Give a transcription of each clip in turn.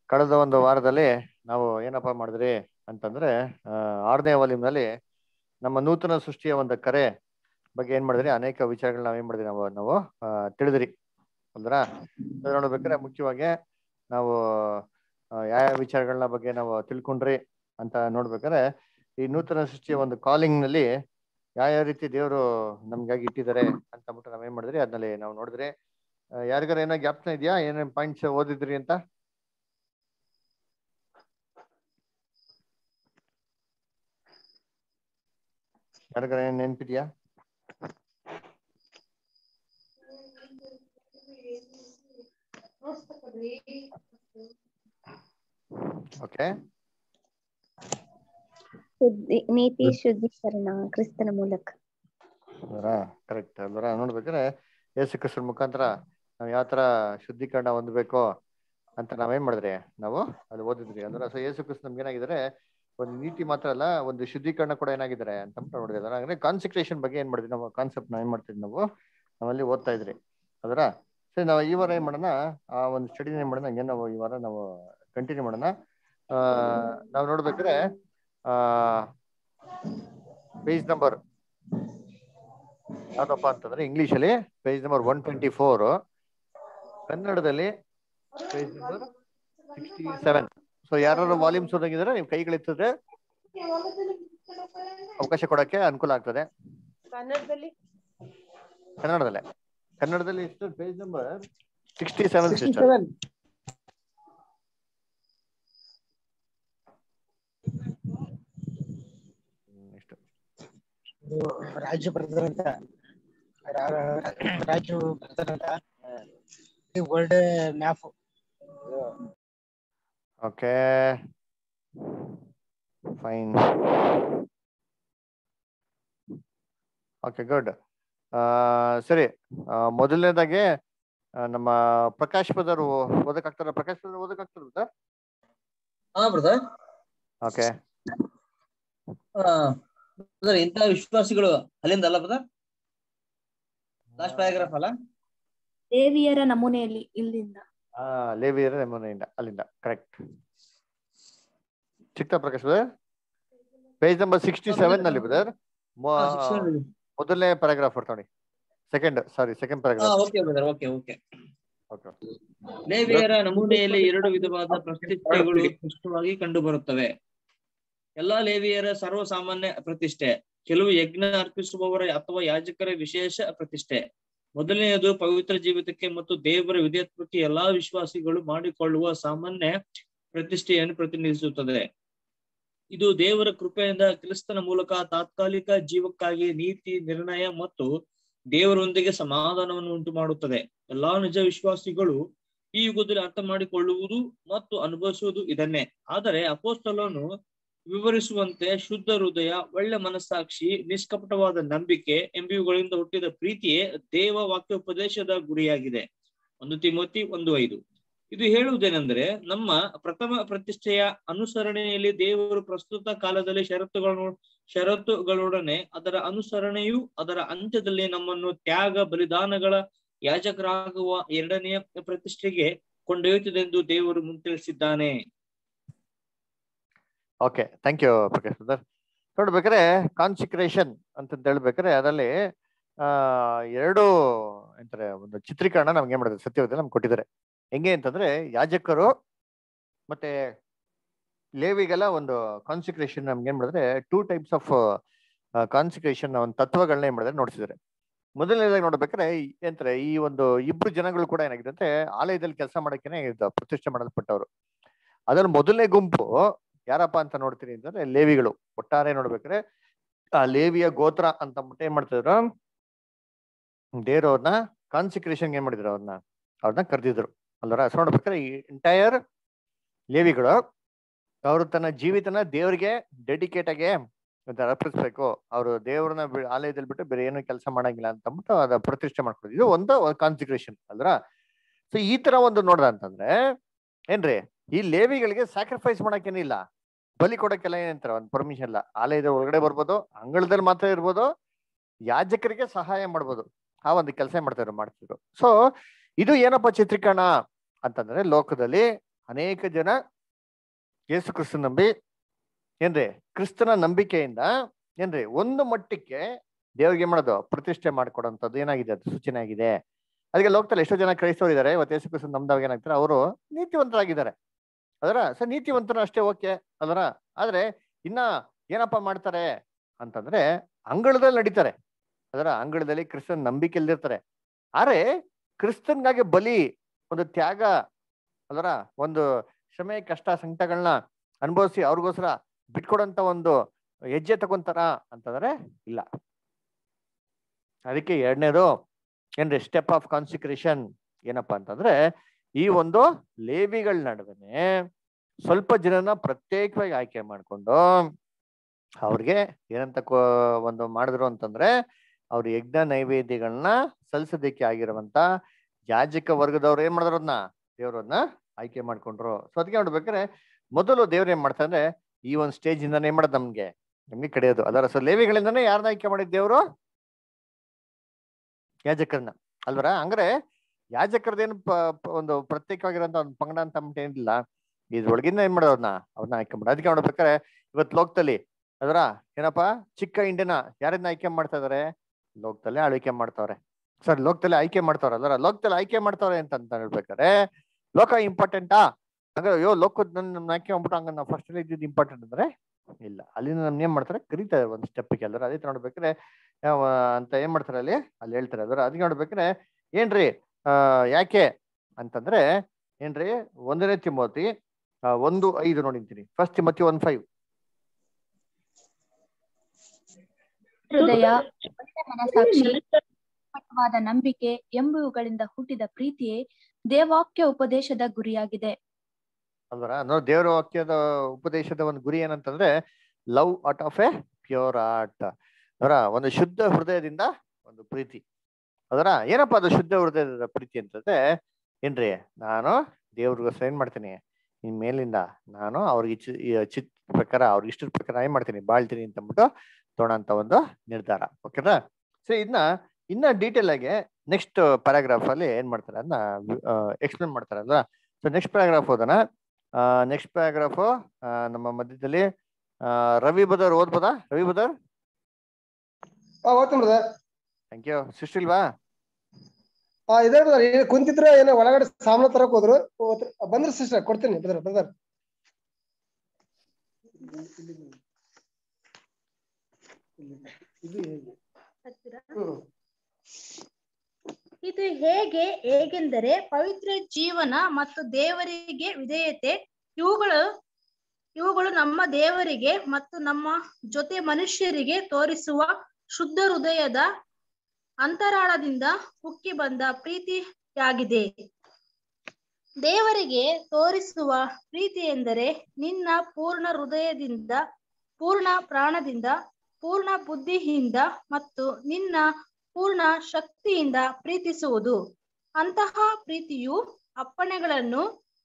ಕಳೆದ ಒಂದು ವಾರದಲ್ಲಿ ನಾವು ಏನಪ್ಪಾ ಮಾಡಿದ್ರಿ ಅಂತಂದ್ರೆ ಆ, ಆರನೇ ವಾಲ್ಯೂಮ್ನಲ್ಲಿ ನಮ್ಮ ನೂತನ ಸೃಷ್ಟಿಯ ಒಂದು ಕರೆ ಬಗ್ಗೆ ಏನ್ ಮಾಡಿದ್ರಿ ಅನೇಕ ವಿಚಾರಗಳನ್ನ ನಾವ್ ಏನ್ ಮಾಡಿದ್ರಿ ನಾವು ನಾವು ಆ, ತಿಳಿದ್ರಿ ಅಲ್ದ್ರ ಅದ್ ನೋಡ್ಬೇಕಾದ್ರೆ ಮುಖ್ಯವಾಗಿ ನಾವು ಆ, ಯಾವ ಯಾವ ವಿಚಾರಗಳನ್ನ ಬಗ್ಗೆ ನಾವು ತಿಳ್ಕೊಂಡ್ರಿ ಅಂತ ನೋಡ್ಬೇಕಾದ್ರೆ ಈ ನೂತನ ಸೃಷ್ಟಿಯ ಒಂದು ಕಾಲಿಂಗ್ ನಲ್ಲಿ ಯಾವ ಯಾವ ರೀತಿ ದೇವರು ನಮ್ಗಾಗಿ ಇಟ್ಟಿದ್ದಾರೆ ಅಂತ ಅಂದ್ಬಿಟ್ಟು ನಾವ್ ಏನ್ ಮಾಡಿದ್ರಿ ಅದ್ನಲ್ಲಿ ನಾವು ನೋಡಿದ್ರಿ ಆ, ಯಾರಿಗಾರ ಏನೋ ಜ್ಞಾಪನ ಇದೆಯಾ ಏನೇನ್ ಪಾಯಿಂಟ್ಸ್ ಓದಿದ್ರಿ ಅಂತ ಯಾರಿಗಾರ ಏನ್ ನೆನ್ಪಿದ್ಯಾ ಓಕೆ ಶುದ್ಧಿ ನೀತಿ ಶುದ್ಧೀಕರಣ ಕ್ರಿಸ್ತನ ಮೂಲಕ ಅಲ್ವರಾ ಕರೆಕ್ಟ್ ಅಲ್ವರಾ ನೋಡ್ಬೇಕಾದ್ರೆ ಯೇಸು ಕ್ರಿಸ್ತನ ಮುಖಾಂತರ ನಾವ್ ಯಾವ ತರ ಶುದ್ಧೀಕರಣ ಹೊಂದ್ಬೇಕು ಅಂತ ನಾವೇನ್ ಮಾಡಿದ್ರಿ ನಾವು ಅಲ್ಲಿ ಓದಿದ್ರಿ ಅಂದ್ರೆ ಸೊ ಯೇಸು ಕ್ರಿಸ್ತ ನಮ್ಗೆ ಏನಾಗಿದ್ದಾರೆ ಒಂದು ನೀತಿ ಮಾತ್ರ ಅಲ್ಲ ಒಂದು ಶುದ್ಧೀಕರಣ ಕೂಡ ಏನಾಗಿದ್ದಾರೆ ಅಂತ ನೋಡಿದ್ರೆ ಅಂದ್ರೆ ಕಾನ್ಸಂಟ್ರೇಷನ್ ಬಗ್ಗೆ ಏನ್ ಮಾಡಿದ್ವಿ ನಾವು ಕಾನ್ಸೆಪ್ಟ್ ನಾವ್ ಏನ್ ಮಾಡ್ತಿದ್ವಿ ನಾವು ನಾವಲ್ಲಿ ಓದ್ತಾ ಇದ್ರಿ ಅದರ ಸರಿ ನಾವು ಈ ವಾರ ಏನ್ ಮಾಡೋಣ ಆ ಒಂದು ಸ್ಟಡಿ ಏನ್ ಮಾಡೋಣ ಹಂಗೆ ನಾವು ಈ ವಾರ ನಾವು ಕಂಟಿನ್ಯೂ ಮಾಡೋಣ ಆ ನಾವು ನೋಡ್ಬೇಕಾದ್ರೆ ಆ ಪೇಜ್ ನಂಬರ್ ಯಾವ್ದಪ್ಪ ಅಂತಂದ್ರೆ ಇಂಗ್ಲಿಷ್ ಅಲ್ಲಿ page number one twenty four ಕನ್ನಡದಲ್ಲಿ page number sixty seven so ಯಾರು ವಾಲ್ಯೂಮ್ಸ್ ಓದಾಗಿದ್ರೆ ನೀವು ಕೈಗಳಿರ್ತದೆ ಅವಕಾಶ ಕೊಡಕ್ಕೆ ಅನುಕೂಲ ಆಗ್ತದೆ ಕನ್ನಡದಲ್ಲಿ ಕನ್ನಡದಲ್ಲೇ ಕನ್ನಡದಲ್ಲಿ ಎಷ್ಟು page number sixty seven sister seven ಎಷ್ಟು ರಾಜು ಬ್ರದರ್ ಅಂತ ರಾ- ರಾ- ರಾಜು ಬ್ರದರ್ ಅಂತ world map okay fine okay good ಸರಿ ಆ, ಮೊದಲನೇದಾಗಿ ಆ, ನಮ್ಮ ಪ್ರಕಾಶ್ ಪದರ್ ಓದಕ್ಕಾಗ್ತಾರ ಪ್ರಕಾಶ್ ಪದರ್ ಓದಕ್ಕಾಗ್ತಾರ ಸರ್ ಹಾ ಬ್ರದರ್ ಓಕೆ ಬ್ರದರ್ ಇಂತಹ ವಿಶ್ವಾಸಿಗಳು ಅಲ್ಲಿಂದ ಅಲ್ಲ ಬ್ರದರ್ ಲಾಸ್ಟ್ ಪ್ಯಾರಾಗ್ರಾಫ್ ಅಲ್ಲ ದೇವಿಯರ ನಮೂನೆಯಲ್ಲಿ ಇಲ್ಲಿಂದ ಹಾ ಲೇವಿಯರ ನಮೂನೆಯಿಂದ ಅಲ್ಲಿಂದ ಕರೆಕ್ಟ್ ಚಿಕ್ಕ Prakash brother page number sixty seven ನಲ್ಲಿ ಬ್ರದರ್ ಹಾ, 67 ಮೊದಲನೇ ಪ್ಯಾರಾಗ್ರಾಫ್ ನೋಡಿ ಸೆಕೆಂಡ್ ಸಾರಿ ಸೆಕೆಂಡ್ ಹಾ paragraph okay brother okay okay okay ಲೇವಿಯರ ನಮೂನೆಯಲ್ಲಿ ಎರಡು ವಿಧವಾದ ಪ್ರತಿಷ್ಠೆಗಳು ಸ್ಪಷ್ಟವಾಗಿ ಕಂಡು ಬರುತ್ತವೆ ಎಲ್ಲಾ ಲೇವಿಯರ ಸರ್ವಸಾಮಾನ್ಯ ಪ್ರತಿಷ್ಠೆ ಕೆಲವು ಯಜ್ಞ ಅರ್ಪಿಸುವವರ ಅಥವಾ ಯಾಜಕರ ವಿಶೇಷ ಪ್ರತಿಷ್ಠೆ ಮೊದಲನೆಯದು ಪವಿತ್ರ ಜೀವಿತಕ್ಕೆ ಮತ್ತು ದೇವರ ವಿಧೇಯತ್ವಕ್ಕೆ ಎಲ್ಲಾ ವಿಶ್ವಾಸಿಗಳು ಮಾಡಿಕೊಳ್ಳುವ ಸಾಮಾನ್ಯ ಪ್ರತಿಷ್ಠೆಯನ್ನು ಪ್ರತಿನಿಧಿಸುತ್ತದೆ ಇದು ದೇವರ ಕೃಪೆಯಿಂದ ಕ್ರಿಸ್ತನ ಮೂಲಕ ತಾತ್ಕಾಲಿಕ ಜೀವಕ್ಕಾಗಿ ನೀತಿ ನಿರ್ಣಯ ಮತ್ತು ದೇವರೊಂದಿಗೆ ಸಮಾಧಾನವನ್ನು ಉಂಟು ಮಾಡುತ್ತದೆ ಎಲ್ಲಾ ನಿಜ ವಿಶ್ವಾಸಿಗಳು ಈ ಯುಗದಲ್ಲಿ ಅರ್ಥ ಮಾಡಿಕೊಳ್ಳುವುದು ಮತ್ತು ಅನುಭವಿಸುವುದು ಇದನ್ನೇ ಆದರೆ ಅಪೋಸ್ತಲನು ವಿವರಿಸುವಂತೆ ಶುದ್ಧ ಹೃದಯ ಒಳ್ಳೆ ಮನಸ್ಸಾಕ್ಷಿ ನಿಷ್ಕಪಟವಾದ ನಂಬಿಕೆ ಎಂಬಿವುಗಳಿಂದ ಹುಟ್ಟಿದ ಪ್ರೀತಿಯೇ ದೇವ ವಾಕ್ಯೋಪದೇಶದ ಗುರಿಯಾಗಿದೆ ಒಂದು ತಿಮೋತಿ ಒಂದು ಐದು ಇದು ಹೇಳುವುದೇನೆಂದರೆ ನಮ್ಮ ಪ್ರಥಮ ಪ್ರತಿಷ್ಠೆಯ ಅನುಸರಣೆಯಲ್ಲಿ ದೇವರು ಪ್ರಸ್ತುತ ಕಾಲದಲ್ಲಿ ಷರತ್ತುಗಳನ್ನು ಷರತ್ತುಗಳೊಡನೆ ಅದರ ಅನುಸರಣೆಯು ಅದರ ಅಂತ್ಯದಲ್ಲಿ ನಮ್ಮನ್ನು ತ್ಯಾಗ ಬಲಿದಾನಗಳ ಯಾಜಕರಾಗುವ ಎರಡನೆಯ ಪ್ರತಿಷ್ಠೆಗೆ ಕೊಂಡೊಯ್ಯುತ್ತದೆಂದು ದೇವರು ಮುಂತಿಳಿಸಿದ್ದಾನೆ okay thank you Prakash brother ನೋಡ್ಬೇಕಾದ್ರೆ ಕಾನ್ಸಿಕ್ರೇಷನ್ ಅಂತ ಹೇಳ್ಬೇಕಾದ್ರೆ ಅದರಲ್ಲಿ ಆ ಎರಡು ಎಂತಾರೆ ಒಂದು ಚಿತ್ರೀಕರಣ ನಮ್ಗೆ ಏನ್ ಮಾಡಿದ್ರೆ ಸತ್ಯವಾದ ನಮ್ಗೆ ಕೊಟ್ಟಿದ್ದಾರೆ ಹೆಂಗೆ ಅಂತಂದ್ರೆ ಯಾಜಕರು ಮತ್ತೆ ಲೇವಿಗೆಲ್ಲ ಒಂದು ಕಾನ್ಸಿಕ್ರೇಷನ್ ನಮ್ಗೆ ಏನ್ ಮಾಡಿದ್ರೆ ಟೂ ಟೈಪ್ಸ್ ಆಫ್ ಕಾನ್ಸಿಕ್ರೇಷನ್ ಒಂದು ತತ್ವಗಳನ್ನ ಏನ್ ಮಾಡಿದ್ರೆ ನೋಡ್ಸಿದ್ದಾರೆ ಮೊದಲನೇದಾಗಿ ನೋಡ್ಬೇಕಾದ್ರೆ ಈ- ಏನಂತಾರೆ ಈ ಒಂದು ಇಬ್ರು ಜನಗಳು ಕೂಡ ಏನಾಗಿದೆ ಅಂದ್ರೆ ಆಲಯದಲ್ಲಿ ಕೆಲಸ ಮಾಡಕ್ಕೇನೆ ಇದು ಪ್ರತಿಷ್ಠೆ ಮಾಡಲ್ಪಟ್ಟವರು ಅದ್ರಲ್ಲಿ ಮೊದಲನೇ ಗುಂಪು ಯಾರಪ್ಪ ಅಂತ ನೋಡ್ತೀನಿ ಅಂತಂದ್ರೆ ಲೇವಿಗಳು ಒಟ್ಟಾರೆ ನೋಡ್ಬೇಕಾದ್ರೆ ಆ ಲೇವಿಯ ಗೋತ್ರ ಅಂತ ಅಂದ್ಬಿಟ್ಟು ಏನ್ ಮಾಡ್ತಿದ್ರು ದೇವ್ರವ್ರನ್ನ ಕಾನ್ಸಿಕ್ರೇಷನ್ ಏನ್ ಮಾಡಿದ್ರು ಅವ್ರನ್ನ ಅವ್ರನ್ನ ಕರೆದಿದ್ರು ಅಲ್ವರ ಸೊ ನೋಡ್ಬೇಕಾದ್ರೆ ಈ ಎಂಟೈರ್ ಲೇವಿಗಳು ಅವರು ತನ್ನ ಜೀವಿತನ ದೇವರಿಗೆ ಡೆಡಿಕೇಟ್ ಆಗಿ ಅಂತ ಅರ್ಪಿಸ್ಬೇಕು ಅವರು ದೇವ್ರನ್ನ ಬಿ- ಆಲಯದಲ್ಲಿ ಬಿಟ್ಟು ಬೇರೆ ಏನು ಕೆಲಸ ಮಾಡಂಗಿಲ್ಲ ಅಂತ ಅಂದ್ಬಿಟ್ಟು ಅದ ಪ್ರತಿಷ್ಠೆ ಮಾಡ್ಕೊಳ್ಳೋದು ಇದು ಒಂದು ಕಾನ್ಸಿಕ್ರೇಷನ್ ಅಲ್ರ ಸೊ ಈ ತರ ಒಂದು ನೋಡ್ದ ಅಂತಂದ್ರೆ ಏನ್ರಿ ಈ ಲೇವಿಗಳಿಗೆ ಸ್ಯಾಕ್ರಿಫೈಸ್ ಮಾಡಕ್ಕೇನಿಲ್ಲ ಬಲಿ ಕೊಡಕ್ಕೆಲ್ಲ ಏನಂತಾರೆ ಒಂದು ಪರ್ಮಿಷನ್ ಇಲ್ಲ ಆಲಯದ ಒಳಗಡೆ ಬರ್ಬೋದು ಅಂಗಳದಲ್ಲಿ ಮಾತ್ರ ಇರ್ಬೋದು ಯಾಜಕರಿಗೆ ಸಹಾಯ ಮಾಡ್ಬೋದು ಆ ಒಂದು ಕೆಲಸ ಮಾಡ್ತಿದ್ರು ಮಾಡ್ತಿದ್ರು ಸೊ ಇದು ಏನಪ್ಪ ಚಿತ್ರೀಕರಣ ಅಂತಂದ್ರೆ ಲೋಕದಲ್ಲಿ ಅನೇಕ ಜನ ಯೇಸು ಕ್ರಿಸ್ತ ನಂಬಿ ಏನ್ರಿ ಕ್ರಿಸ್ತನ ನಂಬಿಕೆಯಿಂದ ಏನ್ರಿ ಒಂದು ಮಟ್ಟಕ್ಕೆ ದೇವ್ರಿಗೆ ಏನ್ ಮಾಡೋದು ಪ್ರತಿಷ್ಠೆ ಮಾಡ್ಕೊಡೋಂಥದ್ದು ಏನಾಗಿದೆ ಅದು ಸೂಚನೆ ಆಗಿದೆ ಅದಕ್ಕೆ ಲೋಕದಲ್ಲಿ ಎಷ್ಟೋ ಜನ ಕ್ರೈಸ್ತವರು ಇದ್ದಾರೆ ಇವತ್ತು ಯೇಸು ಕ್ರಿಸ್ತ ನಮ್ದವಾಗ ಏನಾಗ್ತಾರೆ ಅವರು ನೀತಿವಂತರಾಗಿದ್ದಾರೆ ಅದರ ಸರ್ ನೀತಿವಂತರು ಅಷ್ಟೇ ಓಕೆ ಅದರ ಆದ್ರೆ ಇನ್ನ ಏನಪ್ಪ ಮಾಡ್ತಾರೆ ಅಂತಂದ್ರೆ ಅಂಗಳದಲ್ಲಿ ನಡೀತಾರೆ ಅದರ ಅಂಗಳದಲ್ಲಿ ಕ್ರಿಸ್ತನ್ ನಂಬಿಕೆ ಇಲ್ದಿರ್ತಾರೆ ಆದ್ರೆ ಕ್ರಿಸ್ತನ್ಗಾಗಿ ಬಲಿ ಒಂದು ತ್ಯಾಗ ಅದರ ಒಂದು ಶ್ರಮೆ ಕಷ್ಟ ಸಂಕಟಗಳನ್ನ ಅನುಭವಿಸಿ ಅವ್ರಿಗೋಸ್ಕರ ಬಿಟ್ಕೊಡಂತ ಒಂದು ಹೆಜ್ಜೆ ತಗೊಂತಾರ ಅಂತಂದ್ರೆ ಇಲ್ಲ ಅದಕ್ಕೆ ಎರಡನೇದು ಏನ್ರಿ ಸ್ಟೆಪ್ ಆಫ್ ಕಾನ್ಸಿಕ್ರೇಷನ್ ಏನಪ್ಪಾ ಅಂತಂದ್ರೆ ಈ ಒಂದು ಲೇವಿಗಳ ನಡುವೆನೆ ಸ್ವಲ್ಪ ಜನನ ಪ್ರತ್ಯೇಕವಾಗಿ ಆಯ್ಕೆ ಮಾಡ್ಕೊಂಡು ಅವ್ರಿಗೆ ಏನಂತ ಕೋ ಒಂದು ಮಾಡಿದ್ರು ಅಂತಂದ್ರೆ ಅವ್ರ ಯಜ್ಞ ನೈವೇದ್ಯಗಳನ್ನ ಸಲ್ಲಿಸೋದಕ್ಕೆ ಆಗಿರುವಂತ ಯಾಜಕ ವರ್ಗದವ್ರು ಏನ್ ಮಾಡಿದ್ರು ಅದನ್ನ ದೇವ್ರನ್ನ ಆಯ್ಕೆ ಮಾಡ್ಕೊಂಡ್ರು ಸೊ ಅದಕ್ಕೆ ನೋಡ್ಬೇಕಾದ್ರೆ ಮೊದಲು ದೇವ್ರು ಏನ್ ಮಾಡ್ತಾರೆ ಈ ಒಂದು ಸ್ಟೇಜ್ ಇಂದಾನೆ ಏನ್ ಮಾಡೋದು ನಮ್ಗೆ ನಮ್ಗೆ ಕಡಿಯೋದು ಅದರ ಸೊ ಲೇವಿಗಳಿಂದಾನೇ ಯಾರನ್ನ ಆಯ್ಕೆ ಮಾಡಿದ್ ದೇವ್ರು ಯಾಜಕರನ್ನ ಅಲ್ವರ ಹಂಗ್ರೆ ಯಾಜಕರದೇನು ಒಂದು ಪ್ರತ್ಯೇಕವಾಗಿರೋಂಥ ಒಂದು ಪಂಗಡ ಅಂತ ಅಂದ್ಬಿಟ್ಟು ಏನಿಲ್ಲ ಇದ್ರೊಳಗಿಂದ ಏನ್ ಮಾಡೋದು ಅವ್ರನ್ನ ಅವ್ರನ್ನ ಆಯ್ಕೆ ಮಾಡೋದು ಅದಕ್ಕೆ ನೋಡ್ಬೇಕಾರೆ ಇವತ್ತು ಲೋಕದಲ್ಲಿ ಅದರ ಏನಪ್ಪಾ ಚಿಕ್ಕ ಇಂಡಿಯನ ಯಾರನ್ನ ಆಯ್ಕೆ ಮಾಡ್ತಾ ಇದಾರೆ ಲೋಕದಲ್ಲೇ ಆಳ್ವಿಕೆ ಮಾಡ್ತಾವ್ರೆ ಸರ್ ಲೋಕದಲ್ಲಿ ಆಯ್ಕೆ ಮಾಡ್ತಾವ್ರೆ ಅಲ್ವರ ಲೋಕದಲ್ಲಿ ಆಯ್ಕೆ ಮಾಡ್ತಾವ್ರೆ ಅಂತ ಅಂತ ಹೇಳ್ಬೇಕಾರೆ ಲೋಕ ಇಂಪಾರ್ಟೆಂಟಾ ಹಂಗ ಅಯ್ಯೋ ಲೋಕದ ನನ್ನ ಆಯ್ಕೆ ಮಾಡ್ಬಿಟ್ಟು ಹಂಗ ನಾವು ಫಸ್ಟ್ ಇದ್ದಿದ್ದು ಇಂಪಾರ್ಟೆಂಟ್ ಅಂದ್ರೆ ಇಲ್ಲ ಅಲ್ಲಿಂದ ನಮ್ನ ಏನ್ ಮಾಡ್ತಾರೆ ಕರೀತಾರೆ ಒಂದು ಸ್ಟೆಪ್ಗೆ ಎಲ್ಲರ ಅದೇ ತರ ನೋಡ್ಬೇಕಾದ್ರೆ ಯಾವ ಅಂತ ಏನ್ ಮಾಡ್ತಾರೆ ಅಲ್ಲಿ ಅಲ್ಲಿ ಹೇಳ್ತಾರೆ ಅದರ ಅದಕ್ಕೆ ನೋಡ್ಬೇಕಾದ್ರೆ ಏನ್ರಿ ಆ ಯಾಕೆ ಅಂತಂದ್ರೆ ಏನ್ರಿ ಒಂದನೇ ತಿಮೋತಿ ಆ, ಒಂದು ಐದು ನೋಡಿಂತೀನಿ ಫಸ್ಟ್ ತಿಮೋತಿ ಒನ್ ಫೈವ್ ಹೃದಯ ಒಳ್ಳೆ ಮನಸಾಕ್ಷಿ ಪಟವಾದ ನಂಬಿಕೆ ಎಂಬುವುಗಳಿಂದ ಹುಟ್ಟಿದ ಪ್ರೀತಿಯೇ ದೇವಾಕ್ಯ ಉಪದೇಶದ ಗುರಿಯಾಗಿದೆ ಅಲ್ವರ ನೋಡಿ ದೇವರ ವಾಕ್ಯದ ಉಪದೇಶದ ಒಂದು ಗುರಿ ಏನಂತಂದ್ರೆ love out of a pure heart ಅದರ ಒಂದು ಶುದ್ಧ ಹೃದಯದಿಂದ ಒಂದು ಪ್ರೀತಿ ಅದರ ಏನಪ್ಪ ಅದು ಶುದ್ಧ ಹೃದಯದ ಪ್ರೀತಿ ಅಂತಂದ್ರೆ ಏನ್ರಿ ನಾನು ದೇವ್ರಿಗೋಸ್ಕರ ಏನ್ ಮಾಡ್ತೀನಿ ಇನ್ ಮೇಲಿಂದ ನಾನು ಅವ್ರಿಗೆ ಇಚ್ಚ ಈ ಚಿತ್ ಪ್ರಕಾರ ಅವ್ರಿಗೆ ಇಷ್ಟದ ಪ್ರಕಾರ ಏನ್ ಮಾಡ್ತೀನಿ ಬಾಳ್ತೀನಿ ಅಂತ ಅಂದ್ಬಿಟ್ಟು ತೊಗೊಳಂತ ಒಂದು ನಿರ್ಧಾರ ಓಕೆನಾ ಸೊ ಇದನ್ನ ಇನ್ನ ಡೀಟೇಲ್ ಆಗಿ ನೆಕ್ಸ್ಟ್ ಪ್ಯಾರಾಗ್ರಾಫ್ ಅಲ್ಲಿ ಏನ್ ಮಾಡ್ತಾರೆ ಅದನ್ನ ಎಕ್ಸ್ಪ್ಲೇನ್ ಮಾಡ್ತಾರೆ ಅಲ್ವಾ ಸೊ ನೆಕ್ಸ್ಟ್ ಪ್ಯಾರಾಗ್ರಾಫ್ ಓದೋಣ ನೆಕ್ಸ್ಟ್ ಪ್ಯಾರಾಗ್ರಾಫ್ ನಮ್ಮ ಮಧ್ಯದಲ್ಲಿ ಆ, ರವಿ ಬದರ್ ಓದ್ಬೋದಾ ರವಿ ಬದರ್ ಹಾ ಓದ್ತೀನಿ ಬ್ರದರ್ ಥ್ಯಾಂಕ್ ಯು ಸಿಸ್ಟಿಲ್ವಾ ಹಾ ಇದೆ ಬ್ರದರ್ ಏನ್ ಕುಂತಿದ್ರ ಏನೋ ಒಳಗಡೆ ಸಾಮಾನು ತರಕ್ ಹೋದ್ರು ಓದ್- ಬಂದ್ರಿ ಸಿಸ್ಟರ್ ಕೊಡ್ತೀನಿ ಬ್ರದರ್ ಬ್ರದರ್ ಹ್ಮ್ ಇದು ಹೇಗೆ ಹೇಗೆಂದರೆ ಪವಿತ್ರ ಜೀವನ ಮತ್ತು ದೇವರಿಗೆ ವಿಧೇಯತೆ ಇವುಗಳು ಇವುಗಳು ನಮ್ಮ ದೇವರಿಗೆ ಮತ್ತು ನಮ್ಮ ಜೊತೆ ಮನುಷ್ಯರಿಗೆ ತೋರಿಸುವ ಶುದ್ಧ ಹೃದಯದ ಅಂತರಾಳದಿಂದ ಉಕ್ಕಿ ಬಂದ ಪ್ರೀತಿಯಾಗಿದೆ ದೇವರಿಗೆ ತೋರಿಸುವ ಪ್ರೀತಿ ಎಂದರೆ ನಿನ್ನ ಪೂರ್ಣ ಹೃದಯದಿಂದ ಪೂರ್ಣ ಪ್ರಾಣದಿಂದ ಪೂರ್ಣ ಬುದ್ಧಿಯಿಂದ ಮತ್ತು ನಿನ್ನ ಪೂರ್ಣ ಶಕ್ತಿಯಿಂದ ಪ್ರೀತಿಸುವುದು ಅಂತಹ ಪ್ರೀತಿಯು ಅಪ್ಪಣೆಗಳನ್ನು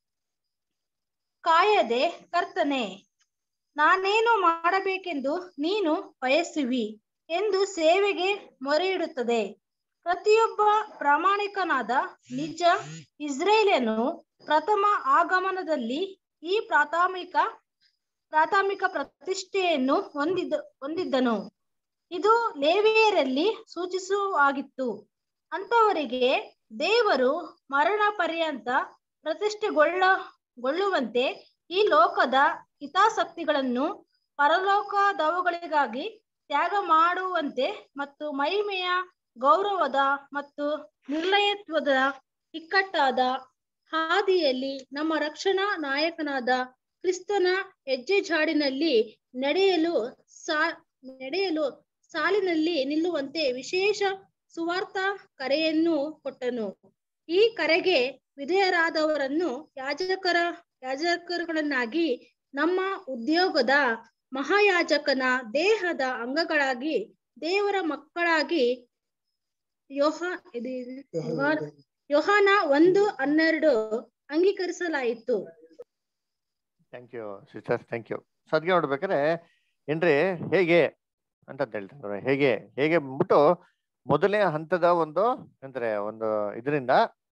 ಕಾಯದೆ ಕರ್ತನೆ ನಾನೇನು ಮಾಡಬೇಕೆಂದು ನೀನು ಬಯಸುವಿ ಎಂದು ಸೇವೆಗೆ ಮೊರೆಯಿಡುತ್ತದೆ ಪ್ರತಿಯೊಬ್ಬ ಪ್ರಾಮಾಣಿಕನಾದ ನಿಜ ಇಸ್ರೇಲನು ಪ್ರಥಮ ಆಗಮನದಲ್ಲಿ ಈ ಪ್ರಾಥಮಿಕ ಪ್ರಾಥಮಿಕ ಪ್ರತಿಷ್ಠೆಯನ್ನು ಹೊಂದಿದ್ದ ಹೊಂದಿದ್ದನು ಇದು ಲೇವಿಯರಲ್ಲಿ ಸೂಚಿಸುವಾಗಿತ್ತು ಅಂತವರಿಗೆ ದೇವರು ಮರಣ ಪರ್ಯಂತ ಪ್ರತಿಷ್ಠೆಗೊಳ್ಳ ಗೊಳ್ಳುವಂತೆ ಈ ಲೋಕದ ಹಿತಾಸಕ್ತಿಗಳನ್ನು ಪರಲೋಕದವುಗಳಿಗಾಗಿ ತ್ಯಾಗ ಮಾಡುವಂತೆ ಮತ್ತು ಮಹಿಮೆಯ ಗೌರವದ ಮತ್ತು ನಿರ್ಲಯತ್ವದ ಇಕ್ಕಟ್ಟಾದ ಹಾದಿಯಲ್ಲಿ ನಮ್ಮ ರಕ್ಷಣಾ ನಾಯಕನಾದ ಕ್ರಿಸ್ತನ ಹೆಜ್ಜೆ ಜಾಡಿನಲ್ಲಿ ನಡೆಯಲು ಸಾ ನಡೆಯಲು ಸಾಲಿನಲ್ಲಿ ನಿಲ್ಲುವಂತೆ ವಿಶೇಷ ಸುವಾರ್ಥ ಕರೆಯನ್ನು ಕೊಟ್ಟನು ಈ ಕರೆಗೆ ವಿಧೇಯರಾದವರನ್ನು ಯಾಜಕರ ಯಾಜಕರುಗಳನ್ನಾಗಿ ನಮ್ಮ ಉದ್ಯೋಗದ ಮಹಾಯಾಜಕನ ದೇಹದ ಅಂಗಗಳಾಗಿ ದೇವರ ಮಕ್ಕಳಾಗಿ ಯೋಹ ಇದು ಯೋಹಾನ- ಯೋಹಾನ ಒಂದು ಹನ್ನೆರಡು ಅಂಗೀಕರಿಸಲಾಯಿತು thank you sister thank you so ಅದಕ್ಕೆ ನೋಡ್ಬೇಕಾದ್ರೆ ಏನ್ರಿ ಹೇಗೆ ಅಂತ ಹೇಳ್ತಾರೆ ಹೇಗೆ ಹೇಗೆ ಬಂದ್ಬಿಟ್ಟು ಮೊದಲನೇ ಹಂತದ ಒಂದು ಅಂದ್ರೆ ಒಂದು ಇದರಿಂದ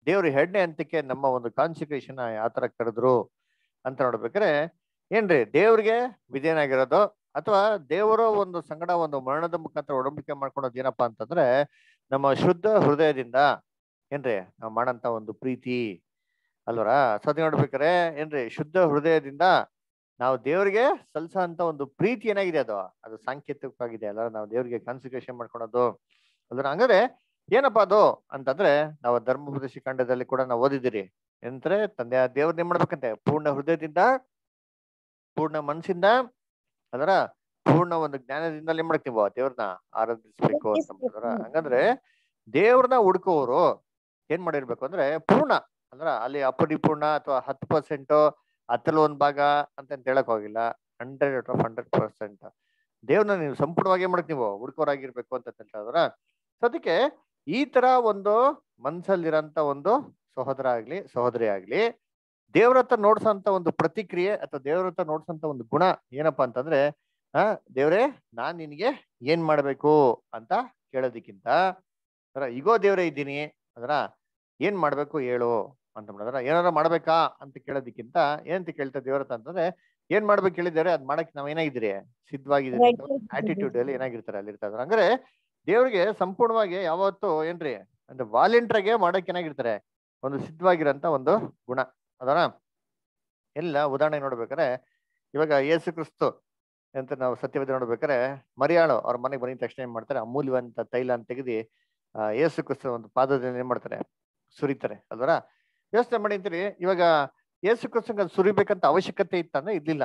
ದೇವ್ರ ಎರಡನೇ ಹಂತಕ್ಕೆ ನಮ್ಮ ಒಂದು ಕಾನ್ಸಿಕ್ರೇಷನ್ ಯಾವ ತರ ಕರೆದ್ರು ಅಂತ ನೋಡ್ಬೇಕಾದ್ರೆ ಏನ್ರಿ ದೇವ್ರಿಗೆ ವಿಧೇಯನಾಗಿರೋದು ಅಥವಾ ದೇವರ ಒಂದು ಸಂಗಡ ಒಂದು ಮರಣದ ಮುಖಾಂತರ ಒಡಂಬಡಿಕೆ ಮಾಡ್ಕೊಳೋದು ಏನಪ್ಪಾ ಅಂತಂದ್ರೆ ನಮ್ಮ ಶುದ್ಧ ಹೃದಯದಿಂದ ಏನ್ರಿ ನಾವು ಮಾಡಂತ ಒಂದು ಪ್ರೀತಿ ಅಲ್ವರ ಸತಿ ನೋಡ್ಬೇಕಾರೆ ಏನ್ರಿ ಶುದ್ಧ ಹೃದಯದಿಂದ ನಾವು ದೇವ್ರಿಗೆ ಸಲ್ಸ ಅಂತ ಒಂದು ಪ್ರೀತಿ ಏನಾಗಿದೆ ಅದು ಅದು ಸಾಂಕೇತಿಕವಾಗಿದೆ ಅಲ್ಲ ನಾವು ದೇವ್ರಿಗೆ ಕಾನ್ಸಿಕ್ರೇಷನ್ ಮಾಡ್ಕೊಳೋದು ಅಲ್ವರ ಹಂಗಾದ್ರೆ ಏನಪ್ಪಾ ಅದು ಅಂತಂದ್ರೆ ನಾವು ಧರ್ಮೋಪದೇಶ ಕಾಂಡದಲ್ಲಿ ಕೂಡ ನಾವು ಓದಿದಿರಿ ಎಂದ್ರೆ ತಂದೆ ದೇವ್ರನ್ನ ಏನ್ ಮಾಡ್ಬೇಕಂತೆ ಪೂರ್ಣ ಹೃದಯದಿಂದ ಪೂರ್ಣ ಮನಸ್ಸಿಂದ ಅದರ ಪೂರ್ಣ ಒಂದು ಜ್ಞಾನದಿಂದ ಏನ್ ಮಾಡ್ತೀವೋ ದೇವ್ರನ್ನ ಆರಾಧಿಸ್ಬೇಕು ಅಂತ ಅಂದ್ರ ಹಂಗಂದ್ರೆ ದೇವ್ರನ್ನ ಹುಡ್ಕೋರು ಏನ್ ಮಾಡಿರ್ಬೇಕು ಅಂದ್ರೆ ಪೂರ್ಣ ಅಂದ್ರ ಅಲ್ಲಿ ಅಪರಿಪೂರ್ಣ ಅಥವಾ ಹತ್ತು ಪರ್ಸೆಂಟ್ ಹತ್ತಲ್ಲಿ ಒಂದ್ ಭಾಗ ಅಂತ ಹೇಳಕ್ ಹೋಗಿಲ್ಲ hundred out of hundred percent ದೇವ್ರನ್ನ ನೀವು ಸಂಪೂರ್ಣವಾಗಿ ಏನ್ ಮಾಡಕ್ ನೀವು ಹುಡ್ಕೋರಾಗಿರ್ಬೇಕು ಅಂತ ಹೇಳ್ತಾರ ಸೊ ಅದಕ್ಕೆ ಈ ತರ ಒಂದು ಮನ್ಸಲ್ಲಿರಂತ ಒಂದು ಸಹೋದರ ಆಗ್ಲಿ ಸಹೋದರಿ ಆಗ್ಲಿ ದೇವ್ರ ಹತ್ರ ನೋಡ್ಸಂತ ಒಂದು ಪ್ರತಿಕ್ರಿಯೆ ಅಥವಾ ದೇವ್ರ ಹತ್ರ ನೋಡ್ಸಂತ ಒಂದು ಗುಣ ಏನಪ್ಪಾ ಅಂತಂದ್ರೆ ಆ ದೇವ್ರೇ ನಾನ್ ನಿನಗೆ ಏನ್ ಮಾಡ್ಬೇಕು ಅಂತ ಕೇಳೋದಕ್ಕಿಂತ ಅದರ ಈಗೋ ದೇವ್ರೇ ಇದ್ದೀನಿ ಅದರ ಏನ್ ಮಾಡ್ಬೇಕು ಹೇಳು ಅಂತ ಮಾಡಿದ್ರ ಏನಾರ ಮಾಡ್ಬೇಕಾ ಅಂತ ಕೇಳೋದಕ್ಕಿಂತ ಏನಂತ ಕೇಳ್ತಾ ದೇವ್ರ ಹತ್ರ ಅಂತಂದ್ರೆ ಏನ್ ಮಾಡ್ಬೇಕು ಹೇಳಿದಾರೆ ಅದ್ ಮಾಡಕ್ ನಾವ್ ಏನಾಗಿದ್ರಿ ಸಿದ್ಧವಾಗಿದ್ದೀರಿ ಆಟಿಟ್ಯೂಡ್ ಅಲ್ಲಿ ಏನಾಗಿರ್ತಾರೆ ಅಲ್ಲಿ ಇರ್ತಾರೆ ಹಂಗಾರೆ ದೇವ್ರಿಗೆ ಸಂಪೂರ್ಣವಾಗಿ ಯಾವತ್ತು ಏನ್ರಿ ಅಂದ್ರೆ ವಾಲಂಟಿಯರ್ಗೆ ಮಾಡಕ್ ಏನಾಗಿರ್ತಾರೆ ಒಂದು ಸಿದ್ಧವಾಗಿರೋಂತ ಒಂದು ಗುಣ ಅದರ ಎಲ್ಲ ಉದಾಹರಣೆ ನೋಡ್ಬೇಕಾರೆ ಇವಾಗ ಯೇಸು ಕ್ರಿಸ್ತು ಅಂತ ನಾವು ಸತ್ಯವೇದ ನೋಡ್ಬೇಕಾರೆ ಮರಿಯಾಳು ಅವ್ರ ಮನೆಗೆ ಬಂದಿದ ತಕ್ಷಣ ಏನ್ ಮಾಡ್ತಾರೆ ಅಮೂಲ್ಯವಂತ ತೈಲ ಅಂತ ತೆಗೆದು ಆ ಯೇಸು ಕ್ರಿಸ್ತು ಒಂದು ಪಾದದಲ್ಲಿ ಏನ್ ಮಾಡ್ತಾರೆ ಸುರಿತಾರೆ ಅಲ್ವರ ಯೋಚನೆ ಮಾಡಿ ಅಂತೀರಿ ಇವಾಗ ಯೇಸು ಕ್ರಿಸ್ತಂಗೆ ಅದು ಸುರಿಬೇಕಂತ ಅವಶ್ಯಕತೆ ಇತ್ತಂದ್ರೆ ಇರ್ಲಿಲ್ಲ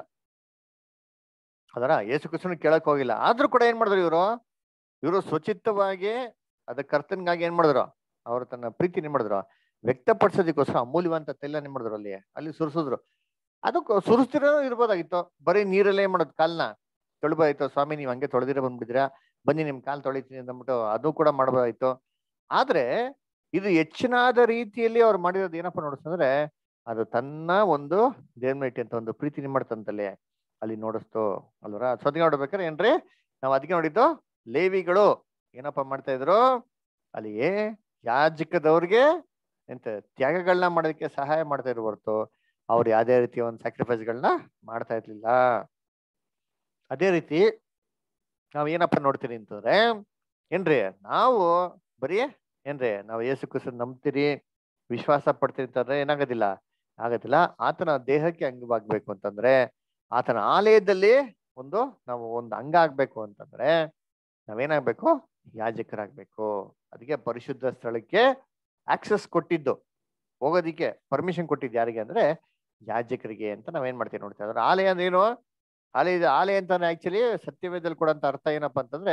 ಅದರ ಯೇಸು ಕ್ರಿಸ್ತನ ಕೇಳಕ್ ಹೋಗಿಲ್ಲ ಆದ್ರೂ ಕೂಡ ಏನ್ ಮಾಡಿದ್ರು ಇವರು ಇವರು ಸ್ವಚಿತ್ತವಾಗಿ ಅದ ಕರ್ತನ್ಗಾಗಿ ಏನ್ ಮಾಡಿದ್ರು ಅವ್ರು ತನ್ನ ಪ್ರೀತಿ ಏನ್ ಮಾಡಿದ್ರು ವ್ಯಕ್ತಪಡಿಸೋದಕ್ಕೋಸ್ಕರ ಅಮೂಲ್ಯವಂತ ತೈಲ ಏನ್ ಮಾಡಿದ್ರು ಅಲ್ಲಿ ಅಲ್ಲಿ ಸುರಿಸಿದ್ರು ಅದಕ್ಕೆ ಸುರಿಸ್ತಿರೋ ಇರ್ಬೋದಾಗಿತ್ತು ಬರೀ ನೀರಲ್ಲೇ ಏನ್ ಮಾಡೋದು ಕಾಲ್ನ ತೊಳ್ಬೋದಾಯ್ತು ಸ್ವಾಮಿ ನೀವ್ ಹಂಗೆ ತೊಳೆದಿರ ಬಂದ್ಬಿಟ್ಟಿದ್ರ ಬನ್ನಿ ನಿಮ್ ಕಾಲ್ ತೊಳಿತೀನಿ ಅಂದ್ಬಿಟ್ಟು ಅದು ಕೂಡ ಮಾಡ್ಬೋದಾಯ್ತು ಆದ್ರೆ ಇದು ಹೆಚ್ಚಿನಾದ ರೀತಿಯಲ್ಲಿ ಅವ್ರು ಮಾಡಿರೋದು ಏನಪ್ಪಾ ನೋಡಿಸ್ತಂದ್ರೆ ಅದು ತನ್ನ ಒಂದು ದೇವ್ಮೇಟಿ ಅಂತ ಒಂದು ಪ್ರೀತಿ ಮಾಡ್ತಂತಲ್ಲಿ ಅಲ್ಲಿ ನೋಡಿಸ್ತು ಅಲ್ವರ ಸದ್ಯ ನೋಡ್ಬೇಕಾರೆ ಏನ್ರಿ ನಾವ್ ಅದಕ್ಕೆ ನೋಡಿದ್ದು ಲೇವಿಗಳು ಏನಪ್ಪಾ ಮಾಡ್ತಾ ಇದ್ರು ಅಲ್ಲಿ ಯಾಜಕದವ್ರಿಗೆ ಎಂತ ತ್ಯಾಗಗಳನ್ನ ಮಾಡೋದಕ್ಕೆ ಸಹಾಯ ಮಾಡ್ತಾ ಇದ್ರು ಹೊರ್ತು ಅವ್ರು ಯಾವ್ದೇ ರೀತಿಯ ಒಂದು ಸ್ಯಾಕ್ರಿಫೈಸ್ಗಳನ್ನ ಮಾಡ್ತಾ ಇರ್ಲಿಲ್ಲ ಅದೇ ರೀತಿ ನಾವ್ ಏನಪ್ಪ ನೋಡ್ತೀರಿ ಅಂತಂದ್ರೆ ಏನ್ರಿ ನಾವು ಬರೀ ಏನ್ರಿ ನಾವು ಏಸು ಕುಸು ನಂಬ್ತೀರಿ ವಿಶ್ವಾಸ ಪಡ್ತೀರಿ ಅಂತಂದ್ರೆ ಏನಾಗೋದಿಲ್ಲ ಆಗೋದಿಲ್ಲ ಆತನ ದೇಹಕ್ಕೆ ಅಂಗವಾಗ್ಬೇಕು ಅಂತಂದ್ರೆ ಆತನ ಆಲಯದಲ್ಲಿ ಒಂದು ನಾವು ಒಂದು ಅಂಗ ಆಗ್ಬೇಕು ಅಂತಂದ್ರೆ ನಾವೇನಾಗ್ಬೇಕು ಯಾಜಕರಾಗ್ಬೇಕು ಅದಕ್ಕೆ ಪರಿಶುದ್ಧ ಸ್ಥಳಕ್ಕೆ ಆಕ್ಸೆಸ್ ಕೊಟ್ಟಿದ್ದು ಹೋಗೋದಿಕ್ಕೆ ಪರ್ಮಿಷನ್ ಕೊಟ್ಟಿದ್ದು ಯಾರಿಗೆ ಅಂದ್ರೆ ಯಾಜಕರಿಗೆ ಅಂತ ನಾವೇನ್ ಮಾಡ್ತೀವಿ ನೋಡ್ತೀವಿ ಅದ್ರ ಆಲಯ ಅಂದ್ರೆ ಏನು ಆಲಯ ಆಲಯ ಅಂತಾನೆ ಆಕ್ಚುಲಿ ಸತ್ಯವೇದಲ್ಲಿ ಕೊಡಂತ ಅರ್ಥ ಏನಪ್ಪಾ ಅಂತಂದ್ರೆ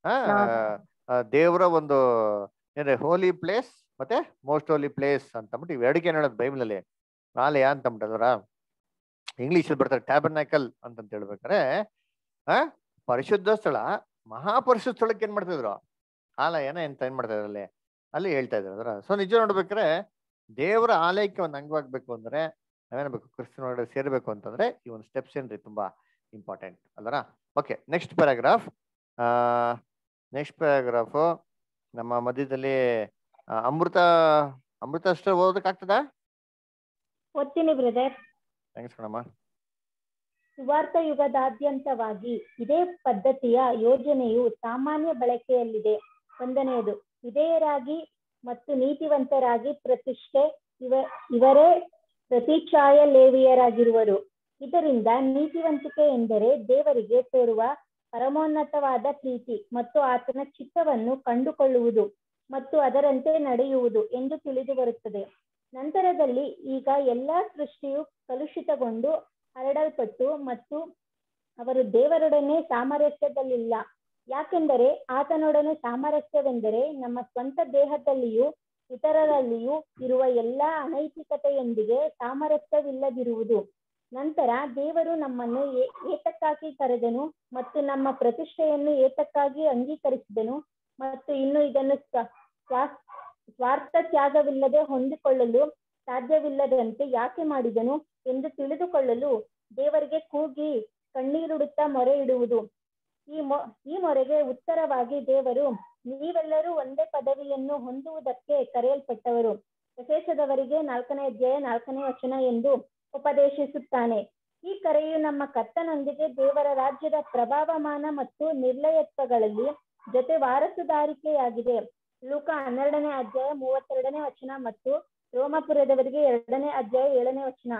ಆ ದೇವರ ಒಂದು ಏನ್ರೆ ಹೋಲಿ ಪ್ಲೇಸ್ ಮತ್ತೆ ಮೋಸ್ಟ್ ಹೋಲಿ ಪ್ಲೇಸ್ ಅಂತ ಅಂದ್ಬಿಟ್ಟು ಇವೆರಡಕ್ಕೆ ಏನ್ ಹೇಳೋದು ಬೈಬಲ್ ಅಲ್ಲಿ ಆಲಯ ಅಂತ ಅಂದ್ಬಿಟ್ಟದ್ರ ಇಂಗ್ಲಿಷ್ ಅಲ್ಲಿ ಬರ್ತಾರೆ ಟ್ಯಾಬರ್ನಾಕಲ್ ಅಂತಂತ ಹೇಳ್ಬೇಕಾರೆ ಆ ಪರಿಶುದ್ಧ ಸ್ಥಳ ಮಹಾಪರಿಶುದ್ಧ ಸ್ಥಳಕ್ಕೆ ಏನ್ ಮಾಡ್ತಿದ್ರು ಆಲಯನ ಎಂತ ಏನ್ ಮಾಡ್ತಾ ಇದ್ರಲ್ಲಿ ಅಲ್ಲಿ ಹೇಳ್ತಾ ಇದ್ರು ಅದರ ಸೊ ನಿಜ ನೋಡ್ಬೇಕಾರೆ ದೇವರ ಆಲಯಕ್ಕೆ ಒಂದು ಅಂಗವಾಗ್ಬೇಕು ಅಂದ್ರೆ ನಾವೇನ್ಬೇಕು ಕ್ರಿಸ್ತನ ಒಳಗಡೆ ಸೇರ್ಬೇಕು ಅಂತಂದ್ರೆ ಈ ಒಂದು ಸ್ಟೆಪ್ಸ್ ಏನ್ರಿ ತುಂಬಾ ಇಂಪಾರ್ಟೆಂಟ್ ಅಲ್ಲರ ಓಕೆ ನೆಕ್ಸ್ಟ್ ಪ್ಯಾರಾಗ್ರಾಫ್ ಆ ನೆಕ್ಸ್ಟ್ ಪ್ಯಾರಾಗ್ರಾಫ್ ನಮ್ಮ ಮಧ್ಯದಲ್ಲಿ ಆ, ಅಮೃತ ಅಮೃತ ಅಷ್ಟು ಓದೋದಕ್ಕೆ ಆಗ್ತದಾ ಓದ್ತೀನಿ ಬ್ರದರ್ ಥ್ಯಾಂಕ್ಸ್ ಕಣಮ್ಮ ಸುವಾರ್ಥ ಯುಗದಾದ್ಯಂತವಾಗಿ ಇದೇ ಪದ್ಧತಿಯ ಯೋಜನೆಯು ಸಾಮಾನ್ಯ ಬಳಕೆಯಲ್ಲಿದೆ ಒಂದನೆಯದು ವಿಧೇಯರಾಗಿ ಮತ್ತು ನೀತಿವಂತರಾಗಿ ಪ್ರತಿಷ್ಠೆ ಇವ ಇವರೇ ಪ್ರತಿಚ್ಛಾಯ ಲೇವಿಯರಾಗಿರುವರು ಇದರಿಂದ ನೀತಿವಂತಿಕೆ ಎಂದರೆ ದೇವರಿಗೆ ತೋರುವ ಪರಮೋನ್ನತವಾದ ಪ್ರೀತಿ ಮತ್ತು ಆತನ ಚಿತ್ತವನ್ನು ಕಂಡುಕೊಳ್ಳುವುದು ಮತ್ತು ಅದರಂತೆ ನಡೆಯುವುದು ಎಂದು ತಿಳಿದು ಬರುತ್ತದೆ ನಂತರದಲ್ಲಿ ಈಗ ಎಲ್ಲಾ ಸೃಷ್ಟಿಯು ಕಲುಷಿತಗೊಂಡು ಹರಡಲ್ಪಟ್ಟು ಮತ್ತು ಅವರು ದೇವರೊಡನೆ ಸಾಮರಸ್ಯದಲ್ಲಿಲ್ಲ ಯಾಕೆಂದರೆ ಆತನೊಡನೆ ಸಾಮರಸ್ಯವೆಂದರೆ ನಮ್ಮ ಸ್ವಂತ ದೇಹದಲ್ಲಿಯೂ ಇತರರಲ್ಲಿಯೂ ಇರುವ ಎಲ್ಲಾ ಅನೈತಿಕತೆಯೊಂದಿಗೆ ಸಾಮರಸ್ಯವಿಲ್ಲದಿರುವುದು ನಂತರ ದೇವರು ನಮ್ಮನ್ನು ಏ- ಏತಕ್ಕಾಗಿ ಕರೆದನು ಮತ್ತು ನಮ್ಮ ಪ್ರತಿಷ್ಠೆಯನ್ನು ಏತಕ್ಕಾಗಿ ಅಂಗೀಕರಿಸಿದನು ಮತ್ತು ಇನ್ನು ಇದನ್ನು ಸ್ವ- ಸ್ವಾ- ಸ್ವಾರ್ಥ ತ್ಯಾಗವಿಲ್ಲದೆ ಹೊಂದಿಕೊಳ್ಳಲು ಸಾಧ್ಯವಿಲ್ಲದಂತೆ ಯಾಕೆ ಮಾಡಿದನು ಎಂದು ತಿಳಿದುಕೊಳ್ಳಲು ದೇವರಿಗೆ ಕೂಗಿ ಕಣ್ಣೀರುಡುತ್ತಾ ಮೊರೆ ಇಡುವುದು ಈ ಮೊ ಈ ಮೊರೆಗೆ ಉತ್ತರವಾಗಿ ದೇವರು ನೀವೆಲ್ಲರೂ ಒಂದೇ ಪದವಿಯನ್ನು ಹೊಂದುವುದಕ್ಕೆ ಕರೆಯಲ್ಪಟ್ಟವರು ಎಫೆಸದವರಿಗೆ ನಾಲ್ಕನೇ ಅಧ್ಯಾಯ ನಾಲ್ಕನೇ ವಚನ ಎಂದು ಉಪದೇಶಿಸುತ್ತಾನೆ ಈ ಕರೆಯು ನಮ್ಮ ಕರ್ತನೊಂದಿಗೆ ದೇವರ ರಾಜ್ಯದ ಪ್ರಭಾವಮಾನ ಮತ್ತು ನಿರ್ಲಯತ್ವಗಳಲ್ಲಿ ಜೊತೆ ವಾರಸುದಾರಿಕೆಯಾಗಿದೆ ಲೂಕ ಹನ್ನೆರಡನೇ ಅಧ್ಯಾಯ ಮೂವತ್ತೆರಡನೇ ವಚನ ಮತ್ತು ರೋಮಪುರದವರಿಗೆ ಎರಡನೇ ಅಧ್ಯಾಯ ಏಳನೇ ವಚನ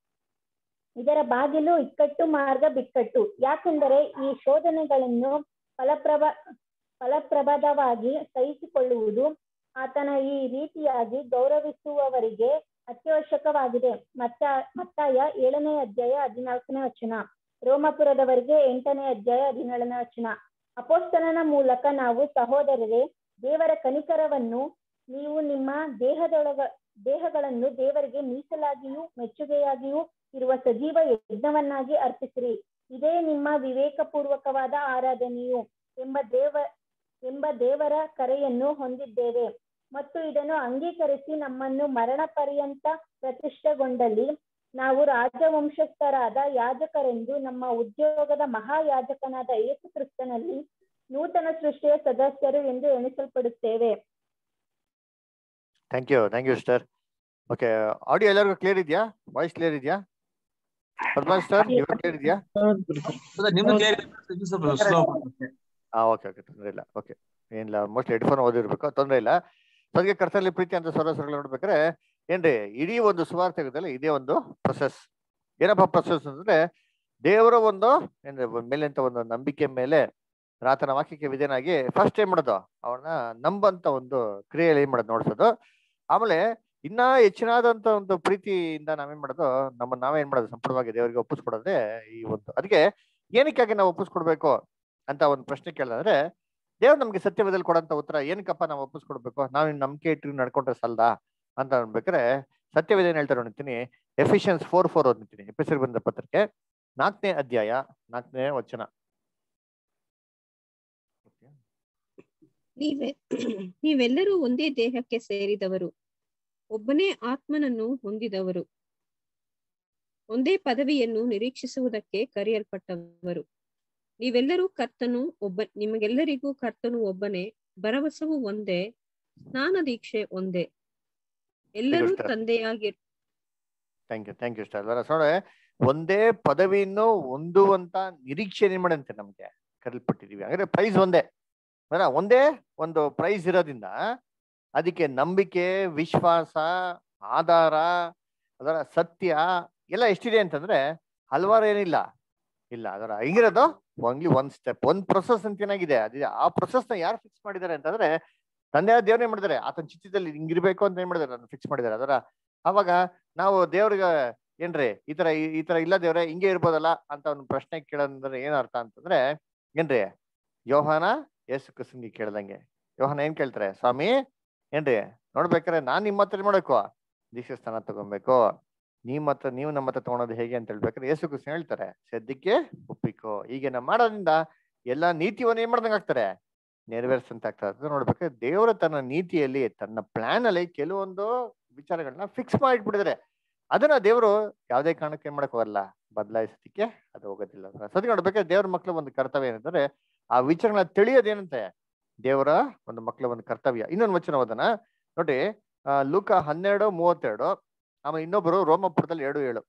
ಇದರ ಬಾಗಿಲು ಇಕ್ಕಟ್ಟು ಮಾರ್ಗ ಬಿಕ್ಕಟ್ಟು ಯಾಕೆಂದರೆ ಈ ಶೋಧನೆಗಳನ್ನು ಫಲಪ್ರಭ ಫಲಪ್ರಭದವಾಗಿ ಸಹಿಸಿಕೊಳ್ಳುವುದು ಆತನ ಈ ರೀತಿಯಾಗಿ ಗೌರವಿಸುವವರಿಗೆ ಅತ್ಯವಶ್ಯಕವಾಗಿದೆ ಮತ್ತ ಮತ್ತಾಯ ಏಳನೇ ಅಧ್ಯಾಯ ಹದಿನಾಲ್ಕನೇ ವಚನ ರೋಮಪುರದವರಿಗೆ ಎಂಟನೇ ಅಧ್ಯಾಯ ಹದಿನೇಳನೇ ವಚನ ಅಪೋಸ್ತಲನ ಮೂಲಕ ನಾವು ಸಹೋದರರೇ ದೇವರ ಕನಿಕರವನ್ನು ನೀವು ನಿಮ್ಮ ದೇಹದೊಳಗ ದೇಹಗಳನ್ನು ದೇವರಿಗೆ ಮೀಸಲಾಗಿಯೂ ಮೆಚ್ಚುಗೆಯಾಗಿಯೂ ಇರುವ ಸಜೀವ ಯಜ್ಞವನ್ನಾಗಿ ಅರ್ಪಿಸಿರಿ ಇದೇ ನಿಮ್ಮ ವಿವೇಕಪೂರ್ವಕವಾದ ಆರಾಧನೆಯು ಎಂಬ ದೇವ ಎಂಬ ದೇವರ ಕರೆಯನ್ನು ಹೊಂದಿದ್ದೇವೆ ಮತ್ತು ಇದನ್ನು ಅಂಗೀಕರಿಸಿ ನಮ್ಮನ್ನು ಮರಣ ಪರ್ಯಂತ ಪ್ರತಿಷ್ಠೆಗೊಂಡಲ್ಲಿ ನಾವು ರಾಜವಂಶಸ್ಥರಾದ ಯಾಜಕರೆಂದು ನಮ್ಮ ಉದ್ಯೋಗದ ಮಹಾಯಾಜಕನಾದ ಯೇಸು ಕ್ರಿಸ್ತನಲ್ಲಿ ನೂತನ ಸೃಷ್ಟಿಯ ಸದಸ್ಯರು ಎಂದು ಎಣಿಸಲ್ಪಡುತ್ತೇವೆ thank you thank you sister okay audio ಎಲ್ಲರಿಗೂ ಕ್ಲಿಯರ್ ಇದೆಯಾ ವಾಯ್ಸ್ ಕ್ಲಿಯರ್ ಇದೆಯಾ ಪದ್ಮಾ ಸಿಸ್ಟರ್ ಇವಾಗ ಕ್ಲಿಯರ್ ಇದೆಯಾ ನಿಮ್ದು clear ಇದೆ, ಇದು ಸ್ವಲ್ಪ slow ಬರುತ್ತೆ. ಹಾ ಓಕೆ ಓಕೆ ತೊಂದರೆ ಇಲ್ಲ ಓಕೆ ಏನಿಲ್ಲ ಮೋಸ್ಟ್ಲಿ ಹೆಡ್ಫೋನ್ ಓದಿರ್ಬೇಕು ತೊಂದರೆ ಇಲ್ಲ ಸೊ ಅದಕ್ಕೆ ಕರ್ತನಲ್ಲಿ ಪ್ರೀತಿ ಅಂತ ಸರೋಸರಗಳು ನೋಡ್ಬೇಕಾದ್ರೆ ಏನ್ರಿ ಇಡೀ ಒಂದು ಸುವಾರ್ತೆಗದಲ್ಲಿ ಇದೇ ಒಂದು ಪ್ರೊಸೆಸ್ ಏನಪ್ಪ ಪ್ರೊಸೆಸ್ ಅಂದ್ರೆ ದೇವರ ಒಂದು ಏನ್ರಿ ಮೇಲೆ ಅಂತ ಒಂದು ನಂಬಿಕೆ ಮೇಲೆ ಆತನ ವಾಕ್ಯಕ್ಕೆ ವಿಧೇನಾಗಿ ಫಸ್ಟ್ ಏನ್ ಮಾಡೋದು ಅವನ್ನ ನಂಬಂತ ಒಂದು ಕ್ರಿಯೆಯಲ್ಲಿ ಏನ್ ಮಾಡೋದು ನೋಡ್ಸೋದು ಆಮೇಲೆ ಇನ್ನ ಹೆಚ್ಚಿನಾದಂತ ಒಂದು ಪ್ರೀತಿಯಿಂದ ನಾವೇನ್ ಮಾಡೋದು ನಮ್ಮ ನಾವೇನ್ ಮಾಡೋದು ಸಂಪೂರ್ಣವಾಗಿ ದೇವರಿಗೆ ಒಪ್ಪಿಸ್ಕೊಡೋದೇ ಈ ಒಂದು ಅದಕ್ಕೆ ಏನಕ್ಕಾಗಿ ನಾವು ಒಪ್ಪಿಸ್ಕೊಡ್ಬೇಕು ಅಂತ ಒಂದು ಪ್ರಶ್ನೆ ಕೇಳಿದ್ರೆ ದೇವ್ರು ನಮ್ಗೆ ಸತ್ಯವೇದಲ್ಲಿ ಕೊಡಂತ ಉತ್ತರ ಏನಕ್ಕಪ್ಪ ನಾವು ಒಪ್ಪಿಸ್ಕೊಡ್ಬೇಕು ನಾವು ಇನ್ ನಂಬಿಕೆ ಇಟ್ಟು ನಡ್ಕೊಂಡ್ರೆ ಸಲ್ದಾ ಅಂತ ಅನ್ಬೇಕಾರೆ ಸತ್ಯವೇದ ಏನ್ ಹೇಳ್ತಾರೆ ನೋಡ್ತೀನಿ ಎಫಿಷಿಯನ್ಸ್ ಫೋರ್ ಫೋರ್ ಓದ್ತೀನಿ ಎಪಿಸರ್ ಬಂದ ಪತ್ರಕ್ಕೆ ನಾಲ್ಕನೇ ಅಧ್ಯಾಯ ನಾಲ್ಕನೇ ವಚನ ನೀವೆ ನೀವೆಲ್ಲರೂ ಒಂದೇ ದೇಹಕ್ಕೆ ಸೇರಿದವರು ಒಬ್ಬನೇ ಆತ್ಮನನ್ನು ಹೊಂದಿದವರು ಒಂದೇ ಪದವಿಯನ್ನು ನಿರೀಕ್ಷಿಸುವುದಕ್ಕೆ ಕರೆಯಲ್ಪಟ್ಟವರು ನೀವೆಲ್ಲರೂ ಕರ್ತನು ಒಬ್ಬ ನಿಮಗೆಲ್ಲರಿಗೂ ಕರ್ತನು ಒಬ್ಬನೇ ಭರವಸವು ಒಂದೇ ಸ್ನಾನ ದೀಕ್ಷೆ ಒಂದೇ ಎಲ್ಲರೂ ಸಿಗುತ್ತಾ? ತಂದೆಯಾಗಿ thank you thank you sister ನೋಡ್ರೆ ಒಂದೇ ಪದವಿಯನ್ನು ಹೊಂದುವಂತ ನಿರೀಕ್ಷೆ ಏನ್ ಮಾಡಂತೆ ನಮ್ಗೆ ಕರೆಯಲ್ಪಟ್ಟಿದೀವಿ ಅಂದ್ರೆ ಪ್ರೈಸ್ ಒಂದೇ ಅಲ್ಲ ಒಂದೇ ಒಂದು ಪ್ರೈಸ್ ಇರೋದ್ರಿಂದ ಅದಕ್ಕೆ ನಂಬಿಕೆ ವಿಶ್ವಾಸ ಆಧಾರ ಅದರ ಸತ್ಯ ಎಲ್ಲ ಎಷ್ಟಿದೆ ಅಂತಂದ್ರೆ ಹಲವಾರು ಏನಿಲ್ಲ ಇಲ್ಲ ಅದರ ಹಿಂಗಿರೋದು ಓನ್ಲಿ ಒಂದ್ ಸ್ಟೆಪ್ ಒಂದ್ ಪ್ರೊಸೆಸ್ ಅಂತ ಏನಾಗಿದೆ ಅದಿದೆ ಆ ಪ್ರೊಸೆಸ್ ನ ಯಾರು ಫಿಕ್ಸ್ ಮಾಡಿದ್ದಾರೆ ಅಂತಂದ್ರೆ ತಂದೆ ದೇವ್ರೇ ಮಾಡಿದ್ದಾರೆ ಆತನ ಚಿತ್ತದಲ್ಲಿ ಹಿಂಗಿರ್ಬೇಕು ಅಂತ ಏನ್ ಮಾಡಿದ್ದಾರೆ ಅದನ್ನ ಫಿಕ್ಸ್ ಮಾಡಿದ್ದಾರೆ ಅದರ ಅವಾಗ ನಾವು ದೇವ್ರಿಗೆ ಏನ್ರಿ ಈ ತರ ಈ- ಈ ತರ ಇಲ್ಲ ದೇವ್ರೆ ಹಿಂಗೆ ಇರ್ಬೋದಲ್ಲ ಅಂತ ಒಂದು ಪ್ರಶ್ನೆ ಕೇಳೋದಂದ್ರೆ ಏನ್ ಅರ್ಥ ಅಂತಂದ್ರೆ ಏನ್ರಿ ಯೋಹಾನ ಯೇಸು ಕ್ರಿಸ್ತನ್ಗೆ ಕೇಳ್ದಂಗೆ ಯೋಹಾನ ಏನ್ ಕೇಳ್ತಾರೆ ಸ್ವಾಮಿ ಏನ್ರಿ ನೋಡ್ಬೇಕಾರೆ ನಾನ್ ನಿಮ್ಮ ಹತ್ರ ಏನ್ ಮಾಡ್ಬೇಕು ದೀಕ್ಷೆ ಸ್ಥಾನ ತಗೊಬೇಕು ನಿಮ್ ಹತ್ರ ನೀವು ನಮ್ಮ ಹತ್ರ ತಗೊಳೋದು ಹೇಗೆ ಅಂತ ಹೇಳ್ಬೇಕಾದ್ರೆ ಯೇಸು ಕ್ರಿಸ್ತ ಹೇಳ್ತಾರೆ ಸದ್ಯಕ್ಕೆ ಒಪ್ಪಿಕೋ ಹೀಗೆ ನಾವು ಮಾಡೋದ್ರಿಂದ ಎಲ್ಲಾ ನೀತಿವನ್ನ ಏನ್ ಮಾಡ್ದಂಗ ಆಗ್ತಾರೆ ನೆರವೇರ್ಸಂತ ಆಗ್ತದೆ ಅದು ನೋಡ್ಬೇಕಾದ್ರೆ ದೇವರ ತನ್ನ ನೀತಿಯಲ್ಲಿ ತನ್ನ ಪ್ಲಾನ್ ಅಲ್ಲಿ ಕೆಲವೊಂದು ವಿಚಾರಗಳನ್ನ ಫಿಕ್ಸ್ ಮಾಡಿಟ್ಬಿಟ್ಟಿದ್ದಾರೆ ಅದನ್ನ ದೇವರು ಯಾವುದೇ ಕಾರಣಕ್ಕೆ ಏನ್ ಮಾಡಕ್ ಹೋಗಲ್ಲ ಬದಲಾಯಿಸೋದಕ್ಕೆ ಅದು ಹೋಗೋದಿಲ್ಲ ಸದ್ಯ ನೋಡ್ಬೇಕಾದ್ರೆ ದೇವ್ರ ಮಕ್ಳ ಒಂದು ಕರ್ತವ್ಯ ಏನಂದ್ರೆ ಆ ವಿಚಾರಗಳನ್ನ ತಿಳಿಯೋದೇನಂತೆ ದೇವರ ಒಂದು ಮಕ್ಳ ಒಂದು ಕರ್ತವ್ಯ ಇನ್ನೊಂದು ವಚನ ಓದನ ನೋಡಿ ಆ, ಲೂಕ ಹನ್ನೆರಡು ಮೂವತ್ತೆರಡು ಆಮೇಲೆ ಇನ್ನೊಬ್ಬರು ರೋಮಪುರದಲ್ಲಿ ಎರಡು ಏಳು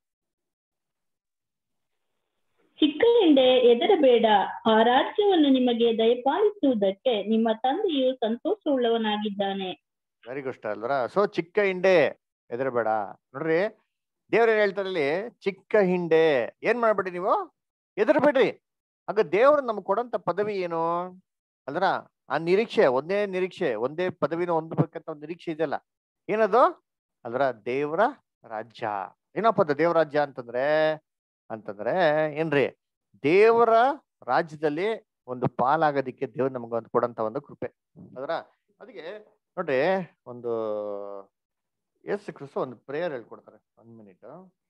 ಚಿಕ್ಕ ಹಿಂದೆ ಹೆದರಬೇಡ ಆ ರಾಜ್ಯವನ್ನು ನಿಮಗೆ ದಯಪಾಲಿಸುವುದಕ್ಕೆ ನಿಮ್ಮ ತಂದೆಯು ಸಂತೋಷವುಳ್ಳವನಾಗಿದ್ದಾನೆ ವೆರಿ ಗುಡ್ ಅಲ್ವರ ಸೊ ಚಿಕ್ಕ ಹಿಂಡೆ ಹೆದರಬೇಡ ನೋಡ್ರಿ ದೇವ್ರ ಏನ್ ಹೇಳ್ತಾರೆ ಇಲ್ಲಿ ಚಿಕ್ಕ ಹಿಂಡೆ ಏನ್ ಮಾಡ್ಬೇಡಿ ನೀವು ಹೆದರ್ಬೇಡ್ರಿ ಆಗ ದೇವ್ರು ನಮ್ಗೆ ಕೊಡಂತ ಪದವಿ ಏನು ಅಲ್ದ್ರ ಆ ನಿರೀಕ್ಷೆ ಒಂದೇ ನಿರೀಕ್ಷೆ ಒಂದೇ ಪದವಿನ ಹೊಂದಬೇಕಂತ ಒಂದು ನಿರೀಕ್ಷೆ ಇದೆಯಲ್ಲ ಏನದು ಅಲ್ದ್ರ ದೇವ್ರ ರಾಜ್ಯ ಏನಪ್ಪ ಅದು ದೇವ್ರ ರಾಜ್ಯ ಅಂತಂದ್ರೆ ಅಂತಂದ್ರೆ ಏನ್ರಿ ದೇವರ ರಾಜ್ಯದಲ್ಲಿ ಒಂದು ಪಾಲಾಗೋದಿಕ್ಕೆ ದೇವ್ರು ನಮ್ಗೆ ಒಂದು ಕೊಡಂತ ಒಂದು ಕೃಪೆ ಅದರ ಅದಕ್ಕೆ ನೋಡ್ರಿ ಒಂದು ಎಸ್ ಕ್ರಿಸ್ತ ಒಂದು ಪ್ರೇಯರ್ ಹೇಳ್ಕೊಡ್ತಾರೆ ಒಂದ್ ಮಿನಿಟ್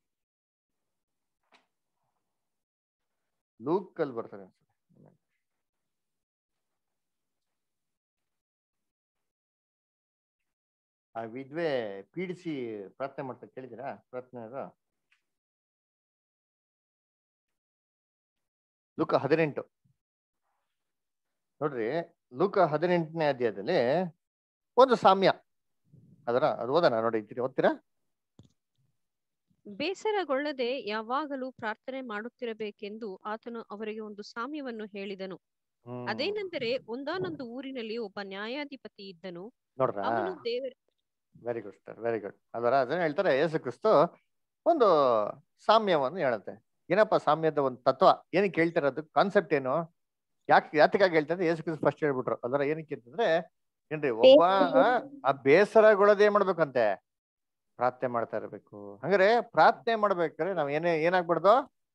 ಲೂಕಲ್ ಬರ್ತಾರೆ ಅನ್ಸುತ್ತೆ ಆ ವಿದ್ವೆ ಪೀಡಿಸಿ ಪ್ರಾರ್ಥನೆ ಮಾಡ್ತಾರೆ ಕೇಳಿದಿರಾ ಪ್ರಾರ್ಥನೆ ಅದು ಲೂಕ ಹದಿನೆಂಟು ನೋಡ್ರಿ ಲೂಕ ಹದಿನೆಂಟನೇ ಅಧ್ಯಾಯದಲ್ಲಿ ಒಂದು ಸಾಮ್ಯ ಅದರ ಅದು ಓದೋಣ ನೋಡಿ ಇದ್ದೀರಿ ಓದ್ತೀರಾ ಬೇಸರಗೊಳ್ಳದೆ ಯಾವಾಗಲೂ ಪ್ರಾರ್ಥನೆ ಮಾಡುತ್ತಿರಬೇಕೆಂದು ಆತನು ಅವರಿಗೆ ಒಂದು ಸಾಮ್ಯವನ್ನು ಹೇಳಿದನು ಹ್ಮ್ ಅದೇನೆಂದರೆ ಒಂದಾನೊಂದು ಊರಿನಲ್ಲಿ ಒಬ್ಬ ನ್ಯಾಯಾಧಿಪತಿ ಇದ್ದನು ನೋಡ್ರಾ ಅವನು ದೇವರ very good sir very good ಅದರ ಅದನ್ನ ಹೇಳ್ತಾರೆ ಯೇಸು ಕ್ರಿಸ್ತು ಒಂದು ಸಾಮ್ಯವನ್ನು ಹೇಳುತ್ತೆ ಏನಪ್ಪ ಸಾಮ್ಯದ ಒಂದು ತತ್ವ ಏನಕ್ಕೆ ಹೇಳ್ತಿರೋದು ಕಾನ್ಸೆಪ್ಟ್ ಏನು ಯಾಕೆ ಯಾತಕ್ಕಾಗಿ ಹೇಳ್ತಾರೆ ಯೇಸು ಕ್ರಿಸ್ತು ಫಸ್ಟ್ ಹೇಳ್ಬಿಟ್ರು ಅದರ ಏನಕ್ಕೆ ಅಂತಂದ್ರೆ ಏನ್ರಿ ಒಬ್ಬ ಆ, ಆ ಬೇಸರಗೊಳ್ಳದೆ ಏನ್ ಮಾಡ್ಬೇಕಂತೆ ಪ್ರಾರ್ಥನೆ ಮಾಡ್ತಾ ಇರ್ಬೇಕು ಹಂಗಾರೆ ಪ್ರಾರ್ಥನೆ ಮಾಡ್ಬೇಕಾದ್ರೆ ನಾವ್ ಏನೇ ಏನಾಗ್ಬಾರ್ದು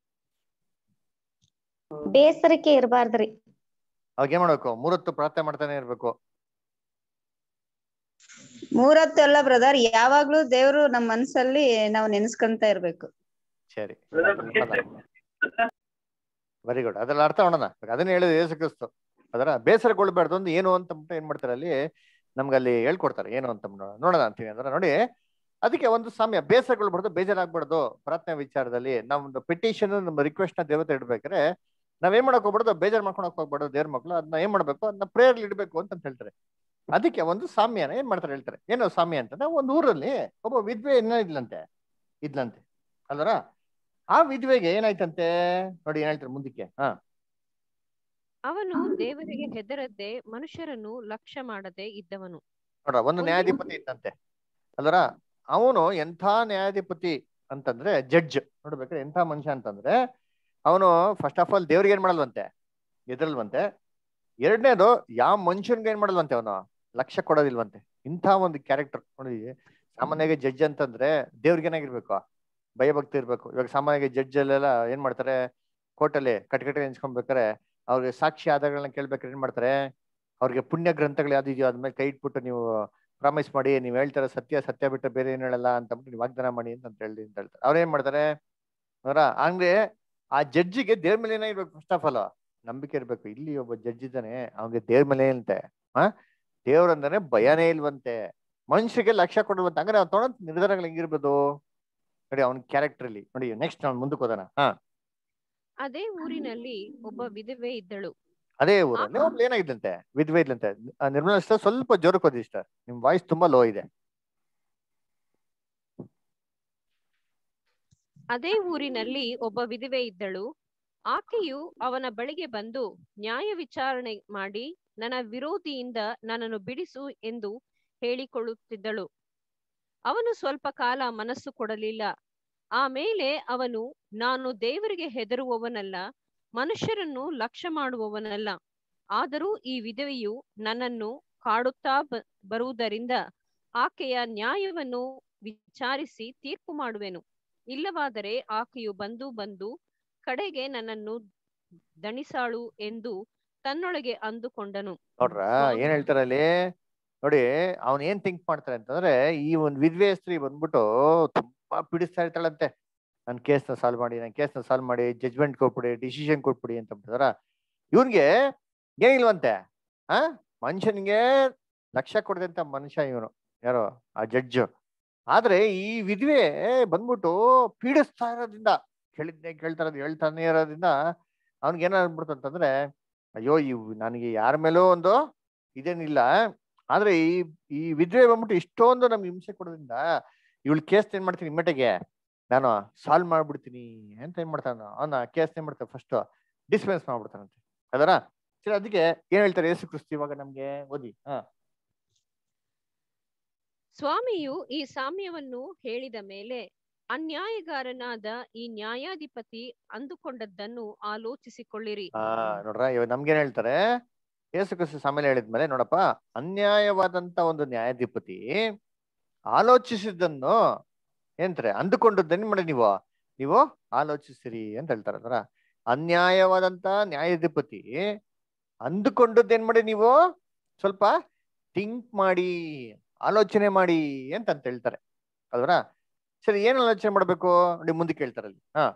ಬೇಸರಕ್ಕೆ ಇರಬಾರ್ದ್ರಿ ಅವಾಗ ಏನ್ ಮಾಡ್ಬೇಕು ಮೂರೊತ್ತು ಪ್ರಾರ್ಥನೆ ಮಾಡ್ತಾನೆ ಇರ್ಬೇಕು ಮೂರತ್ತು ಅಲ್ಲ ಬ್ರದರ್ ಯಾವಾಗ್ಲೂ ದೇವ್ರು ನಮ್ ಮನ್ಸಲ್ಲಿ ನಾವು ನೆನ್ಸ್ಕೊಂತ ಇರ್ಬೇಕು ಸರಿ ವೆರಿ ಗುಡ್ ಅದೆಲ್ಲ ಅರ್ಥ ಮಾಡೋಣ ಅದನ್ನ ಹೇಳಿದ ಯೇಸು ಕ್ರಿಸ್ತು ಅದರ ಬೇಸರಗೊಳ್ಬಾರ್ದು ಒಂದು ಏನು ಅಂತ ಅಂದ್ಬಿಟ್ಟು ಏನ್ ಮಾಡ್ತಾರೆ ಅಲ್ಲಿ ನಮ್ಗೆ ಅಲ್ಲಿ ಹೇಳ್ಕೊಡ್ತಾರೆ ಏನು ಅಂತ ಅಂದ್ಬಿಟ್ಟು ನೋಡೋಣ ಅಂತೀವಿ ಅಂದ್ರೆ ನೋಡಿ ಅದಕ್ಕೆ ಒಂದು ಸಮಯ ಬೇಸರಗೊಳ್ಬಾರ್ದು ಬೇಜಾರಾಗ್ಬಾರ್ದು ಪ್ರಾರ್ಥನೆ ವಿಚಾರದಲ್ಲಿ ನಮ್ದು ಪಿಟಿಷನ್ ನಮ್ಮ ರಿಕ್ವೆಸ್ಟ್ ನ ದೇವತೆ ಇಡ್ಬೇಕಾದ್ರೆ ನಾವೇನ್ ಮಾಡಕ್ ಹೋಗ್ಬಾರ್ದು ಬೇಜಾರ್ ಮಾಡ್ಕೊಳಕ್ ಹೋಗ್ಬಾರ್ದು ದೇವ್ರ ಮಕ್ಳು ಅದನ್ನ ಏನ್ ಮಾಡ್ಬೇಕು ಅದನ್ನ ಪ್ರೇಯರ್ ಇಡ್ಬೇಕು ಅಂತ ಹೇಳ್ತಾರೆ ಅದಕ್ಕೆ ಒಂದು ಸಾಮ್ಯನ ಏನ್ ಮಾಡ್ತಾರೆ ಹೇಳ್ತಾರೆ ಏನು ಸಾಮ್ಯ ಅಂತಂದ್ರೆ ಒಂದು ಊರಲ್ಲಿ ಒಬ್ಬ ವಿದ್ವೆ ಏನೋ ಇದ್ಲಂತೆ ಇದ್ಲಂತೆ ಅಲ್ವರ ಆ ವಿಧವೆಗೆ ಏನಾಯ್ತಂತೆ ನೋಡಿ ಏನ್ ಹೇಳ್ತಾರೆ ಮುಂದಕ್ಕೆ ಹಾ ಅವನು ದೇವರಿಗೆ ಹೆದರದೆ ಮನುಷ್ಯರನ್ನು ಲಕ್ಷ್ಯ ಮಾಡದೆ ಇದ್ದವನು ನೋಡ್ರ ಒಂದು ನ್ಯಾಯಾಧಿಪತಿ ಇದ್ದಂತೆ ಅಲ್ವರ ಅವನು ಎಂಥ ನ್ಯಾಯಾಧಿಪತಿ ಅಂತಂದ್ರೆ ಜಡ್ಜ್ ನೋಡ್ಬೇಕಾದ್ರೆ ಎಂಥ ಮನುಷ್ಯ ಅಂತಂದ್ರೆ ಅವನು ಫಸ್ಟ್ ಆಫ್ ಆಲ್ ದೇವ್ರಿಗೆ ಏನ್ ಮಾಡಲ್ವಂತೆ ಎದುರಲ್ವಂತೆ ಎರಡನೇದು ಯಾವ ಮನುಷ್ಯನ್ಗೆ ಏನ್ ಮಾಡಲ್ವಂತೆ ಅವನು ಲಕ್ಷ್ಯ ಕೊಡೋದಿಲ್ವಂತೆ ಇಂಥ ಒಂದು ಕ್ಯಾರೆಕ್ಟರ್ ನೋಡಿ ಸಾಮಾನ್ಯವಾಗಿ ಜಡ್ಜ್ ಅಂತಂದ್ರೆ ದೇವ್ರಿಗೆ ಏನಾಗಿರ್ಬೇಕು ಭಯಭಕ್ತಿ ಇರ್ಬೇಕು ಇವಾಗ ಸಾಮಾನ್ಯವಾಗಿ ಜಡ್ಜ್ ಅಲ್ಲೆಲ್ಲ ಏನ್ ಮಾಡ್ತಾರೆ ಕೋರ್ಟಲ್ಲಿ ಕಟ್ಕಟ್ಟೆ ಎನ್ಸ್ಕೊಬೇಕಾರೆ ಅವ್ರಿಗೆ ಸಾಕ್ಷಿ ಆಧಾರಗಳನ್ನ ಕೇಳ್ಬೇಕಾದ್ರೆ ಏನ್ ಮಾಡ್ತಾರೆ ಅವ್ರಿಗೆ ಪುಣ್ಯ ಗ್ರಂಥಗಳು ಯಾವ್ದು ಇದೆಯೋ ಅದ್ಮೇಲೆ ಕೈ ಇಟ್ಬಿಟ್ಟು ನೀವು ಪ್ರಾಮಿಸ್ ಮಾಡಿ ನೀವು ಹೇಳ್ತಾರೆ ಸತ್ಯ ಸತ್ಯ ಬಿಟ್ಟು ಬೇರೆ ಏನ್ ಹೇಳಲ್ಲ ಅಂತ ಅಂದ್ಬಿಟ್ಟು ನೀವು ವಾಗ್ದಾನ ಮಾಡಿ ಅಂತ ಅಂತ ಹೇಳಿ ಅಂತ ಹೇಳ್ತಾರೆ ಅವ್ರು ಏನ್ ಮಾಡ್ತಾರೆ ಅವರ ಹಂಗೆ ಆ ಜಡ್ಜಿಗೆ ದೇವ್ರ ಮೇಲೆ ಏನಾಗಿರ್ಬೇಕು ಫಸ್ಟ್ ಆಫ್ ಆಲ್ ನಂಬಿಕೆ ಇರ್ಬೇಕು ಇಲ್ಲಿ ಒಬ್ಬ ಜಡ್ಜ್ ಇದ್ದಾನೆ ಅವ್ನಿಗೆ ದೇವ್ರ ಮೇಲೆ ಏನಂತೆ ಆ ದೇವ್ರಂದ್ರೆ ಭಯನೇ ಇಲ್ವಂತೆ ಮನುಷ್ಯರಿಗೆ ಲಕ್ಷ್ಯ ಕೊಡುವಂತ ಹಂಗಾರೆ ಅವ್ನು ತೊಗೊಂಡ್ ನಿರ್ಧಾರಗಳು ಹೆಂಗಿರ್ಬೋದು ನೋಡಿ ಅವ್ನ ಕ್ಯಾರೆಕ್ಟರ್ ಅಲ್ಲಿ ನೋಡಿ ನೆಕ್ಸ್ಟ್ ಅವ್ನು ಮುಂದಕ್ಕೆ ಹೋದಾನ ಹಾ ಅದೇ ಊರಿನಲ್ಲಿ ಒಬ್ಬ ವಿಧವೆ ಇದ್ದಳು ಅದೇ ಊರಲ್ಲಿ ಒಬ್ಳು ಏನಾಗಿದ್ದಂತೆ ವಿಧವೆ ಇದ್ಲಂತೆ ಆ, ನಿರ್ಮಲಾ ಸಿಸ್ಟರ್ ಸ್ವಲ್ಪ ಜೋರಕ್ಕೆ ಓದಿ ಸಿಸ್ಟರ್ ನಿಮ್ ವಾಯ್ಸ್ ತುಂಬಾ ಲೋ ಇದೆ ಅದೇ ಊರಿನಲ್ಲಿ ಒಬ್ಬ ವಿಧವೆ ಇದ್ದಳು ಆಕೆಯು ಅವನ ಬಳಿಗೆ ಬಂದು ನ್ಯಾಯ ವಿಚಾರಣೆ ಮಾಡಿ ನನ್ನ ವಿರೋಧಿಯಿಂದ ನನ್ನನ್ನು ಬಿಡಿಸು ಎಂದು ಹೇಳಿಕೊಳ್ಳುತ್ತಿದ್ದಳು ಅವನು ಸ್ವಲ್ಪ ಕಾಲ ಮನಸ್ಸು ಕೊಡಲಿಲ್ಲ ಆಮೇಲೆ ಅವನು ನಾನು ದೇವರಿಗೆ ಹೆದರುವವನಲ್ಲ ಮನುಷ್ಯರನ್ನು ಲಕ್ಷ್ಯ ಮಾಡುವವನಲ್ಲ ಆದರೂ ಈ ವಿಧವೆಯು ನನ್ನನ್ನು ಕಾಡುತ್ತಾ ಬ ಬರುವುದರಿಂದ ಆಕೆಯ ನ್ಯಾಯವನ್ನು ವಿಚಾರಿಸಿ ತೀರ್ಪು ಮಾಡುವೆನು ಇಲ್ಲವಾದರೆ ಆಕೆಯು ಬಂದು ಬಂದು ಕಡೆಗೆ ನನ್ನನ್ನು ದಣಿಸಾಳು ಎಂದು ತನ್ನೊಳಗೆ ಅಂದುಕೊಂಡನು ನೋಡ್ರ ಏನ್ ಹೇಳ್ತಾರೆ ಅಲ್ಲಿ ನೋಡಿ ಅವ್ನ್ ಏನ್ ಥಿಂಕ್ ಮಾಡ್ತಾರೆ ಅಂತಂದ್ರೆ ಈ ಒಂದ್ ವಿಧವೆ ಸ್ತ್ರೀ ಬಂದ್ಬಿಟ್ಟು ತುಂಬಾ ಪೀಡಿಸ್ತಾ ಇರ್ತಾಳಂತೆ ನನ್ ಕೇಸ್ನ ಸಾಲ್ವ್ ಮಾಡಿ ನನ್ ಕೇಸ್ನ ಸಾಲ್ವ್ ಮಾಡಿ ಜಜ್ಮೆಂಟ್ ಕೊಟ್ಬಿಡಿ ಡಿಸಿಷನ್ ಕೊಟ್ಬಿಡಿ ಅಂತ ಬಿಡ್ತಾರ ಇವನ್ಗೆ ಏನಿಲ್ವಂತೆ ಆ ಮನುಷ್ಯನಿಗೆ ಲಕ್ಷ್ಯ ಕೊಡದಂತ ಮನುಷ್ಯ ಇವನು ಯಾರು ಆ ಜಡ್ಜ್ ಆದ್ರೆ ಈ ವಿಧವೆ ಬಂದ್ಬಿಟ್ಟು ಪೀಡಿಸ್ತಾ ಇರೋದ್ರಿಂದ ಕೇಳಿದ್ನೆ ಕೇಳ್ತಾ ಇರೋದು ಹೇಳ್ತಾನೆ ಇರೋದ್ರಿಂದ ಅವ್ನಿಗೆ ಏನಾಗ್ಬಿಡ್ತು ಅಂತಂದ್ರೆ ಅಯ್ಯೋ ಇವ್ ನನಗೆ ಯಾರ ಮೇಲೂ ಒಂದು ಇದೇನಿಲ್ಲ ಆದ್ರೆ ಈ ಈ ವಿಧವೆ ಬಂದ್ಬಿಟ್ಟು ಇಷ್ಟೊಂದು ನಮ್ಗೆ ಹಿಂಸೆ ಕೊಡೋದ್ರಿಂದ ಇವಳು ಕೇಸ್ ಏನ್ ಮಾಡ್ತೀನಿ ಇಮ್ಮಟೆಗೆ ನಾನು ಸಾಲ್ವ್ ಮಾಡ್ಬಿಡ್ತೀನಿ ಅಂತ ಏನ್ ಮಾಡ್ತಾನ ಅವನ ಕೇಸ್ ಏನ್ ಮಾಡ್ತಾನೆ ಫಸ್ಟ್ ಡಿಸ್ಪೆನ್ಸ್ ಮಾಡ್ಬಿಡ್ತಾನಂತೆ ಅದರ ಸರಿ ಅದಕ್ಕೆ ಏನ್ ಹೇಳ್ತಾರೆ ಯೇಸು ಕ್ರಿಸ್ತು ಇವಾಗ ನಮ್ಗೆ ಓದಿ ಹಾ ಸ್ವಾಮಿಯು ಈ ಸಾಮ್ಯವನ್ನು ಹೇಳಿದ ಮೇಲೆ ಅನ್ಯಾಯಗಾರನಾದ ಈ ನ್ಯಾಯಾಧಿಪತಿ ಅಂದುಕೊಂಡದ್ದನ್ನು ಆಲೋಚಿಸಿಕೊಳ್ಳಿರಿ ಆ ನೋಡ್ರ ಇವಾಗ ನಮ್ಗೇನ್ ಹೇಳ್ತಾರೆ ಯೇಸು ಕ್ರಿಸ್ತು ಸಾಮೇಲೆ ಹೇಳಿದ್ಮೇಲೆ ನೋಡಪ್ಪ ಅನ್ಯಾಯವಾದಂತ ಒಂದು ನ್ಯಾಯಾಧಿಪತಿ ಆಲೋಚಿಸಿದ್ದನ್ನು ಏನಂತಾರೆ ಅಂದುಕೊಂಡದ್ದನ್ನ ಮಾಡಿ ನೀವು ನೀವು ಆಲೋಚಿಸಿರಿ ಅಂತ ಹೇಳ್ತಾರೆ ಅದರ ಅನ್ಯಾಯವಾದಂತ ನ್ಯಾಯಾಧಿಪತಿ ಅಂದುಕೊಂಡದ್ದು ಏನ್ ಮಾಡಿ ನೀವು ಸ್ವಲ್ಪ ಥಿಂಕ್ ಮಾಡಿ ಆಲೋಚನೆ ಮಾಡಿ ಅಂತ ಅಂತ ಹೇಳ್ತಾರೆ ಅಲ್ವರ ಸರಿ ಏನ್ ಆಲೋಚನೆ ಮಾಡ್ಬೇಕು ನೋಡಿ ಮುಂದಕ್ಕೆ ಹೇಳ್ತಾರೆ ಅಲ್ಲಿ ಹಾ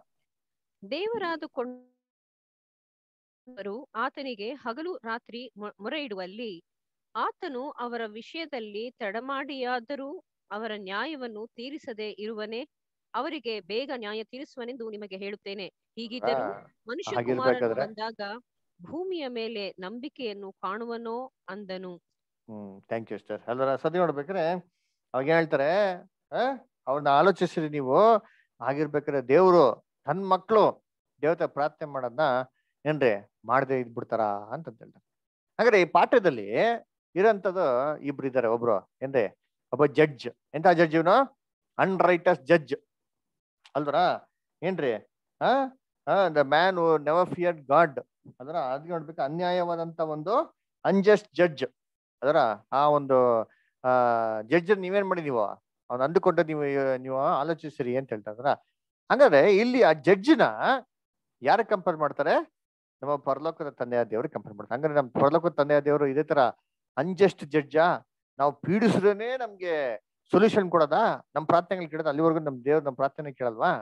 ದೇವರಾದುಕೊಂಡವರು ಆತನಿಗೆ ಹಗಲು ರಾತ್ರಿ ಮೊ- ಮೊರೆ ಇಡುವಲ್ಲಿ ಆತನು ಅವರ ವಿಷಯದಲ್ಲಿ ತಡಮಾಡಿಯಾದರೂ ಅವರ ನ್ಯಾಯವನ್ನು ತೀರಿಸದೆ ಇರುವನೇ ಅವರಿಗೆ ಬೇಗ ನ್ಯಾಯ ತೀರಿಸುವನೆಂದು ನಿಮಗೆ ಹೇಳುತ್ತೇನೆ ಹೀಗಿದ್ದರೂ ಆ, ಮನುಷ್ಯ ಕುಮಾರನು ಹಾಗಿರ್ಬೇಕಾದ್ರೆ ಬಂದಾಗ ಭೂಮಿಯ ಮೇಲೆ ನಂಬಿಕೆಯನ್ನು ಕಾಣುವನೋ ಅಂದನು ಹ್ಮ್ ಥ್ಯಾಂಕ್ ಯು ಸರ್ ಅಲ್ವರ ಸದ್ಯ ನೋಡ್ಬೇಕಾದ್ರೆ ಅವಾಗ ಏನ್ ಹೇಳ್ತಾರೆ ಆ ಅವ್ರನ್ನ ಆಲೋಚಿಸ್ರಿ ನೀವು ಆಗಿರ್ಬೇಕಾದ್ರೆ ದೇವ್ರು ತನ್ನ ಮಕ್ಕಳು ದೇವತೆ ಪ್ರಾರ್ಥನೆ ಮಾಡೋದನ್ನ ಏನ್ರಿ ಮಾಡದೆ ಇದ್ಬಿಡ್ತಾರ ಅಂತ ಹೇಳ್ತಾರೆ ಹಾಗಾದ್ರೆ ಈ ಪಾಠದಲ್ಲಿ ಇರೋಂಥದ್ದು ಇಬ್ರು ಇದ್ದಾರೆ ಒಬ್ರು ಏನ್ರಿ ಒಬ್ಬ ಜಡ್ಜ್ ಎಂತ ಜಡ್ಜ್ ಇವನು ಅನ್ರೈಟಸ್ ಜಡ್ಜ್ ಅಲ್ವರ ಏನ್ರಿ ಆ the man never fear God ಅದರ ಅದ್ ನೋಡ್ಬೇಕು ಅನ್ಯಾಯವಾದಂತ ಒಂದು ಅನ್ಜಸ್ಟ್ ಜಡ್ಜ್ ಅದರ ಆ ಒಂದು ಆ ಜಡ್ಜ್ ನೀವೇನ್ ಮಾಡಿ ನೀವು ಅವ್ನು ಅಂದುಕೊಂಡ ನೀವು ನೀವು ಆಲೋಚಿಸಿರಿ ಅಂತ ಹೇಳ್ತಾ ಇದ್ರ ಹಂಗಾದ್ರೆ ಇಲ್ಲಿ ಆ ಜಡ್ಜ್ನ ಯಾರ ಕಂಪೇರ್ ಮಾಡ್ತಾರೆ ನಮ್ಮ ಪರಲೋಕದ ತಂದೆಯ ದೇವ್ರಿಗೆ ಕಂಪೇರ್ ಮಾಡ್ತಾರೆ ಹಂಗಾರೆ ನಮ್ಮ ಪರಲೋಕದ ತಂದೆಯ ದೇವರು ಇದೇ ತರ ಅನ್ಜಸ್ಟ್ ಜಡ್ಜಾ ನಾವು ಪೀಡಿಸಿದ್ರೇನೆ ನಮ್ಗೆ ಸೊಲ್ಯೂಷನ್ ಕೊಡೋದಾ ನಮ್ಮ ಪ್ರಾರ್ಥನೆಗಳು ಕೇಳೋದು ಅಲ್ಲಿವರೆಗೂ ನಮ್ ದೇವ್ರು ನಮ್ಮ ಪ್ರಾರ್ಥನೆ ಕೇಳಲ್ವಾ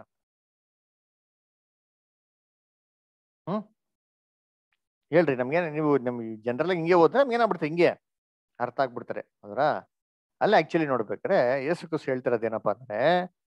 ಹ್ಮ್ ಹೇಳ್ರಿ ನಮ್ಗೆ ನೀವು ನಮ್ಗೆ ಜನರಲ್ ಹಿಂಗೆ ಹೋದ್ರೆ ನಮ್ಗೆ ಏನಾಗ್ಬಿಡುತ್ತೆ ಹಿಂಗೆ ಅರ್ಥ ಆಗ್ಬಿಡ್ತಾರೆ ಹೌದ್ರಾ ಅಲ್ಲ ಆಕ್ಚುಲಿ ನೋಡ್ಬೇಕಾರೆ ಯೇಸು ಕ್ರಿಸ್ತ ಹೇಳ್ತಿರೋದು ಏನಪ್ಪಾ ಅಂದ್ರೆ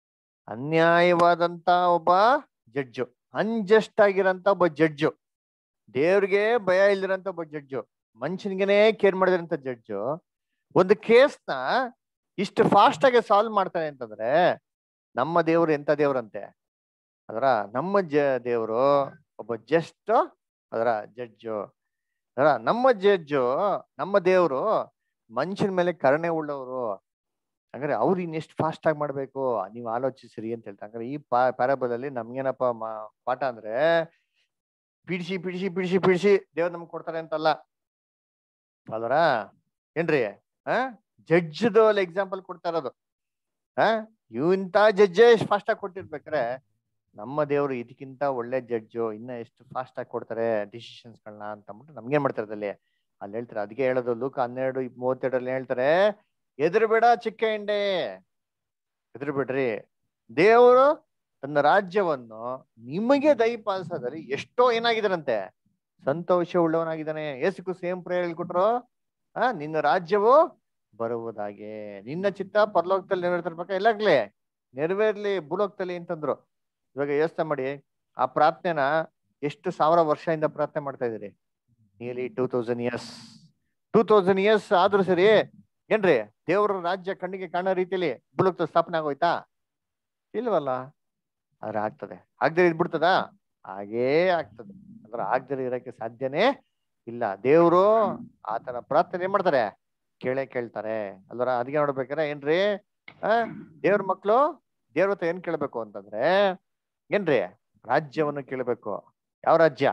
ಅನ್ಯಾಯವಾದಂತ ಒಬ್ಬ ಜಡ್ಜು ಅನ್ಜಸ್ಟ್ ಆಗಿರಂತ ಒಬ್ಬ ಜಡ್ಜು ದೇವ್ರಿಗೆ ಭಯ ಇಲ್ದಿರಂತ ಒಬ್ಬ ಜಡ್ಜು ಮನುಷ್ಯನಿಗೆನೇ ಕೇರ್ ಮಾಡಿದಿರಂತ ಜಡ್ಜು ಒಂದು ಕೇಸ್ನ ಇಷ್ಟು ಫಾಸ್ಟ್ ಆಗಿ ಸಾಲ್ವ್ ಮಾಡ್ತಾನೆ ಅಂತಂದ್ರೆ ನಮ್ಮ ದೇವ್ರು ಎಂತ ದೇವ್ರಂತೆ ಅದರ ನಮ್ಮ ಜ ದೇವರು ಒಬ್ಬ ಜಸ್ಟ್ ಅದರ ಜಡ್ಜು ಅದರ ನಮ್ಮ ಜಡ್ಜು ನಮ್ಮ ದೇವರು ಮನುಷ್ಯನ ಮೇಲೆ ಕರುಣೆ ಉಳ್ಳವರು ಹಂಗಾರೆ ಅವ್ರು ಇನ್ನೆಷ್ಟು ಫಾಸ್ಟ್ ಆಗಿ ಮಾಡ್ಬೇಕು ನೀವು ಆಲೋಚಿಸಿರಿ ಅಂತ ಹೇಳ್ತಾರೆ ಹಂಗಾರೆ ಈ ಪಾ ಪ್ಯಾರಬಲ್ ಅಲ್ಲಿ ನಮ್ಗೇನಪ್ಪ ಮಾ- ಪಾಠ ಅಂದ್ರೆ ಪೀಡಿಸಿ ಪೀಡಿಸಿ ಪೀಡಿಸಿ ಪೀಡಿಸಿ ದೇವ್ರು ನಮ್ಗೆ ಕೊಡ್ತಾರೆ ಅಂತಲ್ಲ ಅಲ್ವರ ಏನ್ರಿ ಆ ಜಡ್ಜ್ದು ಅಲ್ಲಿ ಎಕ್ಸಾಂಪಲ್ ಕೊಡ್ತಾ ಇರೋದು ಆ ಇವ್ ಇಂತ ಜಡ್ಜೇ ಫಾಸ್ಟ್ ಆಗಿ ಕೊಟ್ಟಿರ್ಬೇಕಾರೆ ನಮ್ಮ ದೇವರು ಇದಕ್ಕಿಂತ ಒಳ್ಳೆ ಜಡ್ಜು ಇನ್ನ ಎಷ್ಟು ಫಾಸ್ಟ್ ಆಗಿ ಕೊಡ್ತಾರೆ ಡಿಸಿಷನ್ಸ್ ಗಳನ್ನ ಅಂತ ಅಂದ್ಬಿಟ್ಟು ನಮ್ಗೇನ್ ಮಾಡ್ತಾರೆ ಅದಲ್ಲಿ ಅಲ್ಲಿ ಹೇಳ್ತಾರೆ ಅದಕ್ಕೆ ಹೇಳೋದು ಲೂಕ ಹನ್ನೆರಡು ಇಪ್- ಮೂವತ್ತೆರಡರಲ್ಲಿ ಹೇಳ್ತಾರೆ ಎದುರುಬೇಡ ಚಿಕ್ಕ ಹಿಂಡೆ ಎದುರುಬಿಡ್ರಿ ದೇವರು ತನ್ನ ರಾಜ್ಯವನ್ನು ನಿಮಗೆ ದಯಪಾಲಿಸೋದ್ರಲ್ಲಿ ಎಷ್ಟೋ ಏನಾಗಿದಾರಂತೆ ಸಂತೋಷ ಉಳ್ಳವನಾಗಿದ್ದಾನೆ ಏಸಕ್ಕೂ ಸೇಮ್ ಪ್ರೇಯರ್ ಹೇಳ್ಕೊಟ್ರು ಆ ನಿನ್ನ ರಾಜ್ಯವು ಬರುವುದಾಗೆ ನಿನ್ನ ಚಿತ್ತ ಪರಲೋಕದಲ್ಲಿ ನೆರವೇರ್ತಿರ್ಬೇಕ ಎಲ್ಲಾಗ್ಲಿ ನೆರವೇರ್ಲಿ ಭೂಲೋಕದಲ್ಲಿ ಅಂತಂದ್ರು ಇವಾಗ ಯೋಚನೆ ಮಾಡಿ ಆ ಪ್ರಾರ್ಥನೆನ ಎಷ್ಟು ಸಾವಿರ ವರ್ಷದಿಂದ ಪ್ರಾರ್ಥನೆ ಮಾಡ್ತಾ ಇದೀರಿ nearly two thousand years two thousand years ಆದ್ರೂ ಸರಿ ಏನ್ರಿ ದೇವರ ರಾಜ್ಯ ಕಣ್ಣಿಗೆ ಕಾಣೋ ರೀತಿಯಲ್ಲಿ ಭೂಲೋಕದ ಸ್ಥಾಪನೆ ಆಗೋಯ್ತಾ ಇಲ್ವಲ್ಲ ಆದ್ರೆ ಆಗ್ತದೆ ಆಗದೆ ಇದ್ಬಿಡ್ತದ ಹಾಗೇ ಆಗ್ತದೆ ಅಂದ್ರೆ ಆಗದೆ ಇರಕ್ಕೆ ಸಾಧ್ಯನೇ ಇಲ್ಲ ದೇವ್ರು ಆತನ ಪ್ರಾರ್ಥನೆ ಏನ್ ಮಾಡ್ತಾರೆ ಕೇಳೇ ಕೇಳ್ತಾರೆ ಅಲ್ವರ ಅದಕ್ಕೆ ನೋಡ್ಬೇಕಾರೆ ಏನ್ರಿ ಆ ದೇವ್ರ ಮಕ್ಳು ದೇವ್ರ ಹತ್ರ ಏನ್ ಕೇಳ್ಬೇಕು ಅಂತಂದ್ರೆ ಏನ್ರಿ ರಾಜ್ಯವನ್ನು ಕೇಳ್ಬೇಕು ಯಾವ ರಾಜ್ಯ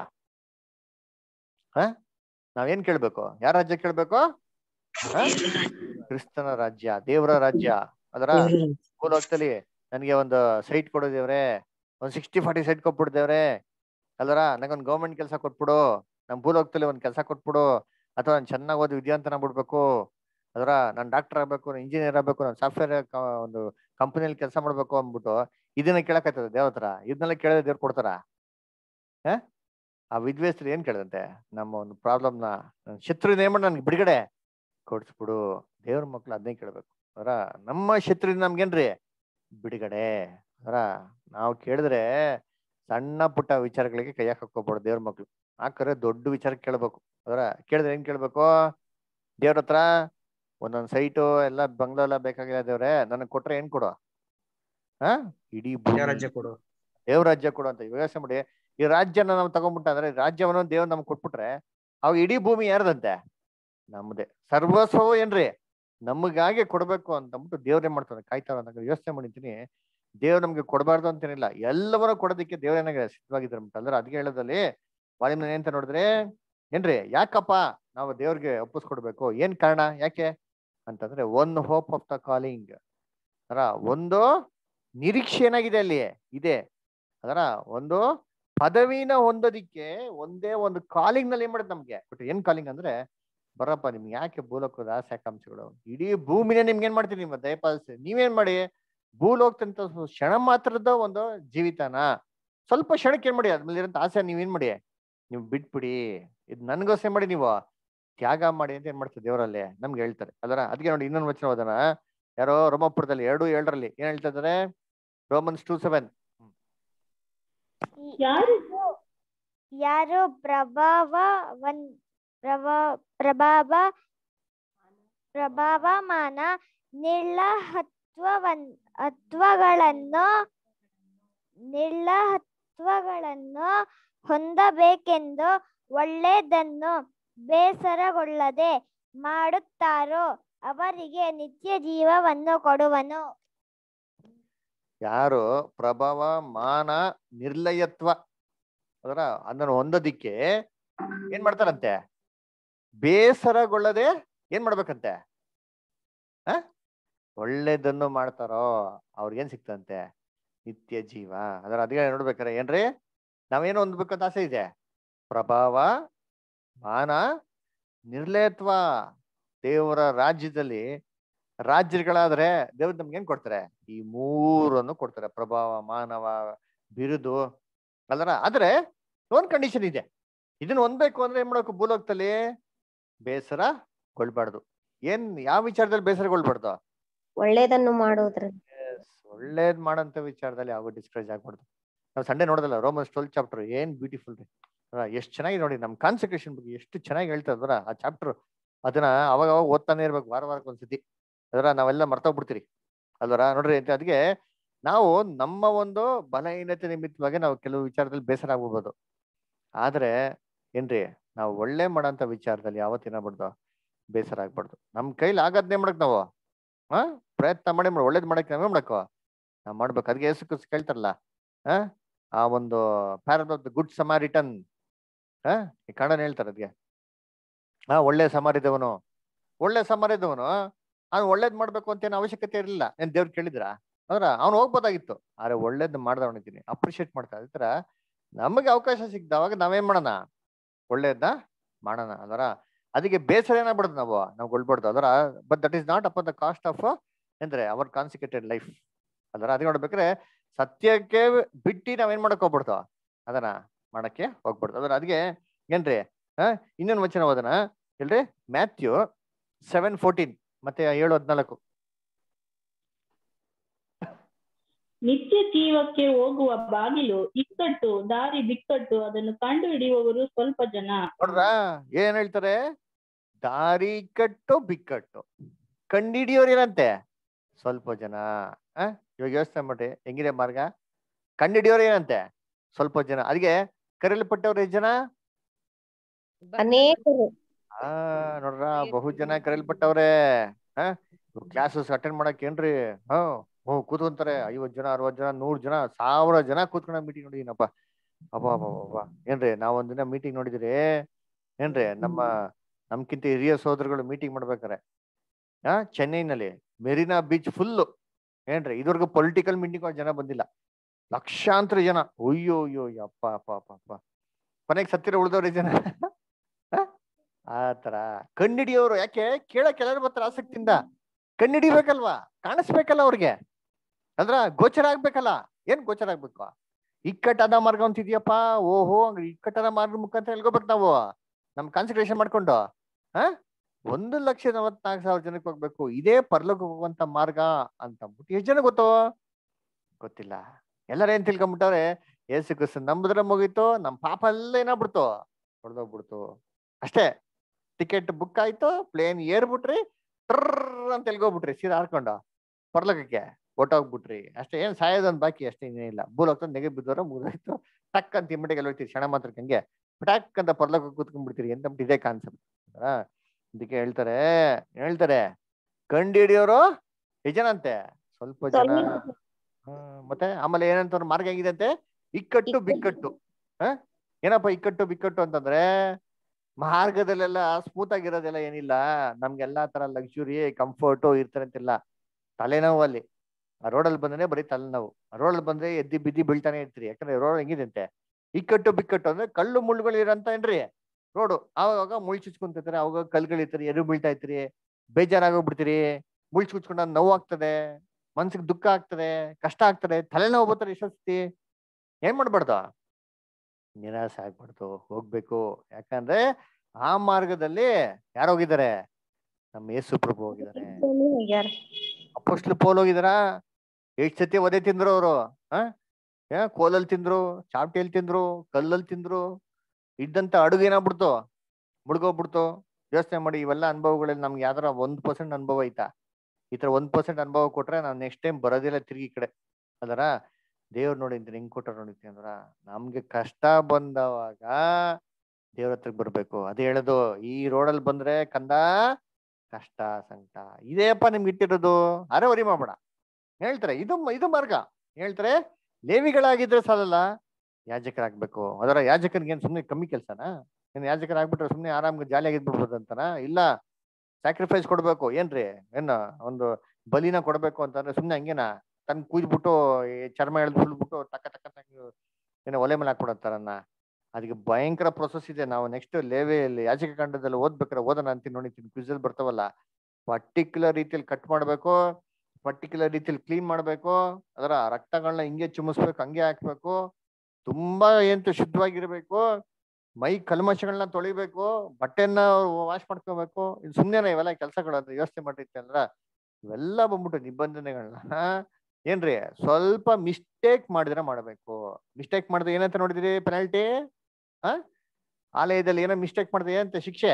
ಹ ನಾವೇನ್ ಕೇಳ್ಬೇಕು ಯಾವ ರಾಜ್ಯ ಕೇಳ್ಬೇಕು ಹ? ಕ್ರಿಸ್ತನ ರಾಜ್ಯ ದೇವರ ರಾಜ್ಯ ಅದರ ಭೂಲೋಕದಲ್ಲಿ ನನಗೆ ಒಂದು ಸೈಟ್ ಕೊಡು ದೇವ್ರೆ ಒಂದ್ ಸಿಕ್ಸ್ಟಿ ಫಾರ್ಟಿ ಸೈಟ್ ಕೊಟ್ಬಿಡು ದೇವ್ರೆ ಅಲ್ವರ ನಂಗೊಂದು ಗೌರ್ಮೆಂಟ್ ಕೆಲಸ ಕೊಟ್ಬಿಡು ನಮ್ ಭೂಲೋಕದಲ್ಲಿ ಒಂದ್ ಕೆಲಸ ಕೊಟ್ಬಿಡು ಅಥವಾ ನಾನು ಚೆನ್ನಾಗಿ ಓದಿ ವಿದ್ಯಾವಂತನ ಬಿಡ್ಬೇಕು ಅದರ ನಾನು ಡಾಕ್ಟರ್ ಆಗ್ಬೇಕು ನಾನು ಇಂಜಿನಿಯರ್ ಆಗ್ಬೇಕು ನಾನು ಸಾಫ್ಟ್ವೇರ್ ಒಂದು ಕಂಪನಿಯಲ್ಲಿ ಕೆಲಸ ಮಾಡ್ಬೇಕು ಅಂದ್ಬಿಟ್ಟು ಇದನ್ನ ಕೇಳಕತ್ತದ ದೇವತ್ರ ಇದನ್ನೆಲ್ಲ ಕೇಳಿದ್ರೆ ದೇವ್ರು ಕೊಡ್ತಾರ ಹ ಆ ವಿದ್ವೇಷರು ಏನ್ ಕೇಳದಂತೆ ನಮ್ಮ ಒಂದು ಪ್ರಾಬ್ಲಮ್ನ ಶತ್ರು ನೇಮ ನನ್ಗೆ ಬಿಡುಗಡೆ ಕೊಡ್ಸ್ಬಿಡು ದೇವ್ರ ಮಕ್ಳು ಅದನ್ನೇ ಕೇಳ್ಬೇಕು ಅದರ ನಮ್ಮ ಶತ್ರುವಿನ ನಮ್ಗೇನ್ರಿ ಬಿಡುಗಡೆ ಅದರ ನಾವು ಕೇಳಿದ್ರೆ ಸಣ್ಣ ಪುಟ್ಟ ವಿಚಾರಗಳಿಗೆ ಕೈ ಹಾಕೋಗ್ಬೋದು ದೇವ್ರ ಮಕ್ಳು ಹಾಕರೆ ದೊಡ್ಡ ವಿಚಾರ ಕೇಳ್ಬೇಕು ಅದರ ಕೇಳಿದ್ರೆ ಏನ್ ಕೇಳ್ಬೇಕು ದೇವ್ರ ಹತ್ರ ಒಂದೊಂದ್ ಸೈಟು ಎಲ್ಲ ಬಂಗ್ಲಾ ಎಲ್ಲ ಬೇಕಾಗಿಲ್ಲ ದೇವ್ರೆ ನನಗ್ ಕೊಟ್ರೆ ಏನ್ ಕೊಡು ಹಾ ಇಡೀ ಭೂಮಿ ರಾಜ್ಯ ಕೊಡು ದೇವ್ರ ರಾಜ್ಯ ಕೊಡು ಅಂತ ಇವಾಗ ಯೋಚನೆ ಮಾಡಿ ಈ ರಾಜ್ಯನ ನಾವು ತಗೊಂಡ್ಬಿಟ್ಟ ಅಂದ್ರೆ ಈ ರಾಜ್ಯವನ್ನು ದೇವ್ರು ನಮ್ಗೆ ಕೊಟ್ಬಿಟ್ರೆ ಅವಾಗ ಇಡೀ ಭೂಮಿ ಯಾರ್ದಂತೆ ನಮ್ದೇ ಸರ್ವಸ್ವವು ಏನ್ರಿ ನಮಗಾಗಿ ಕೊಡ್ಬೇಕು ಅಂತ ಅಂದ್ಬಿಟ್ಟು ದೇವ್ರ ಏನ್ ಮಾಡ್ತಾನೆ ಕಾಯ್ತಾರ ಅಂತ ಯೋಚನೆ ಮಾಡಿದ್ದೀನಿ ದೇವ್ರು ನಮ್ಗೆ ಕೊಡಬಾರ್ದು ಅಂತೇನಿಲ್ಲ ಎಲ್ಲವನ್ನೂ ಕೊಡೋದಕ್ಕೆ ದೇವ್ರ ಏನಾಗ ಸಿದ್ಧವಾಗಿದ್ದಾರೆ ಅಂದ್ರೆ ಅದಕ್ಕೆ ಹೇಳೋದಲ್ಲಿ ವಾಲಿಮ್ನ ಏನಂತ ನೋಡಿದ್ರೆ ಏನ್ರಿ ಯಾಕಪ್ಪ ನಾವು ದೇವ್ರಿಗೆ ಒಪ್ಪಿಸ್ಕೊಡ್ಬೇಕು ಏನ್ ಕಾರಣ ಯಾಕೆ ಅಂತಂದ್ರೆ one hope of the calling ಅದರ ಒಂದು ನಿರೀಕ್ಷೆ ಏನಾಗಿದೆ ಅಲ್ಲಿ ಇದೆ ಅದರ ಒಂದು ಪದವಿನ ಹೊಂದೋದಿಕ್ಕೆ ಒಂದೇ ಒಂದು ಕಾಲಿಂಗ್ ನಲ್ಲಿ ಏನ್ ಮಾಡುತ್ತೆ ನಮ್ಗೆ ಬಟ್ ಏನ್ ಕಾಲಿಂಗ್ ಅಂದ್ರೆ ಬರಪ್ಪ ನಿಮ್ಗೆ ಯಾಕೆ ಭೂಲೋಕದ ಆಸೆಕಾಂಕ್ಷೆಗಳು ಇಡೀ ಭೂಮಿನೇ ನಿಮ್ಗೆ ಏನ್ ಮಾಡ್ತೀನಿ ನಿಮ್ಮ ದಯಪಾಲಿಸಿ ನೀವೇನ್ ಮಾಡಿ ಭೂಲೋಕದಂತ ಕ್ಷಣ ಮಾತ್ರದ ಒಂದು ಜೀವಿತನ ಸ್ವಲ್ಪ ಕ್ಷಣಕ್ಕೆ ಏನ್ ಮಾಡಿ ಅದ್ಮೇಲೆ ಇರೋಂಥ ಆಸೆ ನೀವೇನ್ ಮಾಡಿ ನೀವು ಬಿಟ್ಬಿಡಿ ಇದು ನನ್ಗೋಸ್ಕರ ಮಾಡಿ ನೀವು ತ್ಯಾಗ ಮಾಡಿ ಅಂತ ಏನ್ ಮಾಡ್ತಾರೆ ದೇವರಲ್ಲಿ ನಮ್ಗೆ ಹೇಳ್ತಾರೆ ಅದರ ಅದಕ್ಕೆ ನೋಡಿ ಇನ್ನೊಂದು ವಚನ ಓದೋಣ ಯಾರೋ ರೋಮಪುರದಲ್ಲಿ ಎರಡು ಏಳರಲ್ಲಿ ಏನ್ ಹೇಳ್ತಾ ಇದಾರೆ ರೋಮನ್ಸ್ ಟೂ ಸೆವೆನ್ ಯಾರು ಯಾರು ಪ್ರಭಾವವನ್ ಪ್ರಭಾ ಪ್ರಭಾವ ಪ್ರಭಾವಮಾನ ನಿರ್ಲಹತ್ವವನ್ ಹತ್ವಗಳನ್ನು ನಿರ್ಲಹತ್ವಗಳನ್ನು ಹೊಂದಬೇಕೆಂದು ಒಳ್ಳೆಯದನ್ನು ಬೇಸರಗೊಳ್ಳದೆ ಮಾಡುತ್ತಾರೋ ಅವರಿಗೆ ನಿತ್ಯ ಜೀವವನ್ನು ಕೊಡುವನು ಯಾರು ಪ್ರಭಾವ ಮಾನ ನಿರ್ಲಯತ್ವ ಅದರ ಅದನ್ನು ಹೊಂದೋದಿಕ್ಕೆ ಏನ್ ಮಾಡ್ತಾರಂತೆ ಬೇಸರಗೊಳ್ಳದೆ ಏನ್ ಮಾಡ್ಬೇಕಂತೆ ಆ ಒಳ್ಳೇದನ್ನು ಮಾಡ್ತಾರೋ ಅವ್ರಿಗೇನ್ ಸಿಕ್ತಂತೆ ನಿತ್ಯ ಜೀವ ಅದರ ಅದೇ ನೋಡ್ಬೇಕಾರೆ ಏನ್ರಿ ನಾವೇನು ಹೊಂದ್ಬೇಕಂತ ಆಸೆ ಇದೆ ಪ್ರಭಾವ ಮಾನ ನಿರ್ಲಯತ್ವ ದೇವರ ರಾಜ್ಯದಲ್ಲಿ ರಾಜ್ಯಗಳಾದ್ರೆ ದೇವ್ರು ನಮ್ಗೆ ಏನ್ ಕೊಡ್ತಾರೆ ಈ ಮೂರನ್ನು ಕೊಡ್ತಾರೆ ಪ್ರಭಾವ ಮಾನವ ಬಿರುದು ಅಲ್ಲರ ಆದ್ರೆ ಒಂದ್ ಕಂಡೀಷನ್ ಇದೆ ಇದನ್ನ ಹೊಂದ್ಬೇಕು ಅಂದ್ರೆ ಏನ್ ಮಾಡ್ಬೇಕು ಭೂಲೋಕದಲ್ಲಿ ಬೇಸರಗೊಳ್ಬಾರ್ದು ಏನ್ ಯಾವ ವಿಚಾರದಲ್ಲಿ ಬೇಸರಗೊಳ್ಬಾರ್ದು ಒಳ್ಳೇದನ್ನು ಮಾಡುವುದ್ರ ಒಳ್ಳೇದ್ ಮಾಡಂತ ವಿಚಾರದಲ್ಲಿ ಯಾವ ಡಿಸ್ಕರೇಜ್ ಆಗ್ಬಾರ್ದು ನಾವು ಸಂಡೇ ನೋಡೋದಲ್ಲ ರೋಮನ್ಸ್ ಟ್ವೆಲ್ ಚಾಪ್ಟರ್ ಏನ್ ಬ್ಯೂಟಿಫುಲ್ ರೀ ಎಷ್ಟು ಚೆನ್ನಾಗಿ ನೋಡಿ ನಮ್ ಕಾನ್ಸಂಟ್ರೇಷನ್ ಬಗ್ಗೆ ಎಷ್ಟು ಚೆನ್ನಾಗಿ ಹೇಳ್ತಾ ಇದ್ರ ಆ ಚಾಪ್ಟರ್ ಅದನ್ನ ಅವಾಗ ಅವಾಗ ಓದ್ತಾನೆ ಇರ್ಬೇಕು ವಾರ ವಾರಕ್ಕೆ ಒಂದ್ಸತಿ ಅದರ ನಾವೆಲ್ಲ ಮರ್ತೋಗ್ಬಿಡ್ತೀರಿ ಅಲ್ವರ ನೋಡ್ರಿ ಅಂತ ಅದಕ್ಕೆ ನಾವು ನಮ್ಮ ಒಂದು ಬಲಹೀನತೆ ನಿಮಿತ್ತವಾಗಿ ನಾವು ಕೆಲವು ವಿಚಾರದಲ್ಲಿ ಬೇಸರ ಆಗ್ಬಿಡ್ಬೋದು ಆದ್ರೆ ಏನ್ರಿ ನಾವು ಒಳ್ಳೆ ಮಾಡೋಂಥ ವಿಚಾರದಲ್ಲಿ ಯಾವತ್ತಿನ ಬಿಡ್ದು ಬೇಸರ ಆಗ್ಬಾರ್ದು ನಮ್ ಕೈಲಿ ಆಗದ್ನೇ ಮಾಡಕ್ ನಾವು ಹಾ ಪ್ರಯತ್ನ ಮಾಡಿ ಮಾಡ್- ಒಳ್ಳೇದ್ ಮಾಡಕ್ ನಾವೇ ಮಾಡಕ್ಕೋ ನಾವ್ ಮಾಡ್ಬೇಕು ಅದಕ್ಕೆ ಯೇಸು ಕ್ರಿಸ್ತ ಕೇಳ್ತಾರಲ್ಲ ಹಾ ಆ ಒಂದು parable of the good Samaritan ಹಾ ಈ ಕನ್ನಡ ಹೇಳ್ತಾರೆ ಅದಕ್ಕೆ ಹಾ ಒಳ್ಳೆ ಸಮಾರಿದವನು ಒಳ್ಳೆ ಸಮಾರಿದವನು ಅವ್ನು ಒಳ್ಳೇದ್ ಮಾಡ್ಬೇಕು ಅಂತ ಏನು ಅವಶ್ಯಕತೆ ಇರಲಿಲ್ಲ ಏನ್ ದೇವ್ರು ಕೇಳಿದ್ರ ಅವ್ರ ಅವ್ನು ಹೋಗ್ಬೋದಾಗಿತ್ತು ಆದ್ರೆ ಒಳ್ಳೇದ್ ಮಾಡ್ದವನಿದ್ದೀನಿ ಅಪ್ರಿಶಿಯೇಟ್ ಮಾಡ್ತಾ ಅದೇ ತರ ನಮಗೆ ಅವಕಾಶ ಸಿಕ್ಕಿದವಾಗ ನಾವೇನ್ ಮಾಡೋಣ ಒಳ್ಳೇದ್ನ ಮಾಡೋಣ ಅದರ ಅದಕ್ಕೆ ಬೇಸರ ಏನಾಗ್ಬಿಡುದು ನಾವು ನಾವು ಗೊಳ್ಬಾರ್ದು ಅದರ but that is not upon the cost of ಅಂದ್ರೆ ಅವರ್ ಕಾನ್ಸಿಕ್ಯೂಟೆಡ್ ಲೈಫ್ ಅದರ ಅದಕ್ಕೆ ನೋಡ್ಬೇಕಾದ್ರೆ ಸತ್ಯಕ್ಕೆ ಬಿಟ್ಟು ನಾವೇನ್ ಮಾಡಕ್ ಹೋಗ್ಬಿಡ್ತು ಅದನ್ನ ಮಾಡಕ್ಕೆ ಹೋಗ್ಬಾರ್ದು ಅದರ ಅದಕ್ಕೆ ಏನ್ರಿ ಹಾ ಇನ್ನೊಂದು ವಚನ ಓದನ ಹೇಳ್ರಿ ಮ್ಯಾಥ್ಯೂ ಸೆವೆನ್ ಫೋರ್ಟೀನ್ ಮತ್ತೆ ಏಳು ಹದ್ನಾಲ್ಕು ನಿತ್ಯ ಜೀವಕ್ಕೆ ಹೋಗುವ ಬಾಗಿಲು ಇಕ್ಕಟ್ಟು ದಾರಿ ಬಿಕ್ಕಟ್ಟು ಅದನ್ನು ಕಂಡು ಹಿಡಿಯುವವರು ಸ್ವಲ್ಪ ಜನ ನೋಡ್ರ ಏನ್ ಹೇಳ್ತಾರೆ ದಾರಿ ಕಟ್ಟು ಬಿಕ್ಕಟ್ಟು ಕಂಡಿಡಿಯೋರು ಏನಂತೆ ಸ್ವಲ್ಪ ಜನ ಆ ಇವಾಗ ಯೋಚನೆ ಮಾಡ್ರಿ ಹೆಂಗಿದೆ ಮಾರ್ಗ ಕಂಡಿಡಿಯೋರು ಏನಂತೆ ಸ್ವಲ್ಪ ಜನ ಅದಕ್ಕೆ ಕರೆಯಲ್ಪಟ್ಟವ್ರು ಎಷ್ಟು ಜನ ಅನೇಕರು ಆ ನೋಡ್ರ ಬಹು ಜನ ಕರೆಯಲ್ಪಟ್ಟವ್ರೆ ಹಾ ಕ್ಲಾಸಸ್ ಅಟೆಂಡ್ ಮಾಡಕ್ ಏನ್ರಿ ಹಾ ಹ್ಞೂ ಕೂತ್ಕೊಂತಾರೆ ಐವತ್ ಜನ ಅರವತ್ ಜನ ನೂರ್ ಜನ ಸಾವಿರ ಜನ ಕೂತ್ಕೊಂಡ ಮೀಟಿಂಗ್ ನೋಡಿದೀನಪ್ಪ ಅಬ್ಬಾ ಅಬ್ಬಾ ಅಬ್ಬಾ ಏನ್ರಿ ನಾವ್ ಒಂದಿನ ಮೀಟಿಂಗ್ ನೋಡಿದ್ರಿ ಏನ್ರಿ ನಮ್ಮ ನಮ್ಕಿಂತ ಹಿರಿಯ ಸೋದರಗಳು ಮೀಟಿಂಗ್ ಮಾಡ್ಬೇಕಾರೆ ಆ ಚೆನ್ನೈನಲ್ಲಿ ಮೆರಿನಾ ಬೀಚ್ ಫುಲ್ಲು ಏನ್ರಿ ಇದುವರೆಗೂ ಪೊಲಿಟಿಕಲ್ ಮೀಟಿಂಗ್ ಜನ ಬಂದಿಲ್ಲ ಲಕ್ಷಾಂತರ ಜನ ಅಯ್ಯೋ ಅಯ್ಯೋ ಅಪ್ಪ ಅಪ್ಪ ಅಪ್ಪ ಅಪ್ಪ ಕೊನೆಗೆ ಸತ್ತಿರ ಉಳ್ದವ್ರಿ ಜನ ಆ ತರ ಕಣ್ಣಿಡಿಯೋರು ಯಾಕೆ ಕೇಳಕ್ ಎಲ್ಲರೂ ಬರ್ತಾರೆ ಆಸಕ್ತಿಯಿಂದ ಕಣ್ಣಿಡಿಬೇಕಲ್ವಾ ಕಾಣಿಸ್ಬೇಕಲ್ಲ ಅವ್ರಿಗೆ ಅಂದ್ರ ಗೋಚರ ಆಗ್ಬೇಕಲ್ಲ ಏನ್ ಗೋಚರ ಆಗ್ಬೇಕು ಇಕ್ಕಟ್ಟಾದ ಮಾರ್ಗ ಅಂತ ಇದೆಯಪ್ಪ ಓಹೋ ಹಂಗ್ರೆ ಇಕ್ಕಟ್ಟಾದ ಮಾರ್ಗ ಮುಖಾಂತರ ಎಲ್ಗೋಬೇಕು ನಾವು ನಮ್ ಕಾನ್ಸಂಟ್ರೇಷನ್ ಮಾಡ್ಕೊಂಡು ಹ ಒಂದು ಲಕ್ಷ ನಲವತ್ನಾಲ್ಕು ಸಾವಿರ ಜನಕ್ಕೆ ಹೋಗ್ಬೇಕು ಇದೇ ಪರ್ಲೋಕ ಹೋಗುವಂತ ಮಾರ್ಗ ಅಂತ ಅಂದ್ಬಿಟ್ಟು ಎಷ್ಟು ಜನ ಗೊತ್ತೋ ಗೊತ್ತಿಲ್ಲ ಎಲ್ಲರ ಏನ್ ತಿಳ್ಕೊಂಬಿಟ್ಟವ್ರೆ ಏಸು ಕ್ರಿಸ್ತ ನಂಬಿದ್ರೆ ಮುಗೀತು ನಮ್ ಪಾಪ ಎಲ್ಲ ಏನಾಗ್ಬಿಡ್ತು ಹೊಡೆದೋಗ್ಬಿಡ್ತು ಅಷ್ಟೇ ಟಿಕೆಟ್ ಬುಕ್ ಆಯ್ತು ಪ್ಲೇನ್ ಏರ್ಬಿಟ್ರಿ ಟ್ರರ್ ಅಂತ ಎಲ್ಗೋಗ್ಬಿಟ್ರಿ ಸೀದಾ ಹಾರ್ಕೊಂಡು ಪರ್ಲೋಕಕ್ಕೆ ಹೊಟ್ಟೋಗ್ಬಿಟ್ರಿ ಅಷ್ಟೇ ಏನ್ ಸಾಯೋದೊಂದ್ ಬಾಕಿ ಅಷ್ಟೇ ಇನ್ನೇನಿಲ್ಲ ಭೂಲೋಕ ನೆಗೆ ಬಿದ್ದವ್ರ ಮುಗಿದಾಯ್ತು ಟಕ್ ಅಂತ ಇಮ್ಮಡಿಗೆ ಹೋಗ್ತೀರಿ ಕ್ಷಣ ಮಾತ್ರಕ್ಕೆ ಹಂಗೆ ಟಕ್ ಅಂತ ಪರ್ಲೋಕ ಕೂತ್ಕೊಂಡ್ಬಿಡ್ತೀರಿ ಅಂತ ಅಂದ್ಬಿಟ್ಟು ಇದೇ ಕಾನ್ಸೆಪ್ಟ್ ಇದಕ್ಕೆ ಹೇಳ್ತಾರೆ ಹೇಳ್ತಾರೆ ಕಂಡು ಹಿಡಿಯೋರು ಯಜನಂತೆ ಸ್ವಲ್ಪ ಜನ ಹ್ಮ್, ಮತ್ತೆ ಆಮೇಲೆ ಏನಂತ ಅವ್ರ ಮಾರ್ಗ ಹೆಂಗಿದೆ ಅಂತೆ ಇಕ್ಕಟ್ಟು ಬಿಕ್ಕಟ್ಟು ಹ ಏನಪ್ಪ ಇಕ್ಕಟ್ಟು ಬಿಕ್ಕಟ್ಟು ಅಂತಂದ್ರೆ ಮಾರ್ಗದಲ್ಲೆಲ್ಲ ಸ್ಮೂತ್ ಆಗಿರೋದೆಲ್ಲ ಏನಿಲ್ಲ ನಮ್ಗೆಲ್ಲಾ ತರ ಲಕ್ಸುರಿ ಕಂಫರ್ಟು ಇರ್ತಾರಂತಿಲ್ಲ ತಲೆನೋವು ಅಲ್ಲಿ ಆ ರೋಡಲ್ಲಿ ಬಂದ್ರೆ ಬರೀ ತಲೆನೋವು ಆ ರೋಡಲ್ಲಿ ಬಂದ್ರೆ ಎದ್ದಿ ಬಿದ್ದಿ ಬೀಳ್ತಾನೆ ಇರ್ತೀರಿ ಯಾಕಂದ್ರೆ ರೋಡ್ ಹೆಂಗಿದೆ ಅಂತೆ ಇಕ್ಕಟ್ಟು ಬಿಕ್ಕಟ್ಟು ಅಂದ್ರೆ ಕಳ್ಳು ಮುಳ್ಳುಗಳು ಇರಂತ ಏನ್ರಿ ರೋಡು ಆವಾಗ ಮುಳ್ ಚುಚ್ಕೊಂತಿರ್ತಾರೆ ಅವಾಗ ಕಲ್ಗಳಿರ್ತಾರೆ ಎರು ಬೀಳ್ತಾ ಇರ್ತೀರಿ ಬೇಜಾರಾಗೋಗ್ಬಿಡ್ತೀರಿ ಮುಳ್ ಚುಚ್ಕೊಂಡ ನೋವು ಆಗ್ತದೆ ಮನ್ಸಿಗೆ ದುಃಖ ಆಗ್ತದೆ ಕಷ್ಟ ಆಗ್ತದೆ ತಲೆನೋವು ಬರ್ತಾರೆ ಎಷ್ಟೊತ್ತಿ ಏನ್ ಮಾಡ್ಬಾರ್ದು ನಿರಾಸೆ ಆಗ್ಬಾರ್ದು ಹೋಗ್ಬೇಕು ಯಾಕಂದ್ರೆ ಆ ಮಾರ್ಗದಲ್ಲಿ ಯಾರು ಹೋಗಿದ್ದಾರೆ ನಮ್ಮ ಯೇಸು ಪ್ರಭು ಹೋಗಿದ್ದಾರೆ ಅಪ್ಪಸ್ಲು ಪೋಲ್ ಹೋಗಿದಾರ ಎಷ್ಟ್ ಸತಿ ಒದೆ ತಿಂದ್ರು ಅವರು ಆ ಕೋಲಲ್ಲಿ ತಿಂದ್ರು ಚಾಪ್ಟಿಯಲ್ಲಿ ತಿಂದ್ರು ಕಲ್ಲಲ್ಲಿ ತಿಂದ್ರು ಇದ್ದಂತ ಅಡುಗೆ ಏನಾಗ್ಬಿಡ್ತು ಮುಳುಗೋಗ್ಬಿಡ್ತು ಯೋಚನೆ ಮಾಡಿ ಇವೆಲ್ಲ ಅನುಭವಗಳಲ್ಲಿ ನಮ್ಗೆ ಯಾವ್ದಾರ ಒಂದ್ ಪರ್ಸೆಂಟ್ ಅನುಭವ ಐತಾ ಈ ತರ ಒಂದ್ ಪರ್ಸೆಂಟ್ ಅನುಭವ ಕೊಟ್ರೆ ನಾನು ನೆಕ್ಸ್ಟ್ ಟೈಮ್ ಬರೋದಿಲ್ಲ ತಿರುಗಿ ಈ ಕಡೆ ಅದರ ದೇವ್ರು ನೋಡಿದ್ದೀನಿ ಹೆಂಗ್ ಕೊಟ್ಟ ನೋಡಿದ್ದೀನಿ ಅಂದ್ರ ನಮ್ಗೆ ಕಷ್ಟ ಬಂದವಾಗ ದೇವ್ರ ಹತ್ರಕ್ ಬರ್ಬೇಕು ಅದೇ ಹೇಳೋದು ಈ ರೋಡಲ್ಲಿ ಬಂದ್ರೆ ಕಂದ ಕಷ್ಟ ಸಂಕಟ ಇದೇಪ್ಪ ನಿಮ್ಗೆ ಇಟ್ಟಿರೋದು ಅರೆ ವರಿ ಮಾಡ್ಬೇಡ ಹೇಳ್ತಾರೆ ಇದು ಇದು ಮಾರ್ಗ ಹೇಳ್ತಾರೆ ಲೇವಿಗಳಾಗಿದ್ರೆ ಸಾಲಲ್ಲ ಯಾಜಕರಾಗ್ಬೇಕು ಅದರ ಯಾಜಕನಿಗೆ ಏನ್ ಸುಮ್ನೆ ಕಮ್ಮಿ ಕೆಲ್ಸನಾ ಏನ್ ಯಾಜಕರಾಗ್ಬಿಟ್ರೆ ಸುಮ್ನೆ ಆರಾಮ್ ಜಾಲಿಯಾಗಿದ್ಬಿಡ್ಬೋದು ಅಂತಾನ ಇಲ್ಲ ಸ್ಯಾಕ್ರಿಫೈಸ್ ಕೊಡ್ಬೇಕು ಏನ್ರಿ ಏನ ಒಂದು ಬಲಿನ ಕೊಡ್ಬೇಕು ಅಂತಂದ್ರೆ ಸುಮ್ನೆ ಹಂಗೇನಾ ತನ್ ಕೂಯ್ಬಿಟ್ಟು ಈ ಚರ್ಮ ಎಳ್ದು ಸುಲ್ಬಿಟ್ಟು ಟಕ್ಕ ಟಕ್ಕ ಟಕ್ಕ ಏನೋ ಒಲೆ ಮೇಲೆ ಹಾಕ್ಬಿಡತ್ತಾರನ್ನ ಅದಕ್ಕೆ ಭಯಂಕರ ಪ್ರೊಸೆಸ್ ಇದೆ ನಾವು ನೆಕ್ಸ್ಟ್ ಲೇವೆಯಲ್ಲಿ ಯಾಚಕ ಕಾಂಡದಲ್ಲಿ ಓದ್ಬೇಕಾರೆ ಓದೋಣ ಅಂತೀನಿ ನೋಡಿತೀನಿ ಕ್ವಿಜಲ್ ಬರ್ತಾವಲ್ಲ ಪರ್ಟಿಕ್ಯುಲರ್ ರೀತಿಯಲ್ಲಿ ಕಟ್ ಮಾಡ್ಬೇಕು ಪರ್ಟಿಕ್ಯುಲರ್ ರೀತಿಯಲ್ಲಿ ಕ್ಲೀನ್ ಮಾಡ್ಬೇಕು ಅದರ ರಕ್ತಗಳನ್ನ ಹಿಂಗೆ ಚುಮಿಸ್ಬೇಕು ಹಂಗೆ ಹಾಕ್ಬೇಕು ತುಂಬಾ ಎಂತ ಶುದ್ಧವಾಗಿರ್ಬೇಕು ಮೈ ಕಲ್ಮಶಗಳನ್ನ ತೊಳಿಬೇಕು ಬಟ್ಟೆನ ವಾಶ್ ಮಾಡ್ಕೋಬೇಕು ಇದು ಸುಮ್ನೆನ ಇವೆಲ್ಲ ಕೆಲಸಗಳು ಅದು ಯೋಚನೆ ಮಾಡಿರ್ತೆ ಅಂದ್ರ ಇವೆಲ್ಲ ಬಂದ್ಬಿಟ್ಟು ನಿಬಂಧನೆಗಳನ್ನ ಏನ್ರಿ ಸ್ವಲ್ಪ ಮಿಸ್ಟೇಕ್ ಮಾಡಿದ್ರೆ ಮಾಡ್ಬೇಕು ಮಿಸ್ಟೇಕ್ ಮಾಡಿದ್ರೆ ಏನಂತ ನೋಡಿದ್ರಿ ಪೆನಾಲ್ಟಿ ಆ ಆಲಯದಲ್ಲಿ ಏನೋ ಮಿಸ್ಟೇಕ್ ಮಾಡಿದ್ರೆ ಏನಂತ ಶಿಕ್ಷೆ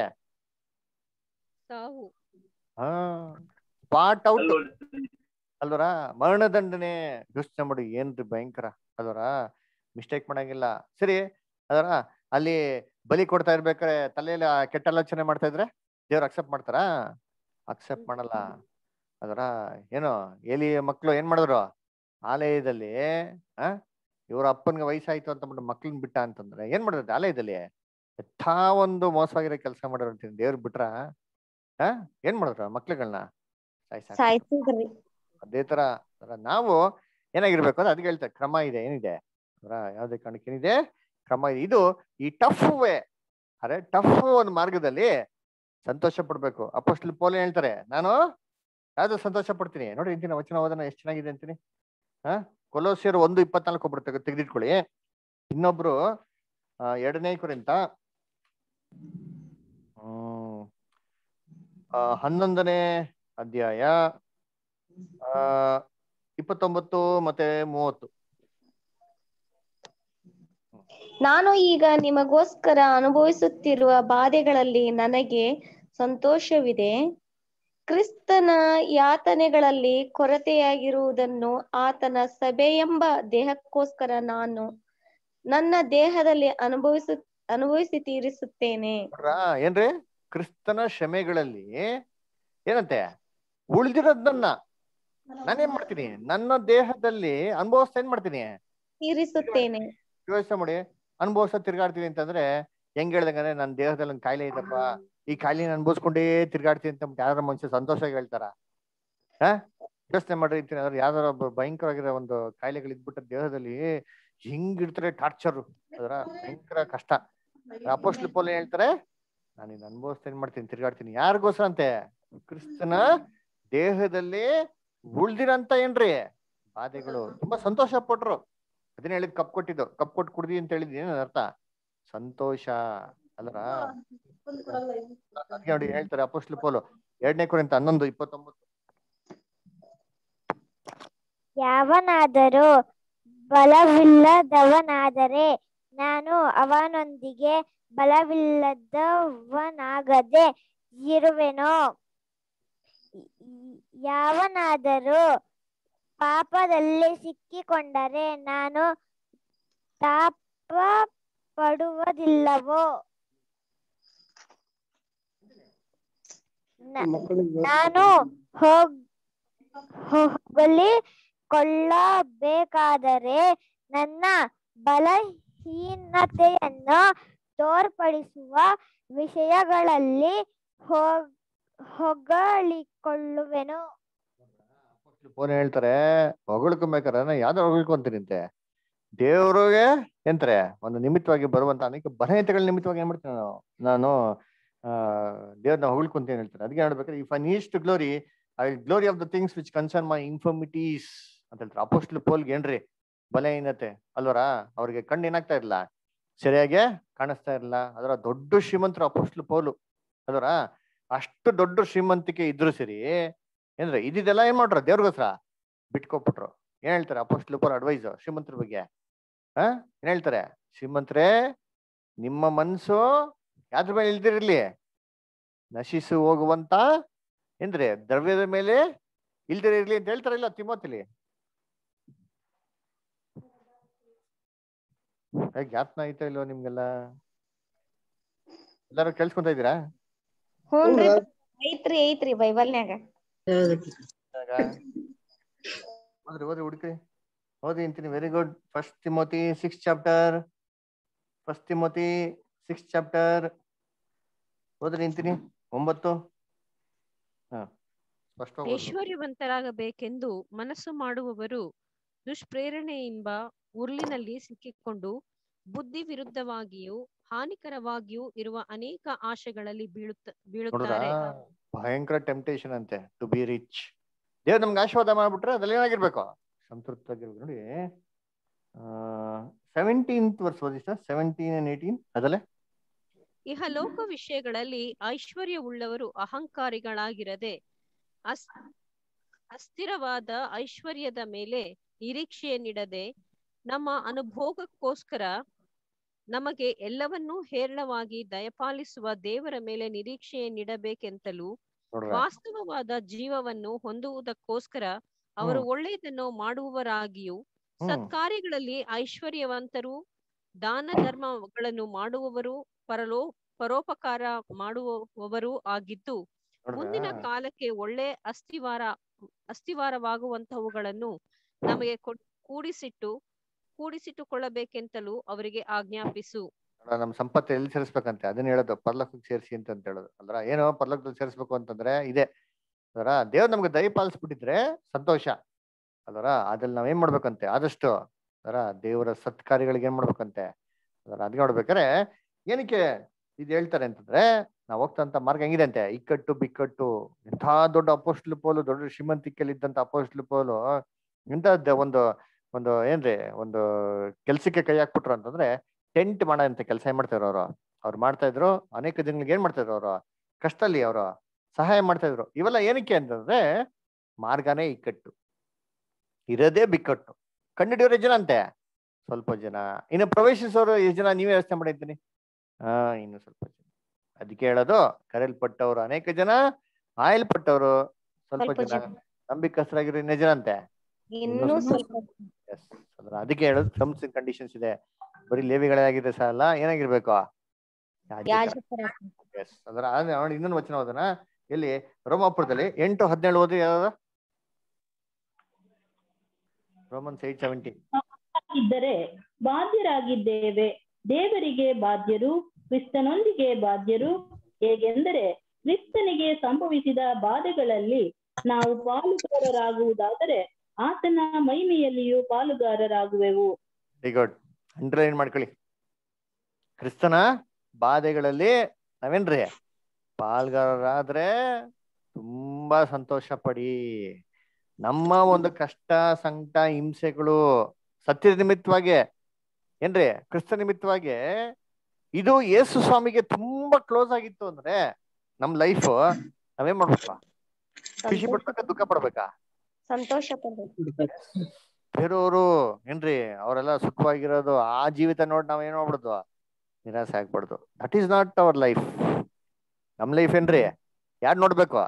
ಸಾವು ಹಾ ಸ್ಪಾಟ್ ಔಟ್ ಅಲ್ವರ ಮರಣದಂಡನೆ ಯೋಚನೆ ಮಾಡಿ ಏನ್ರಿ ಭಯಂಕರ ಅಲ್ವರ ಮಿಸ್ಟೇಕ್ ಮಾಡಂಗಿಲ್ಲ ಸರಿ ಅದರ ಅಲ್ಲಿ ಬಲಿ ಕೊಡ್ತಾ ಇರ್ಬೇಕಾರೆ ತಲೆಯಲ್ಲಿ ಆ ಕೆಟ್ಟ ಆಲೋಚನೆ ಮಾಡ್ತಾ ಇದ್ರೆ ದೇವ್ರು ಅಕ್ಸೆಪ್ಟ್ ಮಾಡ್ತಾರಾ ಅಕ್ಸೆಪ್ಟ್ ಮಾಡಲ್ಲ ಅದರ ಏನು ಎಲಿ ಮಕ್ಳು ಏನ್ ಮಾಡಿದ್ರು ಆಲಯದಲ್ಲಿ ಆ ಇವ್ರ ಅಪ್ಪನ್ಗೆ ವಯಸ್ಸಾಯ್ತು ಅಂತ ಬಿಟ್ಟು ಮಕ್ಳನ್ ಬಿಟ್ಟ ಅಂತಂದ್ರೆ ಏನ್ ಮಾಡಿದ್ರೆ ಆಲಯದಲ್ಲಿ ಯಥಾ ಒಂದು ಮೋಸವಾಗಿರೋ ಕೆಲಸ ಮಾಡೋರು ಅಂತೀನಿ ದೇವ್ರು ಬಿಟ್ರ ಆ ಏನ್ ಮಾಡಿದ್ರು ಮಕ್ಳುಗಳನ್ನ ಸಾಯ್ಸಾಕ ಸಾಯ್ತಿದ್ರಿ ಅದೇ ತರ ತರ ನಾವು ಏನಾಗಿರ್ಬೇಕು ಅಂದ್ರೆ ಅದಕ್ಕೆ ಹೇಳ್ತಾರೆ ಕ್ರಮ ಇದೆ ಏನಿದೆ ಅವರ ಯಾವ್ದೇ ಕಾರಣಕ್ಕೆ ಏನಿದೆ ಕ್ರಮ ಇದೆ ಇದು ಈ ಟಫ್ ವೇ ಅರೆ ಟಫ್ ಒಂದು ಮಾರ್ಗದಲ್ಲಿ ಸಂತೋಷ ಪಡ್ಬೇಕು ಅಪ್ಪಸ್ಟಲ್ ಪೋಲೆ ಹೇಳ್ತಾರೆ ನಾನು ಯಾವ್ದು ಸಂತೋಷ ಪಡ್ತೀನಿ ನೋಡಿ ಇಂತಿನ ವಚನ ಓದನ ಎಷ್ಟು ಚೆನ್ನಾಗಿದೆ ಅಂತೀನಿ ಹಾ ಕೊಲೋಸಿಯರ್ ಒಂದು ಇಪ್ಪತ್ನಾಲ್ಕು ಒಬ್ರು ತೆಗೆ ತೆಗೆದಿಟ್ಕೊಳ್ಳಿ ಇನ್ನೊಬ್ರು ಆ, ಎರಡನೇ ಕುರಿತ ಹ್ಮ್ ಆ, ಹನ್ನೊಂದನೇ ಅಧ್ಯಾಯ ಆ ಇಪ್ಪತ್ತೊಂಬತ್ತು ಮತ್ತೆ ಮೂವತ್ತು ನಾನು ಈಗ ನಿಮಗೋಸ್ಕರ ಅನುಭವಿಸುತ್ತಿರುವ ಬಾಧೆಗಳಲ್ಲಿ ನನಗೆ ಸಂತೋಷವಿದೆ ಕ್ರಿಸ್ತನ ಯಾತನೆಗಳಲ್ಲಿ ಕೊರತೆಯಾಗಿರುವುದನ್ನು ಆತನ ಸಭೆಯೆಂಬ ದೇಹಕ್ಕೋಸ್ಕರ ನಾನು ನನ್ನ ದೇಹದಲ್ಲಿ ಅನುಭವಿಸು ಅನುಭವಿಸಿ ತೀರಿಸುತ್ತೇನೆ ನೋಡ್ರಾ ಏನ್ರಿ ಕ್ರಿಸ್ತನ ಶ್ರಮೆಗಳಲ್ಲಿ ಏನಂತೆ ಉಳ್ದಿರೋದನ್ನ ನಾನೇನ್ ಮಾಡ್ತೀನಿ ನನ್ನ ದೇಹದಲ್ಲಿ ಅನುಭವಿಸ್ತಾ ಏನ್ ಮಾಡ್ತೀನಿ ತೀರಿಸುತ್ತೇನೆ ಯೋಚನೆ ಮಾಡಿ ಅನುಭವಿಸ್ತಾ ತಿರ್ಗಾಡ್ತೀನಿ ಅಂತಂದ್ರೆ ಹೆಂಗ್ ಹೇಳ್ದಂಗಂದ್ರೆ ನನ್ನ ದೇಹದಲ್ಲಿ ಒಂದು ಕಾಯಿಲೆ ಇದಪ್ಪ ಈ ಕಾಯಿಲೆನ ಅನುಭವಿಸ್ಕೊಂಡೇ ತಿರ್ಗಾಡ್ತೀನಿ ಅಂತ ಯಾರ ಮನುಷ್ಯ ಸಂತೋಷವಾಗಿ ಹೇಳ್ತಾರ ಹಾ ಯೋಚನೆ ಮಾಡಿರ್ತೀನಿ ಅದ್ರ ಯಾವ್ದಾರ ಒಬ್ಬ ಭಯಂಕರವಾಗಿರೋ ಒಂದು ಕಾಯಿಲೆಗಳು ಇದ್ಬಿಟ್ಟ ದೇಹದಲ್ಲಿ ಹಿಂಗಿರ್ತಾರೆ ಟಾರ್ಚರ್ ಅದರ ಭಯಂಕರ ಕಷ್ಟ ಅಪೋಸ್ಟ್ಲ್ ಪೋಲೆ ಹೇಳ್ತಾರೆ ನಾನು ಇನ್ನು ಅನುಭವಿಸ್ತಾ ಏನ್ ಮಾಡ್ತೀನಿ ತಿರ್ಗಾಡ್ತೀನಿ ಯಾರಿಗೋಸ್ಕರ ಅಂತೆ ಕ್ರಿಸ್ತನ ದೇಹದಲ್ಲಿ ಉಳ್ದಿರಂತ ಏನ್ರಿ ಬಾಧೆಗಳು ತುಂಬಾ ಸಂತೋಷ ಪಟ್ರು ಅದನ್ನ ಹೇಳಿದ್ ಕಪ್ ಕೊಟ್ಟಿದ್ದು ಕಪ್ ಕೊಟ್ಟು ಕುಡ್ದಿ ಅಂತ ಹೇಳಿದ್ ಏನ್ ಅರ್ಥ ಸಂತೋಷ ಅಲ್ಲರ ಅದ್ಕೆ ನೋಡಿ ಹೇಳ್ತಾರೆ ಅಪೋಸ್ಟ್ಲ್ ಪೋಲು ಎರಡನೇ ಕುರಿತ ಹನ್ನೊಂದು ಇಪ್ಪತ್ತೊಂಬತ್ತು ಯಾವನಾದರೂ ಬಲವಿಲ್ಲದವನಾದರೆ ನಾನು ಅವನೊಂದಿಗೆ ಬಲವಿಲ್ಲದವನಾಗದೆ ಇರುವೆನೋ ಯಾವನಾದರೂ ಪಾಪದಲ್ಲಿ ಸಿಕ್ಕಿಕೊಂಡರೆ ನಾನು ತಾಪ ಪಡುವುದಿಲ್ಲವೋ ನ- ನಾನು ಹೋಗ್ ಹೋಗಲಿ ಕೊಳ್ಳಬೇಕಾದರೆ ನನ್ನ ಬಲಹೀನತೆಯನ್ನು ತೋರ್ಪಡಿಸುವ ವಿಷಯಗಳಲ್ಲಿ ಹೋಗ್ ಹೊಗಳಿಕೊಳ್ಳುವೆನು ಫೋನ್ ಹೇಳ್ತಾರೆ ಹೊಗಳ್ಕೊಬೇಕಾರೆ ನಾ ಯಾವ್ದಾರು ಹೊಗಳ್ಕೊಂತೀನಿಂತೆ ದೇವ್ರಿಗೆ ಎಂತಾರೆ ಒಂದು ನಿಮಿತ್ತವಾಗಿ ಬರುವಂತ ಅನೇಕ ಬಲಹೀನತೆಗಳ ನಿಮಿತ್ತವಾಗಿ ಏನ್ ಮಾಡ್ತೀನಿ ನಾನು ನಾನು ಆ ದೇವ್ರನ್ನ ಹೊಗಳ್ಕೊಂತೀನಿ ಹೇಳ್ತಾರೆ ಅದಕ್ಕೆ ಹೇಳ್ಬೇಕಾದ್ರೆ if I needs to glory I glory of the things which concern my infirmities ಅಂತ ಹೇಳ್ತಾರೆ ಅಪೋಸ್ಟ್ಲ್ ಪೋಲ್ಗೆ ಏನ್ರಿ ಬಲಹೀನತೆ ಅಲ್ವರ ಅವ್ರಿಗೆ ಕಣ್ಣು ಏನಾಗ್ತಾ ಇರಲ್ಲ ಸರಿಯಾಗಿ ಕಾಣಿಸ್ತಾ ಇರಲ್ಲ ಅದರ ದೊಡ್ಡ ಶ್ರೀಮಂತರು ಅಪೋಸ್ಟ್ಲ್ ಪೌಲು ಅದರ ಅಷ್ಟು ದೊಡ್ಡ ಶ್ರೀಮಂತಿಕೆ ಇದ್ರು ಸರಿ ಏನ್ರಿ ಇದಿದೆಲ್ಲ ಏನ್ ಮಾಡ್ರು ದೇವ್ರಿಗೋಸ್ಕರ ಬಿಟ್ಕೊಟ್ಬಿಟ್ರು ಏನ್ ಹೇಳ್ತಾರೆ ಅಪೋಸ್ಟ್ಲ್ ಪೌಲ್ ಅಡ್ವೈಸ್ ಶ್ರೀಮಂತರ ಬಗ್ಗೆ ಹಾ ಏನ್ ಹೇಳ್ತಾರೆ ಶ್ರೀಮಂತರೇ ನಿಮ್ಮ ಮನ್ಸು ಯಾವ್ದ್ರ ಮೇಲೆ ಇಲ್ದಿರ್ಲಿ ನಶಿಸು ಹೋಗುವಂತ ಏನ್ರಿ ದ್ರವ್ಯದ ಮೇಲೆ ಇಲ್ದಿರ ಇರ್ಲಿ ಅಂತ ಹೇಳ್ತಾರಿಲ್ಲ ತಿಮೋತಿಲಿ ಏ, ಜ್ಞಾಪನ ಐತಾ ಇಲ್ವೋ ನಿಮ್ಗೆಲ್ಲ ಎಲ್ಲಾರು ಕೇಳಿಸ್ಕೊಂತ ಇದ್ದೀರಾ ಹ್ಞೂನ್ರಿ ಐತ್ರಿ ಐತ್ರಿ ಬೈಬಲ್ನ್ಯಾಗ ಇವಾಗ ಓದ್ರಿ ಓದ್ರಿ ಹುಡುಕ್ರಿ ಓದಿ ಅಂತೀನಿ very good first Timothy six chapter first Timothy six chapter ಓದ್ರಿ ಅಂತೀನಿ ಒಂಬತ್ತು ಹಾ ಸ್ಪಷ್ಟವಾಗಿ ಓದ್ರಿ. ಐಶ್ವರ್ಯವಂತರಾಗಬೇಕೆಂದು ಮನಸ್ಸು ಮಾಡುವವರು ದುಷ್ಪ್ರೇರಣೆಯೆಂಬ ಉರುಳಿನಲ್ಲಿ ಸಿಕ್ಕಿಕೊಂಡು ಬುದ್ಧಿ ವಿರುದ್ಧವಾಗಿಯೂ ಹಾನಿಕರವಾಗಿಯೂ ಇರುವ ಅನೇಕ ಆಶೆಗಳಲ್ಲಿ ಬೀಳುತ್ತ ನೋಡ್ರಾ ಬೀಳುತ್ತಾರೆ ಭಯಂಕರ ಟೆಂಪ್ಟೇಷನ್ ಅಂತೆ ಟು ಬಿ ರಿಚ್ ದೇವ್ರು ನಮ್ಗೆ ಆಶೀರ್ವಾದ ಮಾಡ್ಬಿಟ್ರೆ ಅದ್ರಲ್ಲಿ ಏನಾಗಿರ್ಬೇಕು ಸಂತೃಪ್ತವಾಗಿರ್ಬೇಕು ನೋಡಿ ಸೆವೆಂಟೀನ್ತ್ ವರ್ಷ ಓದಿ ಸರ್ ಸೆವೆಂಟೀನ್ ಅಂಡ್ ಏಯ್ಟೀನ್ ಅದಲ್ಲೇ ಇಹಲೋಕ ವಿಷಯಗಳಲ್ಲಿ ಐಶ್ವರ್ಯವುಳ್ಳವರು ಅಹಂಕಾರಿಗಳಾಗಿರದೆ ಅಸ್ ಅಸ್ಥಿರವಾದ ಐಶ್ವರ್ಯದ ಮೇಲೆ ನಿರೀಕ್ಷೆಯನ್ನಿಡದೆ ನಮ್ಮ ಅನುಭೋಗಕ್ಕೋಸ್ಕರ ನಮಗೆ ಎಲ್ಲವನ್ನೂ ಹೇರಳವಾಗಿ ದಯಪಾಲಿಸುವ ದೇವರ ಮೇಲೆ ನಿರೀಕ್ಷೆಯನ್ನಿಡಬೇಕೆಂತಲೂ ನೋಡ್ರಾ ವಾಸ್ತವವಾದ ಜೀವವನ್ನು ಹೊಂದುವುದಕ್ಕೋಸ್ಕರ ಅವರು ಹ್ಮ್. ಒಳ್ಳೆಯದನ್ನು ಮಾಡುವವರಾಗಿಯೂ ಹ್ಮ್. ಸತ್ಕಾರ್ಯಗಳಲ್ಲಿ ಐಶ್ವರ್ಯವಂತರು ದಾನ ಧರ್ಮಗಳನ್ನು ಮಾಡುವವರು ಪರಲೋ ಪರೋಪಕಾರ ಮಾಡುವವರು ಆಗಿದ್ದು ಮುಂದಿನ ನೋಡ್ರಾ ಕಾಲಕ್ಕೆ ಒಳ್ಳೆ ಅಸ್ಥಿವಾರ ಅಸ್ಥಿವಾರವಾಗುವಂತಹವುಗಳನ್ನು ನಮಗೆ ಕೊಡ್- ಕೂಡಿಸಿಟ್ಟು ಕೂಡಿಸಿಟ್ಟುಕೊಳ್ಳಬೇಕೆಂತಲೂ ಅವರಿಗೆ ಆಜ್ಞಾಪಿಸು ನೋಡ್ರಾ, ನಮ್ ಸಂಪತ್ತು ಎಲ್ಲಿ ಸೇರಿಸ್ಬೇಕಂತೆ ಅದನ್ನ ಹೇಳೋದು ಪರ್ಲೋಕಕ್ಕೆ ಸೇರಿಸಿ ಅಂತ ಅಂತ ಹೇಳೋದು ಅಲ್ರ ಏನು ಪರ್ಲೋಕದಲ್ಲಿ ಸೇರಿಸ್ಬೇಕು ಅಂತಂದ್ರೆ ಇದೆ ಅದರ ದೇವ್ರು ನಮ್ಗೆ ದಯ ಪಾಲಿಸ್ಬಿಟ್ಟಿದ್ರೆ ಸಂತೋಷ ಅಲ್ವರ ಅದ್ರಲ್ಲಿ ನಾವ್ ಏನ್ ಮಾಡ್ಬೇಕಂತೆ ಆದಷ್ಟು ಅದರ ದೇವರ ಸತ್ಕಾರ್ಯಗಳಿಗೆ ಏನ್ ಮಾಡ್ಬೇಕಂತೆ ಅದರ ಅದ್ ನೋಡ್ಬೇಕಾರೆ ಏನಕ್ಕೆ ಇದು ಹೇಳ್ತಾರೆ ಅಂತಂದ್ರೆ ನಾವ್ ಹೋಗ್ತಂತ ಮಾರ್ಗ ಹೆಂಗಿದೆ ಅಂತೆ ಇಕ್ಕಟ್ಟು ಬಿಕ್ಕಟ್ಟು ಎಂಥ ದೊಡ್ಡ ಅಪೋಸ್ಟ್ಲು ಪೋಲು ದೊಡ್ಡ ಶ್ರೀಮಂತಿಕೆಯಲ್ಲಿ ಇದ್ದಂತ ಅಪೋಸ್ಟ್ಲು ಪೋಲು ಇಂಥ ಒಂದು ಒಂದು ಏನ್ರಿ ಒಂದು ಕೆಲ್ಸಕ್ಕೆ ಕೈ ಹಾಕ್ಬಿಟ್ರು ಅಂತಂದ್ರೆ ಟೆಂಟ್ ಮಾಡೋಂತ ಕೆಲಸ ಏನ್ ಮಾಡ್ತಾ ಇದ್ರು ಅವರು ಅವ್ರು ಮಾಡ್ತಾ ಇದ್ರು ಅನೇಕ ಜನಗಳಿಗೆ ಏನ್ ಮಾಡ್ತಾ ಇದ್ರು ಅವರು ಕಷ್ಟದಲ್ಲಿ ಅವರು ಸಹಾಯ ಮಾಡ್ತಾ ಇದ್ರು ಇವೆಲ್ಲ ಏನಕ್ಕೆ ಅಂತಂದ್ರೆ ಮಾರ್ಗನೇ ಇಕ್ಕಟ್ಟು ಇರೋದೇ ಬಿಕ್ಕಟ್ಟು ಕಂಡಿಡಿಯೋರು ಜನ ಅಂತೆ ಸ್ವಲ್ಪ ಜನ ಇನ್ನು ಪ್ರವೇಶಿಸೋರು ಎಷ್ಟು ಜನ ನೀವೇ ಯೋಚನೆ ಮಾಡಿದ್ದೀನಿ ಹಾ ಇನ್ನು ಸ್ವಲ್ಪ ಜನ ಅದಕ್ಕೆ ಹೇಳೋದು ಕರೆಯಲ್ಪಟ್ಟವರು ಅನೇಕ ಜನ ಆಯಲ್ಪಟ್ಟವರು ಸ್ವಲ್ಪ ಸ್ವಲ್ಪ ಜನ ಜನ. ನಂಬಿಕಸ್ಥರಾಗಿರೋ ಇನ್ನೇ ಜನ ಅಂತೆ ಇನ್ನೂ ಸ್ವಲ್ಪ Yes. ಅದ್ರ ಅದಕ್ಕೆ ಹೇಳೋದು ಟರ್ಮ್ಸ್ ಅಂಡ್ ಕಂಡೀಷನ್ಸ್ ಇದೆ ಬರೀ ಲೇವಿಗಳೇ ಆಗಿದೆ ಸಹ ಅಲ್ಲ ಏನಾಗಿರ್ಬೇಕು ಯಾಜಕ ಯಾಜಕರ ಎಸ್ ಅದರ ಆದ್ರೆ ನೋಡಿ ಇನ್ನೊಂದು ವಚನ ಓದೋಣ ಎಲ್ಲಿ ರೋಮಾಪುರದಲ್ಲಿ ಎಂಟು ಹದಿನೇಳು ಓದಿ ಯಾವ್ದು ರೋಮನ್ಸ್ ಏಟ್ ಸೆವೆಂಟಿ ಇದ್ದರೆ ಬಾಧ್ಯರಾಗಿದ್ದೇವೆ ದೇವರಿಗೆ ಬಾಧ್ಯರು ಕ್ರಿಸ್ತನೊಂದಿಗೆ ಬಾಧ್ಯರು ಹೇಗೆಂದರೆ ಕ್ರಿಸ್ತನಿಗೆ ಸಂಭವಿಸಿದ ಬಾಧೆಗಳಲ್ಲಿ ನಾವು ಪಾಲುಗಾರರಾಗುವುದಾದರೆ ಆತನ ಮಹಿಮೆಯಲ್ಲಿಯೂ ಪಾಲುಗಾರರಾಗುವೆವು ವೆರಿ ಗುಡ್ ಅಂಡರ್ಲೈನ್ ಮಾಡ್ಕೊಳ್ಳಿ ಕ್ರಿಸ್ತನ ಬಾಧೆಗಳಲ್ಲಿ ನಾವೇನ್ರಿ ಪಾಲ್ಗಾರರಾದ್ರೆ ತುಂಬಾ ಸಂತೋಷ ಪಡಿ ನಮ್ಮ ಒಂದು ಕಷ್ಟ ಸಂಕಟ ಹಿಂಸೆಗಳು ಸತ್ಯದ ನಿಮಿತ್ತವಾಗಿ ಏನ್ರಿ ಕ್ರಿಸ್ತ ನಿಮಿತ್ತವಾಗಿ ಇದು ಯೇಸು ಸ್ವಾಮಿಗೆ ತುಂಬಾ ಕ್ಲೋಸ್ ಆಗಿತ್ತು ಅಂದ್ರೆ ನಮ್ ಲೈಫ್ ನಾವೇನ್ ಮಾಡ್ಬೇಕಾ ಖುಷಿ ಪಡ್ಬೇಕಾ ದುಃಖ ಪಡ್ಬೇಕಾ ಸಂತೋಷ ಪಡ್ಬೇಕು ಬೇರೆಯವರು ಏನ್ರಿ ಅವರೆಲ್ಲ ಸುಖವಾಗಿರೋದು ಆ ಜೀವಿತ ನೋಡಿ ನಾವ್ ಏನ್ ಮಾಡ್ಬಿಡುದು ನಿರಾಸೆ ಆಗ್ಬಾರ್ದು that is not our life ನಮ್ ಲೈಫ್ ಏನ್ರಿ ಯಾರ್ ನೋಡ್ಬೇಕು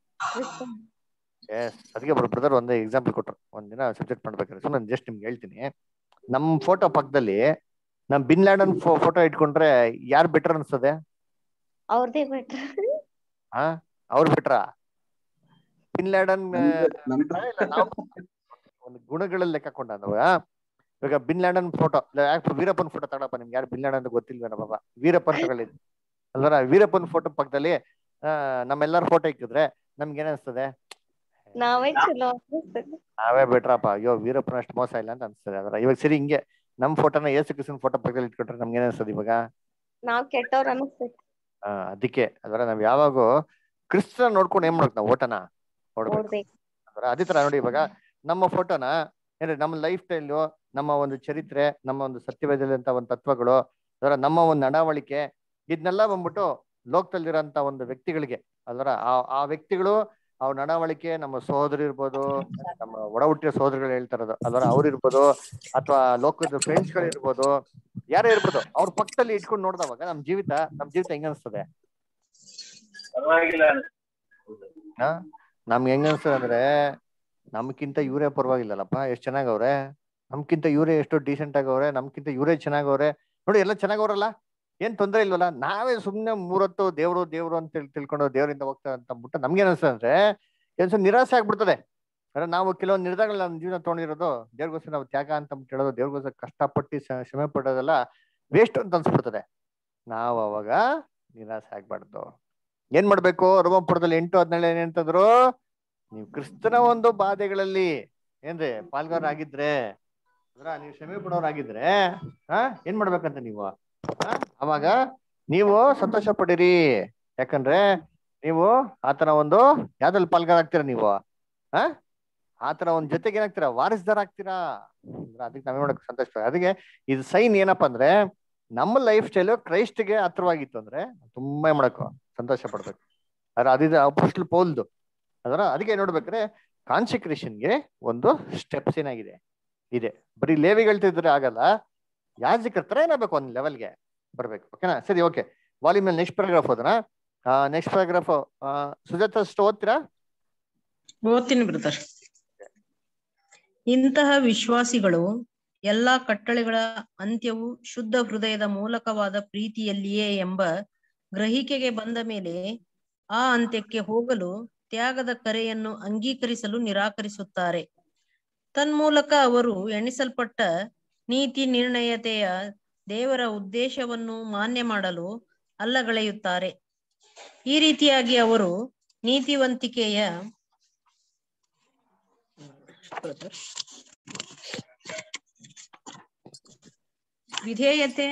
ಎಸ್ ಅದಕ್ಕೆ ಬರೋ ಬ್ರದರ್ ಒಂದೇ ಎಕ್ಸಾಂಪಲ್ ಕೊಟ್ರು ಒಂದಿನ ಸಬ್ಜೆಕ್ಟ್ ಮಾಡ್ಬೇಕಾದ್ರೆ ಸುಮ್ಮನೆ ಜಸ್ಟ್ ನಿಮ್ಗೆ ಹೇಳ್ತೀನಿ ನಮ್ ಫೋಟೋ ಪಕ್ಕದಲ್ಲಿ ನಮ್ ಬಿನ್ ಲ್ಯಾಡನ್ ಫೋಟೋ ಇಟ್ಕೊಂಡ್ರೆ ಯಾರ್ ಬೆಟರ್ ಅನ್ಸ್ತದೆ ಅವ್ರದೇ ಬೆಟ್ರ್ ಹಾ ಅವ್ರು ಬಿಟ್ರ ಬಿನ್ ಲ್ಯಾಡನ್ ಬಿಟ್ರಾ ಇಲ್ಲ ನಾವು ಒಂದು ಗುಣಗಳಲ್ಲಿ ಲೆಕ್ಕ ಕೊಂಡವ ಇವಾಗ ಬಿನ್ ಲ್ಯಾಡನ್ ಫೋಟೋ ಯಾಕೆ ವೀರಪ್ಪನ್ ಫೋಟೋ ತಗೊಳಪ್ಪ ನಿಮ್ಗೆ ಯಾರು ಬಿನ್ ಲ್ಯಾಡನ್ ಅಂತ ಗೊತ್ತಿಲ್ವೇನ ಬಾಬಾ ವೀರಪ್ಪನ್ ತಗೊಳ್ಳಿದ್ ಅಲ್ವರ ವೀರಪ್ಪನ್ ಫೋಟೋ ಪಕ್ಕದಲ್ಲಿ ಆ ನಮ್ಮೆಲ್ಲರ ಫೋಟೋ ಇಕ್ಕಿದ್ರೆ ನಮ್ಗೆ ಏನ್ ಅನ್ಸ್ತದೆ ನಾವೇ ಚಲೋ ಅನ್ಸ್ತದೆ ನಾವೇ ಬೆಟ್ರಪ್ಪ ಅಯ್ಯೋ ವೀರಪ್ಪನ ಅಷ್ಟು ಮೋಸ ಇಲ್ಲ ಅಂತ ಅನ್ಸ್ತದೆ ಅದರ ಇವಾಗ ಸರಿ ಹಿಂಗೆ ನಮ್ ಫೋಟೋನ ಏಸು ಕೃಷ್ಣನ್ ಫೋಟೋ ಪಕ್ಕದಲ್ಲಿ ಇಟ್ಕೊಂಡ್ರೆ ನಮ್ಗೆ ಏನ್ ಅನ್ಸ್ತದೆ ಇವಾಗ ನಾವ್ ಕೆಟ್ಟವ್ರ ಅನಿಸ್ತೈತಿ ಆ ಅದಕ್ಕೆ ಅದರ ನಾವ್ ಯಾವಾಗೂ ಕ್ರಿಸ್ತನ ನೋಡ್ಕೊಂಡು ಏನ್ ಮಾಡ್ಬೇಕು ನಾವು ಓಟನ ನೋಡ್ಬೇಕು ನೋಡ್ಬೇಕು ಅಂದ್ರೆ ಅದೇ ತರ ನೋಡಿ ಇವಾಗ ನಮ್ಮ ಫೋಟೋನ ಏನ್ರಿ ನಮ್ಮ ಲೈಫ್ ಸ್ಟೈಲು ನಮ್ಮ ಒಂದು ಚರಿತ್ರೆ ನಮ್ಮ ಒಂದು ಸತ್ಯವೇದದಂತ ಒಂದು ತತ್ವಗಳು ಅದರ ನಮ್ಮ ಒಂದು ನಡವಳಿಕೆ ಇದನ್ನೆಲ್ಲ ಬಂದ್ಬಿಟ್ಟು ಲೋಕದಲ್ಲಿರೋಂತ ಒಂದು ವ್ಯಕ್ತಿಗಳಿಗೆ ಅದರ ಆ ಆ ವ್ಯಕ್ತಿಗಳು ಅವ್ರ ನಡವಳಿಕೆ ನಮ್ಮ ಸಹೋದರ ಇರ್ಬೋದು ನಮ್ಮ ಒಡ ಹುಟ್ಟಿದ ಸಹೋದರಗಳು ಹೇಳ್ತಾ ಇರೋದು ಅದರ ಅವ್ರು ಇರ್ಬೋದು ಅಥವಾ ಲೋಕದ ಫ್ರೆಂಡ್ಸ್ ಗಳು ಇರ್ಬೋದು ಯಾರೇ ಇರ್ಬೋದು ಅವ್ರ ಪಕ್ಕದಲ್ಲಿ ಇಟ್ಕೊಂಡು ನೋಡ್ದವಾಗ ನಮ್ ಜೀವಿತ ನಮ್ ಜೀವಿತ ಹೆಂಗ ಅನ್ಸ್ತದೆ ಹಾ ನಮ್ಗೆ ಹೆಂಗ ಅನ್ಸ್ತದೆ ಅಂದ್ರೆ ನಮ್ಕಿಂತ ಇವರೇ ಪರವಾಗಿಲ್ಲಲ್ಲಪ್ಪ ಎಷ್ಟು ಚೆನ್ನಾಗವ್ರೆ ನಮ್ಕಿಂತ ಇವರೇ ಎಷ್ಟು ಡೀಸೆಂಟ್ ಆಗವ್ರೆ ನಮ್ಕಿಂತ ಇವರೇ ಚೆನ್ನಾಗವ್ರೆ ನೋಡಿ ಎಲ್ಲ ಚೆನ್ನಾಗವ್ರಲ್ಲ ಏನ್ ತೊಂದರೆ ಇಲ್ವಲ್ಲ ನಾವೇ ಸುಮ್ನೆ ಮೂರೊತ್ತು ದೇವ್ರು ದೇವ್ರು ಅಂತ ಹೇಳಿ ತಿಳ್ಕೊಂಡು ದೇವರಿಂದ ಹೋಗ್ತಾ ಅಂತ ಅಂದ್ಬಿಟ್ಟು ನಮ್ಗೆ ಅನ್ಸ್ತದೆ ಅಂದ್ರೆ ಕೆಲಸ ನಿರಾಸೆ ಆಗ್ಬಿಡ್ತದೆ ಅಂದ್ರೆ ನಾವು ಕೆಲವೊಂದು ನಿರ್ಧಾರಗಳನ್ನ ನಮ್ಮ ಜೀವನ ತೊಗೊಂಡಿರೋದು ದೇವ್ರಿಗೋಸ್ಕರ ನಾವು ತ್ಯಾಗ ಅಂತ ಅಂದ್ಬಿಟ್ಟು ಹೇಳೋದು ದೇವ್ರಿಗೋಸ್ಕರ ಕಷ್ಟಪಟ್ಟು ಶ- ಶ್ರಮೆ ಪಡೋದೆಲ್ಲ ವೇಸ್ಟ್ ಅಂತ ಅನ್ಸ್ಬಿಡ್ತದೆ ನಾವು ಅವಾಗ ನಿರಾಸೆ ಆಗ್ಬಾರ್ದು ಏನ್ ಮಾಡ್ಬೇಕು ರೋಮಪುರದಲ್ಲಿ ಎಂಟು ಹದಿನೇಳು ಏನ್ ಹೇಳ್ತಂದ್ರು ನೀವು ಕ್ರಿಸ್ತನ ಒಂದು ಬಾಧೆಗಳಲ್ಲಿ ಏನ್ರಿ ಪಾಲ್ಗಾರರಾಗಿದ್ರೆ ಅಂದ್ರ ನೀವು ಶ್ರಮೆ ಪಡೋರಾಗಿದ್ರೆ ಹಾ ಏನ್ ಮಾಡ್ಬೇಕಂತ ನೀವು ಆ? ಅವಾಗ ನೀವು ಸಂತೋಷ ಪಡಿರಿ ಯಾಕಂದ್ರೆ ನೀವು ಆತನ ಒಂದು ಯಾವ್ದ್ರಲ್ಲಿ ಪಾಲ್ಗಾರ ಆಗ್ತೀರಾ ನೀವು ಹಾ ಆತರ ಒಂದ್ ಜೊತೆಗೆ ಏನಾಗ್ತೀರಾ ವಾರಸ್ದಾರ ಆಗ್ತೀರಾ ಅಂದ್ರೆ ಅದಕ್ಕೆ ನಾವೇ ಮಾಡಕ್ ಸಂತೋಷ ಪಡ- ಅದಕ್ಕೆ ಇದು ಸೈನ್ ಏನಪ್ಪಾ ಅಂದ್ರೆ ನಮ್ಮ ಲೈಫ್ ಸ್ಟೈಲು ಕ್ರೈಸ್ಟ್ಗೆ ಹತ್ರವಾಗಿತ್ತು ಅಂದ್ರೆ ತುಂಬಾ ಏನ್ ಮಾಡಬೇಕು ಸಂತೋಷ ಪಡ್ಬೇಕು ಆದ್ರೆ ಅದಿದೆ ಅಪೋಸ್ಟಲ್ ಪೌಲ್ದು ಅದರ ಅದಕ್ಕೆ ನೋಡ್ಬೇಕಾದ್ರೆ ಕಾನ್ಸಿಕ್ರೇಷನ್ಗೆ ಒಂದು ಸ್ಟೆಪ್ಸ್ ಏನಾಗಿದೆ ಇದೆ ಬರೀ ಲೇವಿಗಳ್ತಿದ್ರೆ ಆಗಲ್ಲ ಯಾಜಕರ ತರ ಏನಾಗಬೇಕು ಒಂದ್ ಲೆವೆಲ್ಗೆ ಬರ್ಬೇಕು ಓಕೆನಾ ಸರಿ ಓಕೆ ವಾಲ್ಯೂಮ್ ಮೇಲೆ ನೆಕ್ಸ್ಟ್ ಪ್ಯಾರಾಗ್ರಾಫ್ ಓದೋಣ ನೆಕ್ಸ್ಟ್ ಪ್ಯಾರಾಗ್ರಾಫ್ ಸುಜಾತ ಅಷ್ಟು ಓದ್ತೀರಾ ಓದ್ತೀನಿ ಬ್ರದರ್ ಇಂತಹ ವಿಶ್ವಾಸಿಗಳು ಎಲ್ಲಾ ಕಟ್ಟಳೆಗಳ ಅಂತ್ಯವು ಶುದ್ಧ ಹೃದಯದ ಮೂಲಕವಾದ ಪ್ರೀತಿಯಲ್ಲಿಯೇ ಎಂಬ ಗ್ರಹಿಕೆಗೆ ಬಂದ ಮೇಲೆ ಆ ಅಂತ್ಯಕ್ಕೆ ಹೋಗಲು ತ್ಯಾಗದ ಕರೆಯನ್ನು ಅಂಗೀಕರಿಸಲು ನಿರಾಕರಿಸುತ್ತಾರೆ ತನ್ಮೂಲಕ ಅವರು ಎಣಿಸಲ್ಪಟ್ಟ ನೀತಿ ನಿರ್ಣಯತೆಯ ದೇವರ ಉದ್ದೇಶವನ್ನು ಮಾನ್ಯ ಮಾಡಲು ಅಲ್ಲಗಳೆಯುತ್ತಾರೆ ಈ ರೀತಿಯಾಗಿ ಅವರು ನೀತಿವಂತಿಕೆಯ ವಿಧೇಯತೆ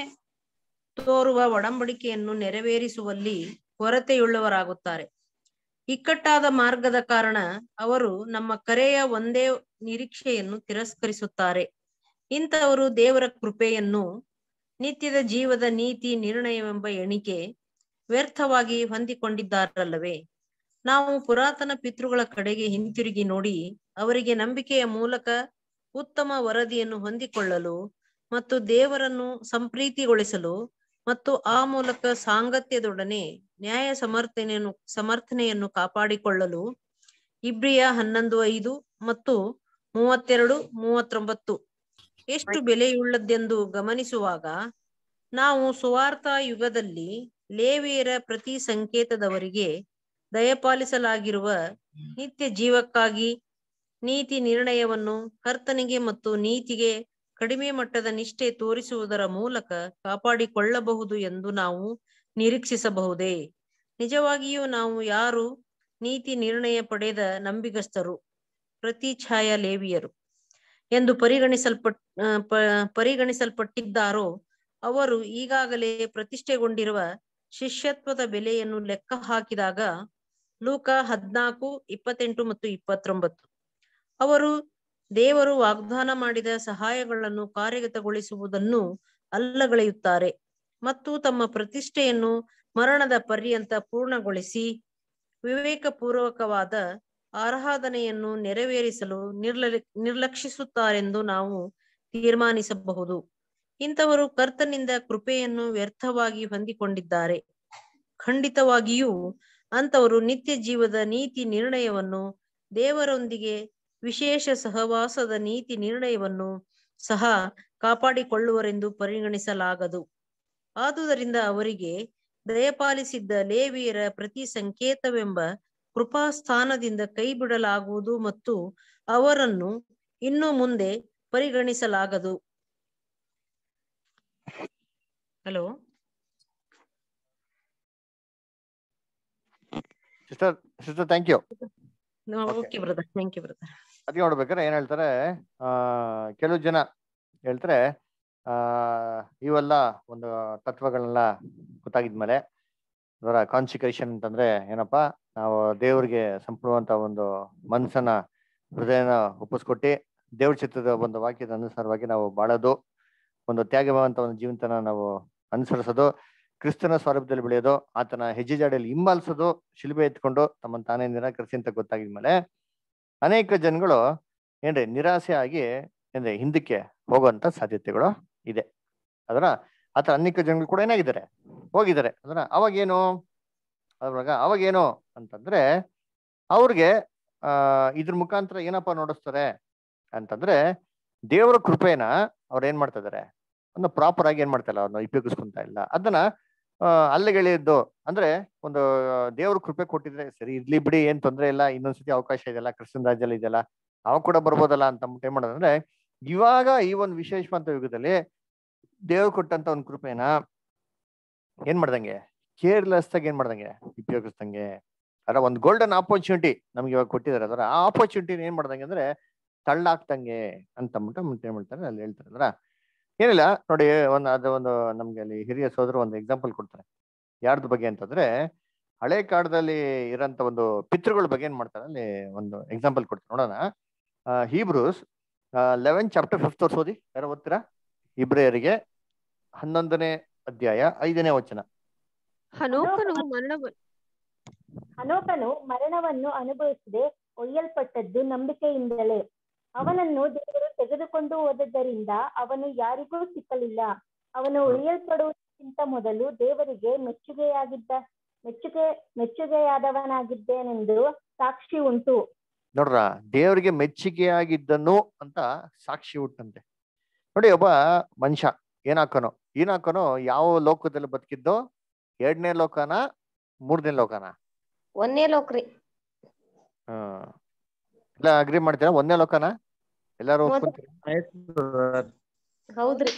ತೋರುವ ಒಡಂಬಡಿಕೆಯನ್ನು ನೆರವೇರಿಸುವಲ್ಲಿ ಕೊರತೆಯುಳ್ಳವರಾಗುತ್ತಾರೆ ಇಕ್ಕಟ್ಟಾದ ಮಾರ್ಗದ ಕಾರಣ ಅವರು ನಮ್ಮ ಕರೆಯ ಒಂದೇ ನಿರೀಕ್ಷೆಯನ್ನು ತಿರಸ್ಕರಿಸುತ್ತಾರೆ ಇಂಥವರು ದೇವರ ಕೃಪೆಯನ್ನು ನಿತ್ಯದ ಜೀವದ ನೀತಿ ನಿರ್ಣಯವೆಂಬ ಎಣಿಕೆ ವ್ಯರ್ಥವಾಗಿ ಹೊಂದಿಕೊಂಡಿದ್ದಾರಲ್ಲವೇ ನಾವು ಪುರಾತನ ಪಿತೃಗಳ ಕಡೆಗೆ ಹಿಂತಿರುಗಿ ನೋಡಿ ಅವರಿಗೆ ನಂಬಿಕೆಯ ಮೂಲಕ ಉತ್ತಮ ವರದಿಯನ್ನು ಹೊಂದಿಕೊಳ್ಳಲು ಮತ್ತು ದೇವರನ್ನು ಸಂಪ್ರೀತಿಗೊಳಿಸಲು ಮತ್ತು ಆ ಮೂಲಕ ಸಾಂಗತ್ಯದೊಡನೆ ನ್ಯಾಯ ಸಮರ್ಥನೆಯನ್ನು ಸಮರ್ಥನೆಯನ್ನು ಕಾಪಾಡಿಕೊಳ್ಳಲು ಇಬ್ರಿಯ ಹನ್ನೊಂದು ಐದು ಮತ್ತು ಮೂವತ್ತೆರಡು ಮೂವತ್ತೊಂಬತ್ತು ಎಷ್ಟು ಬೆಲೆಯುಳ್ಳದ್ದೆಂದು ಗಮನಿಸುವಾಗ ನಾವು ಸುವಾರ್ಥ ಯುಗದಲ್ಲಿ ಲೇವಿಯರ ಪ್ರತಿ ಸಂಕೇತದವರಿಗೆ ದಯಪಾಲಿಸಲಾಗಿರುವ ನಿತ್ಯ ಜೀವಕ್ಕಾಗಿ ನೀತಿ ನಿರ್ಣಯವನ್ನು ಕರ್ತನಿಗೆ ಮತ್ತು ನೀತಿಗೆ ಕಡಿಮೆ ಮಟ್ಟದ ನಿಷ್ಠೆ ತೋರಿಸುವುದರ ಮೂಲಕ ಕಾಪಾಡಿಕೊಳ್ಳಬಹುದು ಎಂದು ನಾವು ನಿರೀಕ್ಷಿಸಬಹುದೇ ನಿಜವಾಗಿಯೂ ನಾವು ಯಾರು ನೀತಿ ನಿರ್ಣಯ ಪಡೆದ ನಂಬಿಗಸ್ತರು ಪ್ರತಿ ಛಾಯಾ ಲೇವಿಯರು ಎಂದು ಪರಿಗಣಿಸಲ್ಪಟ್ ಆ, ಪ- ಪರಿಗಣಿಸಲ್ಪಟ್ಟಿದ್ದಾರೋ ಅವರು ಈಗಾಗಲೇ ಪ್ರತಿಷ್ಠೆಗೊಂಡಿರುವ ಶಿಷ್ಯತ್ವದ ಬೆಲೆಯನ್ನು ಲೆಕ್ಕ ಹಾಕಿದಾಗ ಲೂಕ ಹದ್ನಾಲ್ಕು ಇಪ್ಪತ್ತೆಂಟು ಮತ್ತು ಇಪ್ಪತ್ತೊಂಬತ್ತು ಅವರು ದೇವರು ವಾಗ್ದಾನ ಮಾಡಿದ ಸಹಾಯಗಳನ್ನು ಕಾರ್ಯಗತಗೊಳಿಸುವುದನ್ನು ಅಲ್ಲಗಳೆಯುತ್ತಾರೆ ಮತ್ತು ತಮ್ಮ ಪ್ರತಿಷ್ಠೆಯನ್ನು ಮರಣದ ಪರ್ಯಂತ ಪೂರ್ಣಗೊಳಿಸಿ ವಿವೇಕಪೂರ್ವಕವಾದ ಆರಾಧನೆಯನ್ನು ನೆರವೇರಿಸಲು ನಿರ್ಲ ನಿರ್ಲಕ್ಷಿಸುತ್ತಾರೆಂದು ನಾವು ತೀರ್ಮಾನಿಸಬಹುದು ಇಂಥವರು ಕರ್ತನಿಂದ ಕೃಪೆಯನ್ನು ವ್ಯರ್ಥವಾಗಿ ಹೊಂದಿಕೊಂಡಿದ್ದಾರೆ ಖಂಡಿತವಾಗಿಯೂ ಅಂತವರು ನಿತ್ಯ ಜೀವದ ನೀತಿ ನಿರ್ಣಯವನ್ನು ದೇವರೊಂದಿಗೆ ವಿಶೇಷ ಸಹವಾಸದ ನೀತಿ ನಿರ್ಣಯವನ್ನು ಸಹ ಕಾಪಾಡಿಕೊಳ್ಳುವರೆಂದು ಪರಿಗಣಿಸಲಾಗದು ಆದುದರಿಂದ ಅವರಿಗೆ ದಯಪಾಲಿಸಿದ್ದ ಲೇವಿಯರ ಪ್ರತಿ ಸಂಕೇತವೆಂಬ ಕೃಪಾಸ್ಥಾನದಿಂದ ಕೈ ಬಿಡಲಾಗುವುದು ಮತ್ತು ಅವರನ್ನು ಇನ್ನು ಮುಂದೆ ಪರಿಗಣಿಸಲಾಗದು hello sister sister thank you okay brother thank you brother ಅದಕ್ಕೆ ನೋಡ್ಬೇಕಾದ್ರೆ ಏನ್ ಹೇಳ್ತಾರೆ ಆ ಕೆಲವು ಜನ ಹೇಳ್ತಾರೆ ಆ ಇವೆಲ್ಲ ಒಂದು ತತ್ವಗಳನ್ನೆಲ್ಲ ಗೊತ್ತಾಗಿದ್ಮೇಲೆ ಅದರ ಕಾನ್ಸಿಕ್ರೇಷನ್ ಅಂತಂದ್ರೆ ಏನಪ್ಪಾ ನಾವು ದೇವ್ರಿಗೆ ಸಂಪೂರ್ಣವಂತ ಒಂದು ಮನ್ಸನ್ನ ಹೃದಯನ ಒಪ್ಪಿಸ್ಕೊಟ್ಟಿ ದೇವ್ರ ಚಿತ್ರದ ಒಂದು ವಾಕ್ಯದ ಅನುಸಾರವಾಗಿ ನಾವು ಬಾಳೋದು ಒಂದು ತ್ಯಾಗವಂತ ಒಂದು ಜೀವನತನ ನಾವು ಅನುಸರಿಸೋದು ಕ್ರಿಸ್ತನ ಸ್ವರೂಪದಲ್ಲಿ ಬೆಳೆಯೋದು ಆತನ ಹೆಜ್ಜೆ ಜಾಡಿಯಲ್ಲಿ ಹಿಂಬಾಲಿಸೋದು ಶಿಲ್ಬೆ ಎತ್ಕೊಂಡು ತಮ್ಮನ್ನು ತಾನೇ ನಿರಾಕರಿಸಿ ಅಂತ ಗೊತ್ತಾಗಿದ್ಮೇಲೆ ಅನೇಕ ಜನಗಳು ಏನ್ರಿ ನಿರಾಸೆ ಆಗಿ ಏನ್ರಿ ಹಿಂದಕ್ಕೆ ಹೋಗುವಂತ ಸಾಧ್ಯತೆಗಳು ಇದೆ ಅದರ ಆತರ ಅನೇಕ ಜನಗಳು ಕೂಡ ಏನಾಗಿದ್ದಾರೆ ಹೋಗಿದ್ದಾರೆ ಅದರ ಅವಾಗೇನು ಅದ್ರಾಗ ಅವಾಗೇನು ಅಂತಂದ್ರೆ ಅವ್ರಿಗೆ ಆ ಇದ್ರ ಮುಖಾಂತರ ಏನಪ್ಪಾ ನೋಡಿಸ್ತಾರೆ ಅಂತಂದ್ರೆ ದೇವರ ಕೃಪೆನ ಅವ್ರು ಏನ್ ಮಾಡ್ತಾ ಇದಾರೆ ಒಂದು ಪ್ರಾಪರ್ ಆಗಿ ಏನ್ ಮಾಡ್ತಾ ಇಲ್ಲ ಅವ್ರನ್ನ ಉಪಯೋಗಿಸ್ಕೊಂತ ಇಲ್ಲ ಅದನ್ನ ಆ ಅಲ್ಲಿಗೆಳೆಯದ್ದು ಅಂದ್ರೆ ಒಂದು ದೇವ್ರ ಕೃಪೆ ಕೊಟ್ಟಿದ್ರೆ ಸರಿ ಇರ್ಲಿ ಬಿಡಿ ಏನ್ ತೊಂದ್ರೆ ಇಲ್ಲ ಇನ್ನೊಂದ್ಸತಿ ಅವಕಾಶ ಇದೆಯಲ್ಲ ಕ್ರಿಸ್ತನ್ ರಾಜ್ಯದಲ್ಲಿ ಇದೆಯಲ್ಲ ಅವಾಗ ಕೂಡ ಬರ್ಬೋದಲ್ಲ ಅಂತ ಅಂದ್ಬಿಟ್ಟು ಏನ್ ಮಾಡೋದಂದ್ರೆ ಇವಾಗ ಈ ಒಂದು ವಿಶೇಷವಂತ ಯುಗದಲ್ಲಿ ದೇವ್ರು ಕೊಟ್ಟಂತ ಒಂದು ಕೃಪೆನ ಏನ್ ಮಾಡ್ದಂಗೆ ಕೇರ್ಲೆಸ್ ಆಗಿ ಏನ್ ಮಾಡ್ದಂಗೆ ಉಪಯೋಗಿಸ್ದಂಗೆ ಅದರ ಒಂದು ಗೋಲ್ಡನ್ ಆಪರ್ಚುನಿಟಿ ನಮ್ಗೆ ಇವಾಗ ಕೊಟ್ಟಿದ್ದಾರೆ ಅದರ ಆ ಆಪರ್ಚುನಿಟಿ ಏನ್ ಮಾಡ್ದಂಗೆ ಅಂದ್ರೆ ತಳ್ಳಾಕ್ದಂಗೆ ಅಂತ ಅಂದ್ಬಿಟ್ಟು ಮುಂಚೆ ಏನ್ ಮಾಡ್ತಾರೆ ಅಲ್ಲಿ ಹೇಳ್ತಾರೆ ಅದರ ಏನಿಲ್ಲ ನೋಡಿ ಒಂದು ಅದು ಒಂದು ನಮ್ಗೆ ಅಲ್ಲಿ ಹಿರಿಯ ಸೋದರು ಒಂದು ಎಕ್ಸಾಂಪಲ್ ಕೊಡ್ತಾರೆ ಯಾರ್ದು ಬಗ್ಗೆ ಅಂತಂದ್ರೆ ಹಳೆ ಕಾಲದಲ್ಲಿ ಇರೋಂಥ ಒಂದು ಪಿತೃಗಳ ಬಗ್ಗೆ ಏನ್ ಮಾಡ್ತಾರೆ ಅಲ್ಲಿ ಒಂದು ಎಕ್ಸಾಂಪಲ್ ಕೊಡ್ತಾರೆ ನೋಡೋಣ ಹೀಬ್ರೂಸ್ ಲೆವೆನ್ ಚಾಪ್ಟರ್ ಫಿಫ್ತ್ ವರ್ಷ ಓದಿ ಯಾರೋ ಓದ್ತೀರಾ ಇಬ್ರಿಯರಿಗೆ ಹನ್ನೊಂದನೇ ಅಧ್ಯಾಯ ಐದನೇ ವಚನ ಹನೋಕನು ಮರಣ ಹನೋಕನು ಮರಣವನ್ನು ಅನುಭವಿಸದೆ ಒಯ್ಯಲ್ಪಟ್ಟದ್ದು ನಂಬಿಕೆಯಿಂದಲೇ ಅವನನ್ನು ದೇವರು ತೆಗೆದುಕೊಂಡು ಹೋದದ್ದರಿಂದ ಅವನು ಯಾರಿಗೂ ಸಿಕ್ಕಲಿಲ್ಲ ಅವನು ಒಯ್ಯಲ್ಪಡುವುದಕ್ಕಿಂತ ಮೊದಲು ದೇವರಿಗೆ ಮೆಚ್ಚುಗೆಯಾಗಿದ್ದ ಮೆಚ್ಚುಗೆ ಮೆಚ್ಚುಗೆಯಾದವನಾಗಿದ್ದೇನೆಂದು ಸಾಕ್ಷಿ ಉಂಟು ನೋಡ್ರ ದೇವರಿಗೆ ಮೆಚ್ಚುಗೆಯಾಗಿದ್ದನು ಅಂತ ಸಾಕ್ಷಿ ಉಟ್ಟಂತೆ ನೋಡಿ ಒಬ್ಬ ಮನುಷ್ಯ ಏನಾಕನೋ ಏನಾಕನೋ ಯಾವ ಲೋಕದಲ್ಲಿ ಬದುಕಿದ್ದೋ ಎರಡನೇ ಲೋಕನ ಮೂರನೇ ಲೋಕನ ಒಂದೇ ಲೋಕ್ರಿ ಹ್ಮ್ ಎಲ್ಲ ಅಗ್ರಿ ಮಾಡ್ತೀರಾ ಒಂದೇ ಲೋಕನ ಎಲ್ಲಾರು ಒಪ್ಕೊಂತೀರಾ ಹೌದ್ರಿ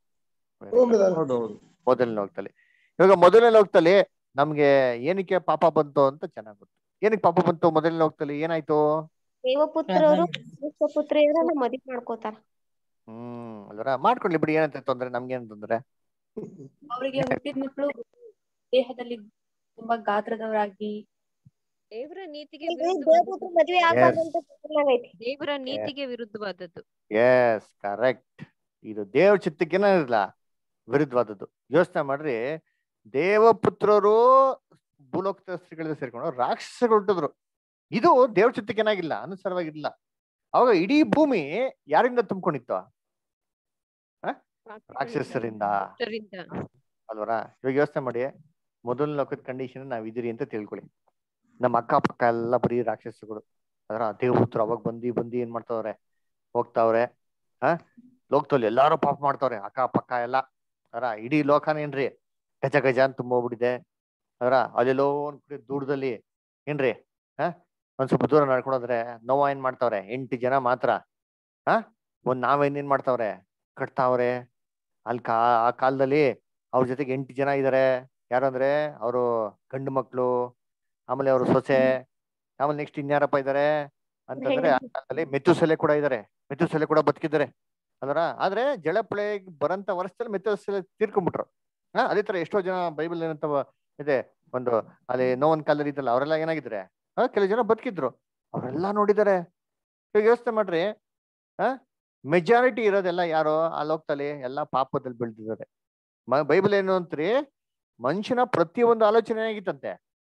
ಮೊದಲನೇ ಲೋಕದಲ್ಲಿ ಇವಾಗ ಮೊದಲನೇ ಲೋಕದಲ್ಲಿ ನಮ್ಗೆ ಏನಕ್ಕೆ ಪಾಪ ಬಂತು ಅಂತ ಚೆನ್ನಾಗ್ ಗೊತ್ತು ಏನಕ್ಕೆ ಪಾಪ ಬಂತು ಮೊದಲನೇ ಲೋಕದಲ್ಲಿ ಏನಾಯ್ತು ದೇವಪುತ್ರರು ಪುತ್ರಿಯರನ್ನ ಮದ್ವಿ ಮಾಡ್ಕೋತಾರ ಹ್ಮ್ ಅಲ್ವರ ಮಾಡ್ಕೊಳ್ಳಿ ಬಿಡಿ ಏನಂತ ತೊಂದ್ರೆ ನಮ್ಗೇನ್ ತೊಂದ್ರೆ ಅವರಿಗೆ ಹುಟ್ಟಿದ ಮಕ್ಕಳು ದೇಹದಲ್ಲಿ ತುಂಬಾ ಗಾತ್ರದವರಾಗಿ ದೇವರ ನೀತಿಗೆ ದೇವಪುತ್ರ ಮದ್ವೆ ಆಗ್ಬಾರ್ದು ಅಂತ ಐತಿ ದೇವರ ನೀತಿಗೆ ವಿರುದ್ಧವಾದದ್ದು ಎಸ್ ಕರೆಕ್ಟ್ ಇದು ದೇವ್ರ ಚಿತ್ತಕ್ಕೇನ ಇರಲ್ಲ ವಿರುದ್ಧವಾದದ್ದು ಯೋಚನೆ ಮಾಡ್ರಿ ದೇವಪುತ್ರರು ಭೂಲೋಕದ ಸ್ತ್ರೀಗಳಿಗೆ ಸೇರ್ಕೊಂಡು ರಾಕ್ಷಸಗಳು ಹುಟ್ಟಿದ್ರು ಇದು ದೇವ್ರ ಚಿತ್ತಕ್ಕೆ ಏನಾಗಿಲ್ಲ ಅನುಸಾರವಾಗಿರ್ಲಿಲ್ಲ ಅವಾಗ ಇಡೀ ಭೂಮಿ ಯಾರಿಂದ ತುಂಬಿಕೊಂಡಿತ್ತು ಆ? ರಾಕ್ಷಸರಿಂದ ದುಷ್ಟರಿಂದ. ಅಲ್ವರ ಇವಾಗ ಯೋಚನೆ ಮಾಡಿ ಮೊದಲ ಲೋಕದ ಕಂಡೀಷನ್ ನಾವ್ ಇದೀರಿ ಅಂತ ತಿಳ್ಕೊಳ್ಳಿ ನಮ್ಮ ಅಕ್ಕಪಕ್ಕ ಎಲ್ಲ ಬರೀ ರಾಕ್ಷಸಗಳು ಅದರ ದೇವಪುತ್ರ ಅವಾಗ ಬಂದಿ ಬಂದಿ ಏನ್ ಮಾಡ್ತಾವ್ರೆ ಹೋಗ್ತಾವ್ರೆ ಆ ಲೋಕದಲ್ಲಿ ಎಲ್ಲಾರು ಪಾಪ ಮಾಡ್ತಾವ್ರೆ ಅಕ್ಕ ಪಕ್ಕ ಎಲ್ಲ ಅದರ ಇಡೀ ಲೋಕನೇನ್ರಿ ಗಜ ಗಜ ಅಂತ ತುಂಬೋಗ್ಬಿಟ್ಟಿದೆ ಅದರ ಅಲ್ಲೆಲ್ಲೋ ಒಂದ್ ಕಡೆ ದೂರದಲ್ಲಿ ಏನ್ರಿ ಹಾ ಒಂದ್ ಸ್ವಲ್ಪ ದೂರ ನಡ್ಕೊಂಡೋದ್ರೆ ನೋವ ಏನ್ ಮಾಡ್ತಾವ್ರೆ ಎಂಟು ಜನ ಮಾತ್ರ ಹಾ ಒಂದ್ ನಾವೇನೇನ್ ಮಾಡ್ತಾವ್ರೆ ಕಟ್ತಾವ್ರೆ ಅಲ್ಲಿ ಕಾ ಆ ಕಾಲದಲ್ಲಿ ಅವ್ರ ಜೊತೆಗೆ ಎಂಟು ಜನ ಇದಾರೆ ಯಾರಂದ್ರೆ ಅವರು ಗಂಡು ಮಕ್ಳು ಆಮೇಲೆ ಅವ್ರ ಸೊಸೆ ಆಮೇಲೆ ನೆಕ್ಸ್ಟ್ ಇನ್ಯಾರಪ್ಪ ಇದಾರೆ ಅಂತಂದ್ರೆ ಆ ಕಾಲದಲ್ಲಿ ಮೆತ್ತುಸೆಲೆ ಕೂಡ ಇದಾರೆ ಮೆತ್ತುಸೆಲೆ ಕೂಡ ಬದುಕಿದ್ದಾರೆ ಅದರ ಆದ್ರೆ ಜಳಪಳೆ ಬರಂತ ವರ್ಷದಲ್ಲಿ ಮೆತ್ತುಸೆಲೆ ತೀರ್ಕೊಂಡ್ಬಿಟ್ರು ಹಾ ಅದೇ ತರ ಎಷ್ಟೋ ಜನ ಬೈಬಲ್ ಏನಂತ ಇದೆ ಒಂದು ಅಲ್ಲಿ ನೋವನ್ ಕಾಲದಲ್ಲಿ ಇದ್ದಲ್ಲ ಅವರೆಲ್ಲ ಏನಾಗಿದ್ರೆ ಹಾ ಕೆಲವು ಜನ ಬದುಕಿದ್ರು ಅವರೆಲ್ಲ ನೋಡಿದ್ದಾರೆ ಈಗ ಯೋಚನೆ ಮಾಡ್ರಿ ಹಾ ಮೆಜಾರಿಟಿ ಇರೋದೆಲ್ಲ ಯಾರು ಆ ಲೋಕದಲ್ಲಿ ಎಲ್ಲ ಪಾಪದಲ್ಲಿ ಬೆಳೆದಿದ್ದಾರೆ ಬೈಬಲ್ ಏನು ಅಂತ್ರಿ ಮನುಷ್ಯನ ಪ್ರತಿಯೊಂದು ಆಲೋಚನೆ ಆಗಿತ್ತಂತೆ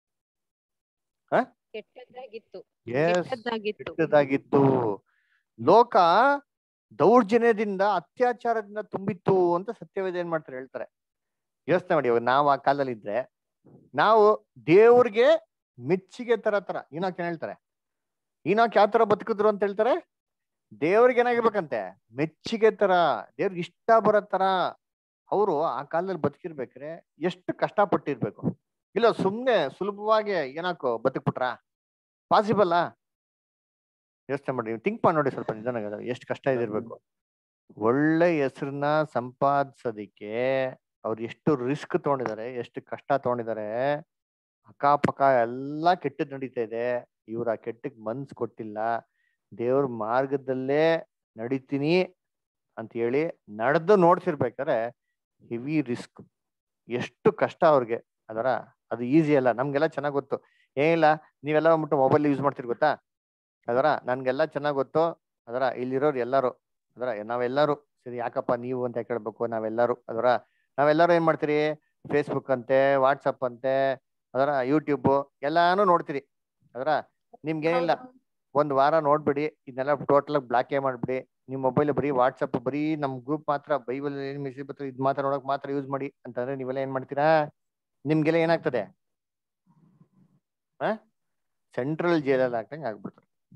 ಹಾ ಕೆಟ್ಟದ್ದಾಗಿತ್ತು Yes, ಕೆಟ್ಟದ್ದಾಗಿತ್ತು ಕೆಟ್ಟದಾಗಿತ್ತು ಲೋಕ ದೌರ್ಜನ್ಯದಿಂದ ಅತ್ಯಾಚಾರದಿಂದ ತುಂಬಿತ್ತು ಅಂತ ಸತ್ಯವೇದ ಏನ್ ಮಾಡ್ತಾರೆ ಹೇಳ್ತಾರೆ ಯೋಚನೆ ಮಾಡಿ ಇವಾಗ ನಾವು ಆ ಕಾಲದಲ್ಲಿ ಇದ್ರೆ ನಾವು ದೇವ್ರಿಗೆ ಮೆಚ್ಚಿಗೆ ತರ ತರ ಈನಾಕ್ ಏನ್ ಹೇಳ್ತಾರೆ ಈನಾಕ್ ಯಾವ ತರ ಬದುಕಿದ್ರು ಅಂತ ಹೇಳ್ತಾರೆ ದೇವ್ರಿಗೆ ಏನಾಗಿರ್ಬೇಕಂತೆ ಮೆಚ್ಚಿಗೆ ತರ ದೇವ್ರಿಗೆ ಇಷ್ಟ ಬರೋ ತರ ಅವರು ಆ ಕಾಲದಲ್ಲಿ ಬದುಕಿರ್ಬೇಕ್ರೆ ಎಷ್ಟು ಕಷ್ಟಪಟ್ಟಿರ್ಬೇಕು ಇಲ್ಲ ಸುಮ್ನೆ ಸುಲಭವಾಗಿ ಏನಾಕೋ ಬದುಕ್ಬಿಟ್ರಾ ಪಾಸಿಬಲ್ ಯೋಚನೆ ಮಾಡಿ ಥಿಂಕ್ ಮಾಡಿ ನೋಡಿ ಸ್ವಲ್ಪ ನಿಧಾನ ಎಷ್ಟು ಕಷ್ಟ ಇದಿರ್ಬೇಕು ಒಳ್ಳೆ ಹೆಸರನ್ನ ಸಂಪಾದಿಸೋದಿಕ್ಕೆ ಅವ್ರು ಎಷ್ಟು ರಿಸ್ಕ್ ತಗೊಂಡಿದ್ದಾರೆ ಎಷ್ಟು ಕಷ್ಟ ತಗೊಂಡಿದ್ದಾರೆ ಅಕ್ಕಪಕ್ಕ ಎಲ್ಲ ಕೆಟ್ಟದ್ ನಡೀತಾ ಇದೆ ಇವ್ರ ಆ ಕೆಟ್ಟಕ್ ಮನ್ಸ್ ಕೊಟ್ಟಿಲ್ಲ ದೇವ್ರ ಮಾರ್ಗದಲ್ಲೇ ನಡಿತೀನಿ ಅಂತ ಹೇಳಿ ನಡೆದು ನೋಡ್ತಿರ್ಬೇಕಾದ್ರೆ ಹೆವಿ ರಿಸ್ಕ್ ಎಷ್ಟು ಕಷ್ಟ ಅವ್ರಿಗೆ ಅದರ ಅದು ಈಸಿ ಅಲ್ಲ ನಮ್ಗೆಲ್ಲ ಚೆನ್ನಾಗ್ ಗೊತ್ತು ಏನಿಲ್ಲ ನೀವೆಲ್ಲ ಬಂದ್ಬಿಟ್ಟು ಮೊಬೈಲ್ ಯೂಸ್ ಮಾಡ್ತೀರಿ ಗೊತ್ತಾ ಅದರ ನನ್ಗೆಲ್ಲ ಚೆನ್ನಾಗ್ ಗೊತ್ತು ಅದರ ಇಲ್ಲಿರೋರು ಎಲ್ಲಾರು ಅದರ ನಾವೆಲ್ಲರೂ ಸರಿ ಯಾಕಪ್ಪ ನೀವು ಅಂತ ಕೇಳ್ಬೇಕು ನಾವೆಲ್ಲರೂ ಅದರ ನಾವೆಲ್ಲರೂ ಏನ್ ಮಾಡ್ತೀರಿ ಫೇಸ್ಬುಕ್ ಅಂತೆ ವಾಟ್ಸಪ್ ಅಂತೆ ಅದರ ಯೂಟ್ಯೂಬ್ ಎಲ್ಲಾನು ನೋಡ್ತೀರಿ ಅದರ ನಿಮ್ಗೇನಿಲ್ಲ ಒಂದ್ ವಾರ ನೋಡ್ಬಿಡಿ ಇದನ್ನೆಲ್ಲ ಟೋಟಲ್ ಬ್ಲಾಕೇ ಮಾಡ್ಬಿಡಿ ನಿಮ್ ಮೊಬೈಲ್ ಬರೀ ವಾಟ್ಸಪ್ ಬರೀ ನಮ್ ಗ್ರೂಪ್ ಮಾತ್ರ ಬೈಬಲ್ ಏನ್ ಮೆಸೇಜ್ ಬರ್ತಾರೆ ಇದ್ ಮಾತ್ರ ನೋಡಕ್ ಮಾತ್ರ ಯೂಸ್ ಮಾಡಿ ಅಂತಂದ್ರೆ ನೀವೆಲ್ಲ ಏನ್ ಮಾಡ್ತೀರಾ ನಿಮ್ಗೆಲ್ಲ ಏನಾಗ್ತದೆ ಆ ಸೆಂಟ್ರಲ್ ಜೈಲಲ್ಲಿ ಹಾಕ್ದಂಗೆ ಆಗ್ಬಿಡ್ತಾರೆ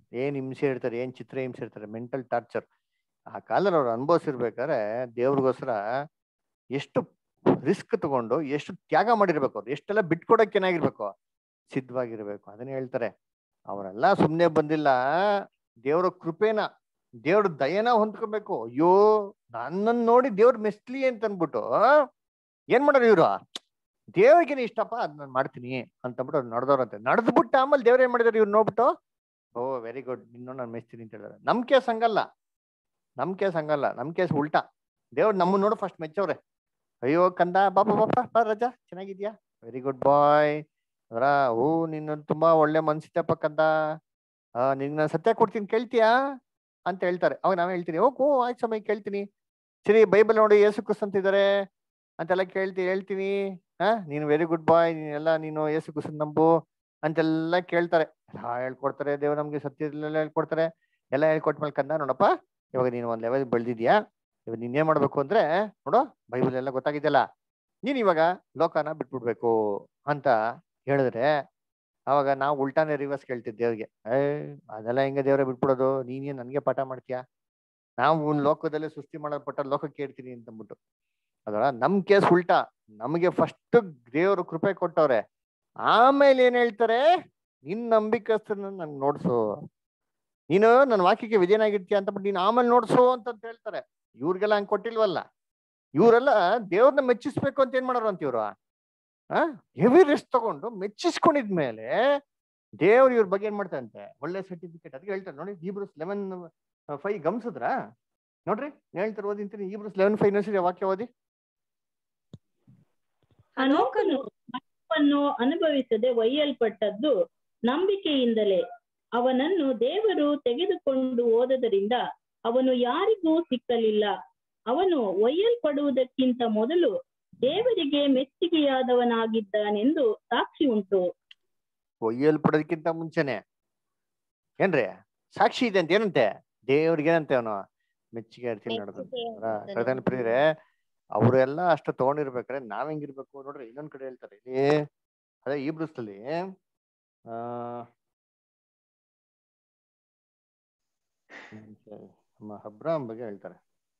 ಏನ್ ಹಿಂಸೆ ಇರ್ತಾರೆ ಏನ್ ಚಿತ್ರ ಹಿಂಸೆ ಇರ್ತಾರೆ ಮೆಂಟಲ್ ಟಾರ್ಚರ್ ಆ ಕಾಲದಲ್ಲಿ ಅವ್ರು ಅನುಭವಿಸಿರ್ಬೇಕಾದ್ರೆ ದೇವ್ರಿಗೋಸ್ಕರ ಎಷ್ಟು ರಿಸ್ಕ್ ತಗೊಂಡು ಎಷ್ಟು ತ್ಯಾಗ ಮಾಡಿರ್ಬೇಕು ಅವ್ರು ಎಷ್ಟೆಲ್ಲ ಬಿಟ್ಕೊಡಕ್ ಏನಾಗಿರ್ಬೇಕು ಸಿದ್ಧವಾಗಿರ್ಬೇಕು ಅದನ್ನ ಹೇಳ್ತಾರೆ ಅವರೆಲ್ಲ ಸುಮ್ನೆ ಬಂದಿಲ್ಲ ದೇವ್ರ ಕೃಪೆನ ದೇವ್ರ ದಯನ ಹೊಂದ್ಕೋಬೇಕು ಅಯ್ಯೋ ನನ್ನನ್ನು ನೋಡಿ ದೇವ್ರ ಮೆಸ್ಲಿ ಅಂತ ಅನ್ಬಿಟ್ಟು ಏನ್ ಮಾಡೋರು ಇವ್ರು ದೇವ್ರಿಗೇನೆ ಇಷ್ಟಪ್ಪ ಅದ್ ನಾನು ಮಾಡ್ತೀನಿ ಅಂತಂದ್ಬಿಟ್ಟು ಅವ್ರು ನಡೆದವ್ರಂತೆ ನಡೆದ್ಬಿಟ್ಟು ಆಮೇಲೆ ದೇವ್ರ ಏನ್ ಮಾಡಿದಾರೆ ಇವ್ರು ನೋಡ್ಬಿಟ್ಟು ಓ ವೆರಿ ಗುಡ್ ನಿನ್ನೋ ನಾನು ಮೆಚ್ತೀನಿ ಅಂತ ಹೇಳಿದಾರೆ ನಮ್ ಕೇಸ್ ಹಂಗಲ್ಲ ನಮ್ ಕೇಸ್ ಹಂಗಲ್ಲ ನಮ್ ಕೇಸ್ ಉಲ್ಟಾ ದೇವ್ರು ನಮ್ಮನ್ನ ನೋಡು ಫಸ್ಟ್ ಮೆಚ್ಚವ್ರೆ ಅಯ್ಯೋ ಕಂದ ಬಾಬಾ ಬಾಬಾ ಬಾ ರಜಾ ಚೆನ್ನಾಗಿದ್ಯಾ ವೆರಿ ಗುಡ್ ಬಾಯ್ ಅದರ ಓ ನೀನು ತುಂಬಾ ಒಳ್ಳೆ ಮನ್ಸಿದ್ದಪ್ಪ ಕಂದ ಆ ನಿಂಗೆ ನಾನು ಸತ್ಯ ಕೊಡ್ತೀನಿ ಕೇಳ್ತೀಯಾ ಅಂತ ಹೇಳ್ತಾರೆ ಅವಾಗ ನಾವೇ ಹೇಳ್ತೀನಿ ಓ ಓ ಆಯ್ತು ಸಮಯ ಕೇಳ್ತೀನಿ ಸರಿ ಬೈಬಲ್ ನೋಡಿ ಏಸು ಕ್ರಿಸ್ತ ಅಂತಿದ್ದಾರೆ ಅಂತೆಲ್ಲ ಕೇಳ್ತಿ ಹೇಳ್ತೀನಿ ಹಾ ನೀನು ವೆರಿ ಗುಡ್ ಬಾಯ್ ನೀನೆಲ್ಲ ನೀನು ಏಸು ಕ್ರಿಸ್ತನ್ ನಂಬು ಅಂತೆಲ್ಲ ಕೇಳ್ತಾರೆ ಎಲ್ಲ ಹೇಳ್ಕೊಡ್ತಾರೆ ದೇವ್ರು ನಮ್ಗೆ ಸತ್ಯದಲ್ಲೆಲ್ಲ ಹೇಳ್ಕೊಡ್ತಾರೆ ಎಲ್ಲ ಹೇಳ್ಕೊಟ್ಮೇಲೆ ಕಂದ ನೋಡಪ್ಪ ಇವಾಗ ನೀನು ಒಂದ್ ಲೆವೆಲ್ ಬೆಳೆದಿದ್ಯಾ ಇವಾಗ ನೀನ್ ಏನ್ ಮಾಡ್ಬೇಕು ಅಂದ್ರೆ ನೋಡು ಬೈಬಲ್ ಎಲ್ಲ ಗೊತ್ತಾಗಿದ್ಯಲ್ಲ ನೀನ್ ಇವಾಗ ಲೋಕನ ಬಿಟ್ಬಿಡ್ಬೇಕು ಅಂತ ಹೇಳಿದ್ರೆ ಅವಾಗ ನಾವು ಉಲ್ಟಾನೇ ರಿವರ್ಸ್ ಕೇಳ್ತಿದ್ದೆ ದೇವ್ರಿಗೆ ಏ ಅದೆಲ್ಲ ಹೆಂಗ ದೇವ್ರೆ ಬಿಟ್ಬಿಡೋದು ನೀನೇನ್ ನನ್ಗೆ ಪಾಠ ಮಾಡ್ತೀಯಾ ನಾವು ಲೋಕದಲ್ಲೇ ಸೃಷ್ಟಿ ಮಾಡಲ್ಪಟ್ಟ ಲೋಕಕ್ಕೆ ಇರ್ತೀನಿ ಅಂತಂದ್ಬಿಟ್ಟು ಅದರ ನಮ್ ಕೇಸ್ ಉಲ್ಟಾ ನಮಗೆ ಫಸ್ಟ್ ದೇವ್ರು ಕೃಪೆ ಕೊಟ್ಟವ್ರೆ ಆಮೇಲೆ ಏನ್ ಹೇಳ್ತಾರೆ ನಿನ್ ನಂಬಿಕಸ್ತನ ನನ್ ನೋಡ್ಸು ನೀನು ನನ್ನ ವಾಕ್ಯಕ್ಕೆ ವಿಧೇಯನಾಗಿರ್ತೀಯ ಅಂತ ಬಿಟ್ಟು ನೀನು ಆಮೇಲೆ ನೋಡ್ಸು ಅಂತ ಹೇಳ್ತಾರೆ ಇವ್ರಿಗೆಲ್ಲ ಹಂಗ್ ಕೊಟ್ಟಿಲ್ವಲ್ಲ ಇವರೆಲ್ಲ ದೇವ್ರನ್ನ ಮೆಚ್ಚಿಸ್ಬೇಕು ಅಂತ ಏನ್ ಮಾಡೋರು ಅಂತ ಇವ್ರು ಆ ಹೆವಿ ರೆಸ್ಟ್ ತಗೊಂಡು ಮೆಚ್ಚಿಸ್ಕೊಂಡಿದ್ಮೇಲೆ ದೇವ್ರು ಇವ್ರ ಬಗ್ಗೆ ಏನ್ ಮಾಡ್ತಾರಂತೆ ಒಳ್ಳೆ ಸರ್ಟಿಫಿಕೇಟ್ ಅದಕ್ಕೆ ಹೇಳ್ತಾರೆ ನೋಡಿ ಈಬ್ರಸ್ ಲೆವೆನ್ ಫೈವ್ ಗಮನಿಸಿದ್ರ ನೋಡ್ರಿ ಹೇಳ್ತಾರೆ ಓದಿಂತೀನಿ ಈಬ್ರಸ್ ಲೆವೆನ್ ಫೈವ್ ನೋಡ್ಸಿದ್ರೆ ವಾಕ್ಯ ಓದಿ ಅನೋಕನು ಮರಣವನ್ನು ಅನುಭವಿಸದೆ ಒಯ್ಯಲ್ಪಟ್ಟದ್ದು ನಂಬಿಕೆಯಿಂದಲೇ ಅವನನ್ನು ದೇವರು ತೆಗೆದುಕೊಂಡು ಹೋದದರಿಂದ ಅವನು ಯಾರಿಗೂ ಸಿಕ್ಕಲಿಲ್ಲ ಅವನು ಒಯ್ಯಲ್ಪಡುವುದಕ್ಕಿಂತ ಮೊದಲು ದೇವರಿಗೆ ಮೆಚ್ಚುಗೆಯಾದವನಾಗಿದ್ದಾನೆಂದು ಸಾಕ್ಷಿ ಉಂಟು ಒಯ್ಯಲ್ಪಡೋದಕ್ಕಿಂತ ಮುಂಚೆನೆ ಏನ್ರಿ ಸಾಕ್ಷಿ ಇದೆ ಅಂತ ಏನಂತೆ ದೇವ್ರಿಗೆ ಏನಂತೆ ಅವನು ಮೆಚ್ಚುಗೆ ಇರ್ತೀನಿ ನೋಡೋದು ಕರ್ತನ ಪ್ರಿಯರೇ ಅವರೆಲ್ಲ ಅಷ್ಟು ತಗೊಂಡಿರ್ಬೇಕಾದ್ರೆ ನಾವ್ ಹೆಂಗಿರ್ಬೇಕು ನೋಡ್ರಿ ಇನ್ನೊಂದ್ ಕಡೆ ಹೇಳ್ತಾರೆ ಇಲ್ಲಿ ಅದೇ ಈ ಬ್ರೂಸ್ನಲ್ಲಿ ಆ ನಮ್ಮ ಅಬ್ರಾಮ್ ಬಗ್ಗೆ ಹೇಳ್ತಾರೆ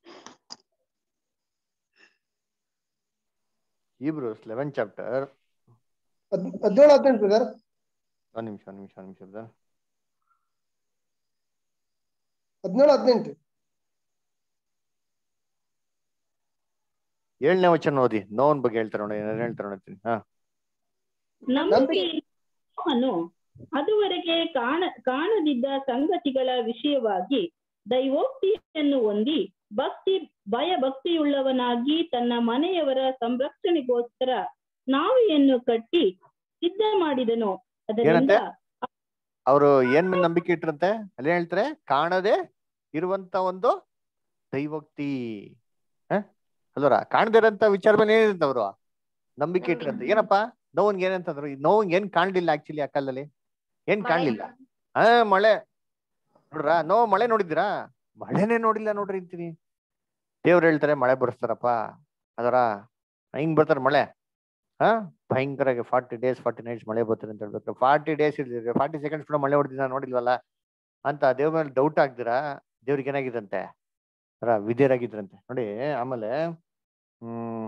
ಈಬ್ರೂಸ್ ಲೆವೆನ್ ಚಾಪ್ಟರ್ ಹದಿನೇಳು ಹದಿನೆಂಟು ಬ್ರದರ್ ಒಂದ್ ನಿಮಿಷ ಒಂದ್ ನಿಮಿಷ ಒಂದ್ ನಿಮಿಷ brother. ಹದಿನೇಳು ಹದಿನೆಂಟು ಏಳನೇ ವಚನ ಓದಿ ನೋವನ್ ಬಗ್ಗೆ ಹೇಳ್ತಾರೆ ನೋಡಿ ಏನ್ ಹೇಳ್ತಾರೆ ನೋಡ್ತೀನಿ ಹಾ ನಂಬಿಕೆಯನ್ನು ಅದುವರೆಗೆ ಕಾಣ ಕಾಣದಿದ್ದ ಸಂಗತಿಗಳ ವಿಷಯವಾಗಿ ದೈವೋಕ್ತಿಯನ್ನು ಹೊಂದಿ ಭಕ್ತಿ ಭಯ ಭಕ್ತಿಯುಳ್ಳವನಾಗಿ ತನ್ನ ಮನೆಯವರ ಸಂರಕ್ಷಣೆಗೋಸ್ಕರ ನಾವೆಯನ್ನು ಕಟ್ಟಿ ಸಿದ್ಧ ಮಾಡಿದನು ಅದರಿಂದ ಏನಂತೆ ಅವರು ಏನ್ ಮೇಲೆ ನಂಬಿಕೆ ಇಟ್ರಂತೆ ಅಲ್ಲಿ ಹೇಳ್ತಾರೆ ಕಾಣದೆ ಇರುವಂತ ಒಂದು ದೈವೋಕ್ತಿ ಹ ಅಲ್ವರ ಕಾಣದೇ ಇರೋಂತ ವಿಚಾರ ಮೇಲೆ ಏನಿರುತ್ತೆ ಅವರು ನಂಬಿಕೆ ಇಟ್ರಂತೆ ಏನಪ್ಪ ನೋವನ್ಗೆ ಏನಂತಂದ್ರು ಈ ನೋವಂಗ್ ಏನ್ ಕಾಣ್ಲಿಲ್ಲ ಆಕ್ಚುಲಿ ಆ ಕಾಲದಲ್ಲಿ ಏನ್ ಕಾಣ್ಲಿಲ್ಲ ಹಾ ಮಳೆ ನೋಡ್ರ ನೋವು ಮಳೆ ನೋಡಿದ್ರಾ ಮಳೆನೇ ನೋಡಿಲ್ಲ ನೋಡ್ರಿ ಅಂತೀನಿ ದೇವ್ರು ಹೇಳ್ತಾರೆ ಮಳೆ ಬರ್ಸ್ತಾರಪ್ಪ ಅದರ ಹಿಂಗ್ ಬರ್ತಾರೆ ಮಳೆ ಹಾ ಭಯಂಕರ ಫಾರ್ಟಿ ಡೇಸ್ ಫಾರ್ಟಿ ನೈಟ್ಸ್ ಮಳೆ ಬರ್ತಾರೆ ಅಂತ ಹೇಳ್ಬೇಕು ಫಾರ್ಟಿ ಡೇಸ್ ಇರ್ಲಿಲ್ಲ ಫಾರ್ಟಿ ಸೆಕೆಂಡ್ಸ್ ಕೂಡ ಮಳೆ ಹೊಡೆದಿನ ನೋಡಿಲ್ವಲ್ಲ ಅಂತ ದೇವ್ರ ಮೇಲೆ ಡೌಟ್ ಆಗ್ದಿರಾ ದೇವ್ರಿಗೆ ಏನಾಗಿದಂತೆ ಅರ ವಿಧೇಯರಾಗಿದ್ರಂತೆ ನೋಡಿ ಆಮೇಲೆ ಹ್ಮ್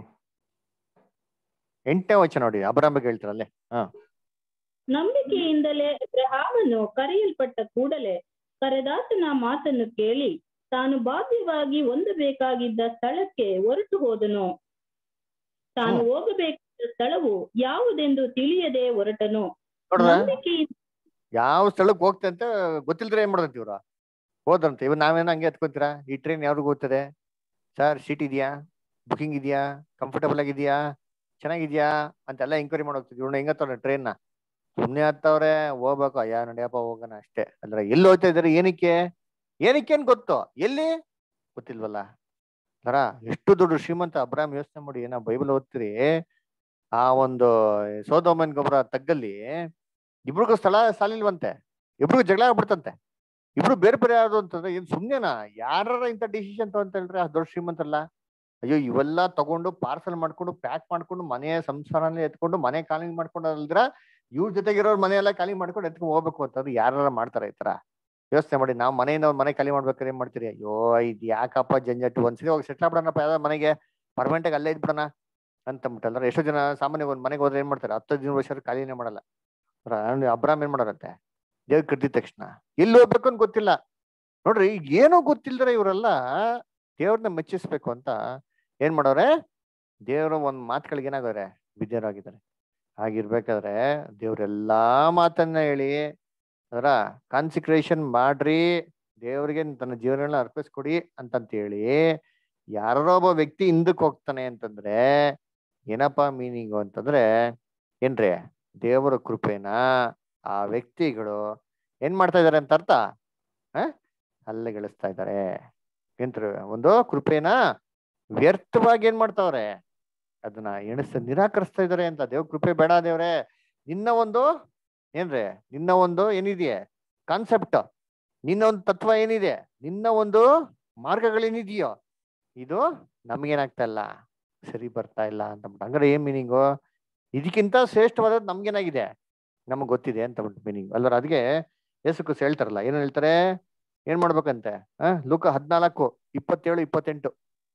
ಎಂಟನೇ ವಚನ ನೋಡಿ ಅಬ್ರಾಮ್ ಬಗ್ಗೆ ಹೇಳ್ತಾರಲ್ಲೇ ಹಾ ನಂಬಿಕೆಯಿಂದಲೇ ಅಬ್ರಹಾಮನು ಕರೆಯಲ್ಪಟ್ಟ ಕೂಡಲೇ ಕರೆದಾತನ ಮಾತನ್ನು ಕೇಳಿ ತಾನು ಬಾಧ್ಯವಾಗಿ ಹೊಂದಬೇಕಾಗಿದ್ದ ಸ್ಥಳಕ್ಕೆ ಹೊರಟು ಹೋದನು ತಾನು ಹೋಗಬೇಕಾದ ಸ್ಥಳವು ಯಾವುದೆಂದು ತಿಳಿಯದೆ ಹೊರಟನು ನೋಡ್ರ ನಂಬಿಕೆಯಿಂದ ಯಾವ ಸ್ಥಳಕ್ಕೆ ಹೋಗ್ತೆ ಅಂತ ಗೊತ್ತಿಲ್ದ್ರೆ ಏನ್ ಮಾಡ್ದಂತ ಇವ್ರ ಹೋದ್ರಂತೆ ಇವ್ ನಾವೇನೋ ಹಂಗೆ ಎತ್ಕೊಂತೀರಾ ಈ ಟ್ರೈನ್ ಯಾವ್ರಿಗೂ ಹೋಗ್ತದೆ ಸರ್ ಸೀಟ್ ಇದೆಯಾ ಬುಕಿಂಗ್ ಇದೆಯಾ ಕಂಫರ್ಟಬಲ್ ಆಗಿದ್ಯಾ ಚೆನ್ನಾಗಿದ್ಯಾ ಅಂತೆಲ್ಲ ಎಂಕ್ವೈರಿ ಮಾಡೋಗ್ತಿದ್ವಿ ಇವ್ನ ಹೆಂಗತ್ತವ್ರೆ ಟ್ರೈನ್ ನ ಸುಮ್ನೆ ಹತ್ತವ್ರೆ ಹೋಗ್ಬೇಕು ಅಯ್ಯ ನಡಿಯಪ್ಪ ಹೋಗೋಣ ಅಷ್ಟೇ ಅಂದ್ರೆ ಎಲ್ಲಿ ಹೋಗ್ತಾ ಇದಾರೆ ಏನಕ್ಕೆ ಏನಕ್ಕೆ ಏನ್ ಗೊತ್ತು ಎಲ್ಲಿ ಗೊತ್ತಿಲ್ವಲ್ಲ ಅರ ಎಷ್ಟು ದೊಡ್ಡ ಶ್ರೀಮಂತ ಅಬ್ರಾಮ್ ಯೋಚನೆ ಮಾಡಿ ಏನೋ ಬೈಬಲ್ ಓದ್ತೀರಿ ಆ ಒಂದು ಸೋದೋಮನ್ ಗೊಬ್ಬರ ತಗ್ಗಲ್ಲಿ ಇಬ್ರಿಗೂ ಸ್ಥಳ ಸಾಲಿಲ್ವಂತೆ ಇಬ್ರಿಗೂ ಜಗಳ ಆಗ್ಬಿಡ್ತಂತೆ ಇಬ್ರು ಬೇರೆ ಬೇರೆ ಯಾವ್ದು ಅಂತಂದ್ರೆ ಏನ್ ಸುಮ್ನೆನಾ ಯಾರ ಇಂಥ ಡಿಸಿಷನ್ ತಗೊಂತ ಹೇಳ್ರಿ ಆ ದೊಡ್ಡ ಶ್ರೀಮಂತಲ್ಲ ಅಯ್ಯೋ ಇವೆಲ್ಲ ತಗೊಂಡು ಪಾರ್ಸಲ್ ಮಾಡ್ಕೊಂಡು ಪ್ಯಾಕ್ ಮಾಡ್ಕೊಂಡು ಮನೆ ಸಂಸಾರನೇ ಎತ್ಕೊಂಡು ಮನೆ ಖಾಲಿ ಮಾಡ್ಕೊಂಡು ಅಲ್ದ್ರ ಇವ್ರ ಜೊತೆಗಿರೋರ್ ಮನೆ ಎಲ್ಲ ಖಾಲಿ ಮಾಡ್ಕೊಂಡು ಎತ್ಕೊಂಡು ಹೋಗ್ಬೇಕು ಅಂತಂದ್ರೆ ಯಾರ ಮಾಡ್ತಾರ ಈ ತರ ಯೋಚನೆ ಮಾಡಿ ನಾವು ಮನೆಯಿಂದ ಒಂದ್ ಮನೆ ಖಾಲಿ ಮಾಡ್ಬೇಕಾದ್ರೆ ಏನ್ ಮಾಡ್ತೀರಿ ಅಯ್ಯೋ ಇದ್ ಯಾಕಪ್ಪ ಜಂಜಟ್ಟು ಒಂದ್ಸರಿ ಹೋಗಿ ಸೆಟ್ಲ್ ಆಗ್ಬಿಡೋಣಪ್ಪ ಯಾವ್ದೋ ಮನೆಗೆ ಪರ್ಮನೆಂಟ್ ಆಗಿ ಅಲ್ಲೇ ಇದ್ಬಿಡೋಣ ಅಂತ ಅಂದ್ಬಿಟ್ಟಲ್ಲ ಎಷ್ಟೋ ಜನ ಸಾಮಾನ್ಯ ಒಂದ್ ಮನೆಗೆ ಹೋದ್ರೆ ಏನ್ ಮಾಡ್ತಾರೆ ಹತ್ತು ದಿನ ವರ್ಷ ಖಾಲಿನೇ ಮಾಡಲ್ಲ ಅವ್ರ ಅಬ್ರಾಮ್ ಏನ್ ಮಾಡೋರಂತೆ ದೇವ್ರ ಕಟ್ಟಿದ ತಕ್ಷಣ ಎಲ್ಲಿ ಹೋಗ್ಬೇಕು ಅಂತ ಗೊತ್ತಿಲ್ಲ ನೋಡ್ರಿ ಏನೋ ಗೊತ್ತಿಲ್ದ್ರೆ ಇವರೆಲ್ಲ ದೇವ್ರನ್ನ ಮೆಚ್ಚಿಸ್ಬೇಕು ಅಂತ ಏನ್ ಮಾಡೋರೆ ದೇವ್ರ ಒಂದ್ ಮಾತುಗಳಿಗೆ ಏನಾಗೋರೆ ಬಿದ್ಯರಾಗಿದ್ದಾರೆ ಹಾಗಿರ್ಬೇಕಾದ್ರೆ ದೇವ್ರೆಲ್ಲಾ ಮಾತನ್ನ ಹೇಳಿ ಅದರ ಕಾನ್ಸಿಕ್ರೇಷನ್ ಮಾಡ್ರಿ ದೇವ್ರಿಗೆ ತನ್ನ ಜೀವನಗಳನ್ನ ಅರ್ಪಿಸ್ಕೊಡಿ ಅಂತಂತ ಹೇಳಿ ಯಾರೋ ಒಬ್ಬ ವ್ಯಕ್ತಿ ಹಿಂದಕ್ಕೆ ಹೋಗ್ತಾನೆ ಅಂತಂದ್ರೆ ಏನಪ್ಪಾ ಮೀನಿಂಗು ಅಂತಂದ್ರೆ ಏನ್ರಿ ದೇವರ ಕೃಪೆನ ಆ ವ್ಯಕ್ತಿಗಳು ಏನ್ ಮಾಡ್ತಾ ಇದಾರೆ ಅಂತ ಅರ್ಥ ಹ ಅಲ್ಲಗಳಿಸ್ತಾ ಇದ್ದಾರೆ ಏನ್ರಿ ಒಂದು ಕೃಪೆನ ವ್ಯರ್ಥವಾಗಿ ಏನ್ ಮಾಡ್ತಾವ್ರೆ ಅದನ್ನ ಎಣಿಸ ನಿರಾಕರಿಸ್ತಾ ಇದಾರೆ ಅಂತ ದೇವ್ ಕೃಪೆ ಬೇಡ ದೇವ್ರೆ ನಿನ್ನ ಒಂದು ಏನ್ರಿ ನಿನ್ನ ಒಂದು ಏನಿದೆಯೇ ಕಾನ್ಸೆಪ್ಟ್ ನಿನ್ನ ಒಂದು ತತ್ವ ಏನಿದೆ ನಿನ್ನ ಒಂದು ಮಾರ್ಗಗಳೇನಿದೆಯೋ ಇದು ನಮ್ಗೇನಾಗ್ತಾ ಇಲ್ಲ ಸರಿ ಬರ್ತಾ ಇಲ್ಲ ಅಂತ ಹಂಗಾರೆ ಏನ್ ಮೀನಿಂಗು ಇದಕ್ಕಿಂತ ಶ್ರೇಷ್ಠವಾದದ್ದು ನಮ್ಗೇನಾಗಿದೆ ನಮಗ್ ಗೊತ್ತಿದೆ ಅಂತ ಮೀನಿಂಗ್ ಅಲ್ವರ ಅದಕ್ಕೆ ಯೇಸು ಕ್ರಿಸ್ತ ಹೇಳ್ತಾರಲ್ಲ ಏನ್ ಹೇಳ್ತಾರೆ ಏನ್ ಮಾಡ್ಬೇಕಂತೆ ಹ ಲೂಕ ಹದ್ನಾಲ್ಕು ಇಪ್ಪತ್ತೇಳು ಇಪ್ಪತ್ತೆಂಟು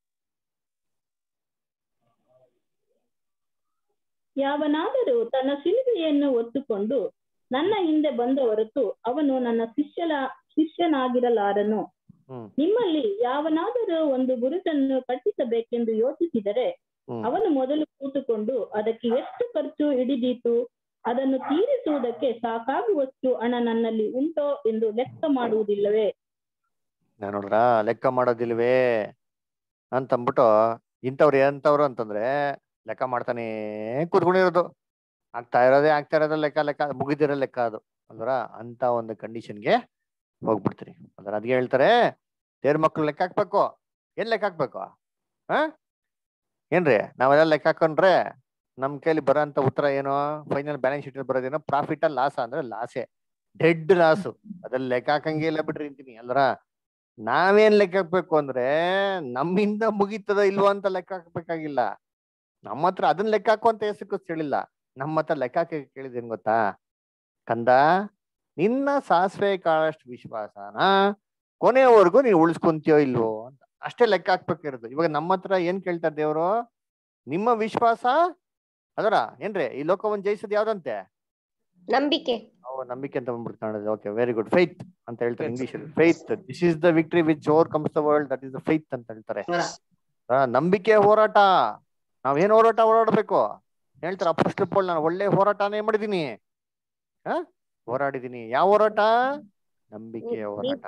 ಯಾವನಾದರೂ ತನ್ನ ಶಿಲುಬೆಯನ್ನು ಹೊತ್ತುಕೊಂಡು ನನ್ನ ಹಿಂದೆ ಬಂದ ಹೊರತು ಅವನು ನನ್ನ ಶಿಷ್ಯನ ಶಿಷ್ಯನಾಗಿರಲಾರನು ಹ್ಮ್ ನಿಮ್ಮಲ್ಲಿ ಯಾವನಾದರೂ ಒಂದು ಗುರುತನ್ನು ಕಟ್ಟಿಸಬೇಕೆಂದು ಯೋಚಿಸಿದರೆ ಹ್ಮ್ ಅವನು ಮೊದಲು ಕೂತುಕೊಂಡು ಅದಕ್ಕೆ ಎಷ್ಟು ಖರ್ಚು ಹಿಡಿದೀತು ಅದನ್ನು ತೀರಿಸುವುದಕ್ಕೆ ಸಾಕಾಗುವಷ್ಟು ಹಣ ನನ್ನಲ್ಲಿ ಉಂಟೋ ಎಂದು ಲೆಕ್ಕ ಮಾಡುವುದಿಲ್ಲವೇ ನಾನ್ ನೋಡ್ರ ಲೆಕ್ಕ ಮಾಡೋದಿಲ್ವೇ ಅಂತಂದ್ಬಿಟ್ಟು ಇಂಥವ್ರು ಎಂತವ್ರು ಅಂತಂದ್ರೆ ಲೆಕ್ಕ ಮಾಡ್ತಾನೆ ಕೂತ್ಕೊಂಡಿರೋದು ಆಗ್ತಾ ಇರೋದೇ ಆಗ್ತಾ ಇರೋದೇ ಲೆಕ್ಕ ಲೆಕ್ಕ ಮುಗಿದಿರೋ ಲೆಕ್ಕ ಅದು ಅಲ್ವರ ಅಂತ ಒಂದು ಕಂಡೀಷನ್ಗೆ ಹೋಗ್ಬಿಡ್ತೀರಿ ಅದ್ರ ಅದ್ಗೆ ಹೇಳ್ತಾರೆ ದೇವ್ರ ಮಕ್ಳು ಲೆಕ್ಕ ಹಾಕ್ಬೇಕು ಏನ್ ಲೆಕ್ಕ ಹಾಕ್ಬೇಕು ಹ ಏನ್ರಿ ನಾವೆಲ್ಲ ಲೆಕ್ಕ ಹಾಕೊಂಡ್ರೆ ನಮ್ ಕೈಲಿ ಬರೋಂತ ಉತ್ತರ ಏನು ಫೈನಲ್ ಬ್ಯಾಲೆನ್ಸ್ ಶೀಟ್ ಬರೋದೇನೋ ಪ್ರಾಫಿಟ್ ಲಾಸ್ ಅಂದ್ರೆ ಲಾಸೇ ಡೆಡ್ ಲಾಸ್ ಅದ್ರಲ್ಲಿ ಲೆಕ್ಕ ಹಾಕಂಗೆ ಇಲ್ಲ ಬಿಡ್ರಿ ಅಂತೀನಿ ಅಲ್ರ ನಾವೇನ್ ಲೆಕ್ಕ ಹಾಕ್ಬೇಕು ಅಂದ್ರೆ ನಮ್ಮಿಂದ ಮುಗೀತದ ಇಲ್ವಾ ಅಂತ ಲೆಕ್ಕ ಹಾಕ್ಬೇಕಾಗಿಲ್ಲ ನಮ್ಮ ಹತ್ರ ಅದನ್ನ ಲೆಕ್ಕ ಹಾಕು ಅಂತ ಹೆಸರು ಹೇಳಿಲ್ಲ ನಮ್ಮ ಹತ್ರ ಲೆಕ್ಕ ಹಾಕಿ ಕೇಳಿದೇನ್ ಗೊತ್ತಾ ಕಂದ ನಿನ್ನ ಸಾಸಿವೆ ಕಾಳಷ್ಟು ವಿಶ್ವಾಸನ ಕೊನೆಯವರೆಗೂ ನೀನು ಉಳಿಸ್ಕೊಂತೀಯೋ ಇಲ್ವೋ ಅಂತ ಅಷ್ಟೇ ಲೆಕ್ಕ ಹಾಕ್ಬೇಕಿರೋದು ಇವಾಗ ನಮ್ಮ ಹತ್ರ ಏನ್ ಕೇಳ್ತಾರೆ ದೇವ್ರು ನಿಮ್ಮ ವಿಶ್ವಾಸ ಅದರ ಏನ್ರಿ ಈ ಲೋಕವನ್ನು ಜಯಿಸೋದು ಯಾವ್ದಂತೆ ನಂಬಿಕೆ ಓ ನಂಬಿಕೆ ಅಂತ ಬಂದ್ಬಿಟ್ಟು ಕಾಣೋದು ಓಕೆ ವೆರಿ ಗುಡ್ ಫೈತ್ ಅಂತ ಹೇಳ್ತಾರೆ English faith this is the victory which overcomes the world that is the faith ಅಂತ ಹೇಳ್ತಾರೆ ಆ, ನಂಬಿಕೆ ಹೋರಾಟ ನಾವೇನ್ ಹೋರಾಟ ಹೋರಾಡ್ಬೇಕು ಹೇಳ್ತಾರೆ ಅಪೋಸ್ಟಲ್ ಪೌಲ್ ನಾನು ಒಳ್ಳೆ ಹೋರಾಟನೇ ಮಾಡಿದೀನಿ ಆ ಹೋರಾಡಿದೀನಿ ಯಾವ ಹೋರಾಟ ನಂಬಿಕೆಯ ಹೋರಾಟ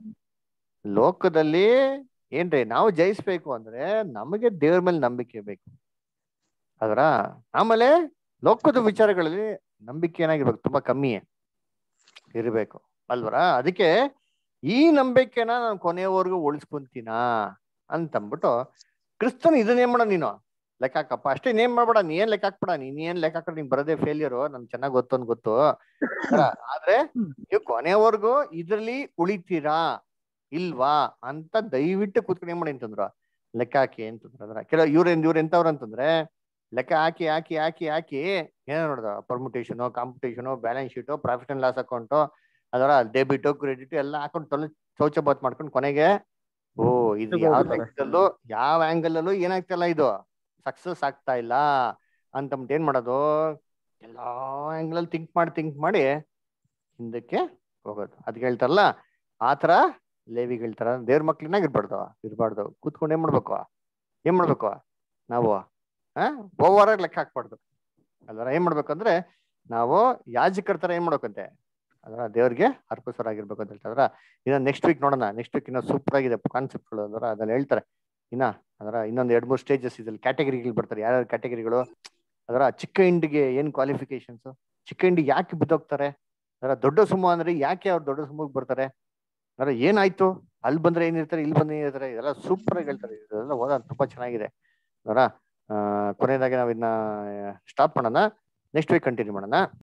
ಲೋಕದಲ್ಲಿ ಏನ್ರಿ ನಾವು ಜಯಿಸ್ಬೇಕು ಅಂದ್ರೆ ನಮಗೆ ದೇವ್ರ ಮೇಲೆ ನಂಬಿಕೆ ಬೇಕು ಅದರ ಆಮೇಲೆ ಲೋಕದ ವಿಚಾರಗಳಲ್ಲಿ ನಂಬಿಕೆ ಏನಾಗಿರ್ಬೇಕು ತುಂಬಾ ಕಮ್ಮಿ ಇರಬೇಕು ಅಲ್ವರ ಅದಕ್ಕೆ ಈ ನಂಬಿಕೆನ ನಾನು ಕೊನೆಯವರೆಗೂ ಉಳಿಸ್ಕೊಂತೀನಾ ಅಂತಂದ್ಬಿಟ್ಟು ಕ್ರಿಸ್ತನ್ ಇದನ್ನೇನ್ ಮಾಡ ನೀನು ಲೆಕ್ಕ ಹಾಕಪ್ಪ ಅಷ್ಟೇ ನೇಮ್ ಮಾಡ್ಬೇಡ ನೀ ಏನ್ ಲೆಕ್ಕ ಹಾಕ್ಬೇಡ ನೀನ್ ಏನ್ ಲೆಕ್ಕ ಹಾಕ್ಬಿಡ ನೀನ್ ಬರೋದೇ ಫೇಲಿಯರು ನನ್ಗೆ ಚೆನ್ನಾಗ್ ಗೊತ್ತು ಅಂತ ಗೊತ್ತು ಅದ್ರ ಆದ್ರೆ ನೀವು ಕೊನೆಯವರೆಗೂ ಇದ್ರಲ್ಲಿ ಉಳಿತೀರಾ ಇಲ್ವಾ ಅಂತ ದಯವಿಟ್ಟು ಕೂತ್ಕೊಂಡು ಏನ್ ಮಾಡಿ ಅಂತಂದ್ರು ಲೆಕ್ಕ ಹಾಕಿ ಅಂತಂದ್ರು ಅದ್ರ ಕೆಲವು ಇವ್ರ ಇವ್ರ ಎಂತವ್ರು ಅಂತಂದ್ರೆ ಲೆಕ್ಕ ಹಾಕಿ ಹಾಕಿ ಹಾಕಿ ಹಾಕಿ ಏನೋ ನೋಡ್ದ permutation competition balance sheet profit and loss account ಅದರ ಡೆಬಿಟ್ ಕ್ರೆಡಿಟ್ ಎಲ್ಲ ಹಾಕೊಂಡು ತೊಲೆ ಚೌಚಬಾತ್ ಮಾಡ್ಕೊಂಡು ಕೊನೆಗೆ ಓ ಇದು ಯಾವ ಲೆಕ್ಕದಲ್ಲೂ ಯಾವ ಆಂಗಲ್ ಅಲ್ಲೂ ಏನಾಗ್ತಿಲ್ಲ ಇದು ಸಕ್ಸಸ್ ಆಗ್ತಾ ಇಲ್ಲ ಅಂತಂದ್ಬಿಟ್ಟು ಏನ್ ಮಾಡೋದು ಎಲ್ಲಾ ಆಂಗಲ್ ಅಲ್ಲಿ ಥಿಂಕ್ ಮಾಡಿ ಥಿಂಕ್ ಮಾಡಿ ಹಿಂದಕ್ಕೆ ಹೋಗೋದು ಅದಕ್ಕೆ ಹೇಳ್ತಾರಲ್ಲ ಆತರ ಲೇವಿಗೆ ಹೇಳ್ತಾರ ದೇವ್ರ ಮಕ್ಳಿನಾಗ ಇರ್ಬಾರ್ದು ಇರ್ಬಾರ್ದು ಕೂತ್ಕೊಂಡು ಏನ್ ಮಾಡ್ಬೇಕು ಏನ್ ಮಾಡ್ಬೇಕು ನಾವು ಹಾ ಓವರ್ ಆಗಿ ಲೆಕ್ಕ ಹಾಕ್ಬಾರ್ದು ಅಲ್ವರ ಏನ್ ಮಾಡ್ಬೇಕಂದ್ರೆ ನಾವು ಯಾಜಕರ ತರ ಏನ್ ಮಾಡ್ಬೇಕಂತೆ ಅದರ ದೇವ್ರಿಗೆ ಅರ್ಪಿಸೋರಾಗಿರ್ಬೇಕು ಅಂತ ಹೇಳ್ತಾರ ಇನ್ನ ನೆಕ್ಸ್ಟ್ ವೀಕ್ ನೋಡೋಣ ನೆಕ್ಸ್ಟ್ ವೀಕ್ ಇನ್ನ ಸೂಪರ್ ಆಗಿದೆ ಕಾನ್ಸೆಪ್ಟ್ಗಳು ಅದರ ಅದ್ರಲ್ಲಿ ಹೇಳ್ತಾರೆ ಇನ್ನ ಅದರ ಇನ್ನೊಂದ್ ಎರಡ್ ಮೂರು ಸ್ಟೇಜಸ್ ಇದ್ರಲ್ಲಿ ಕ್ಯಾಟಗರಿಗಳು ಬರ್ತಾರೆ ಯಾರ್ಯಾವ ಕ್ಯಾಟಗರಿಗಳು ಅದರ ಚಿಕ್ಕ ಹಿಂಡಿಗೆ ಏನ್ ಕ್ವಾಲಿಫಿಕೇಶನ್ಸ್ ಚಿಕ್ಕ ಹಿಂಡಿಗೆ ಯಾಕೆ ಬಿದ್ದೋಗ್ತಾರೆ ಅದರ ದೊಡ್ಡ ಸುಮ ಅಂದ್ರೆ ಯಾಕೆ ಅವ್ರು ದೊಡ್ಡ ಸುಮಗ್ ಬರ್ತಾರೆ ಅದರ ಏನಾಯ್ತು ಅಲ್ಲಿ ಬಂದ್ರೆ ಏನಿರ್ತಾರೆ ಇಲ್ಲಿ ಬಂದ್ರೆ ಏನಿರ್ತಾರೆ ಇದೆಲ್ಲ ಸೂಪರ್ ಆಗಿ ಹೇಳ್ತಾರೆ ಇದೆಲ್ಲ ಓದೋದು ತುಂಬಾ ಚೆನ್ನಾಗಿದೆ ಅದರ ಆ ಕೊನೆಯದಾಗಿ ನಾವ್ ಇದನ್ನ ಸ್ಟಾಪ್ ಮಾಡೋಣ ನೆಕ್ಸ್ಟ್ ವೀಕ್ ಕಂಟಿನ್ಯೂ ಮಾಡೋಣ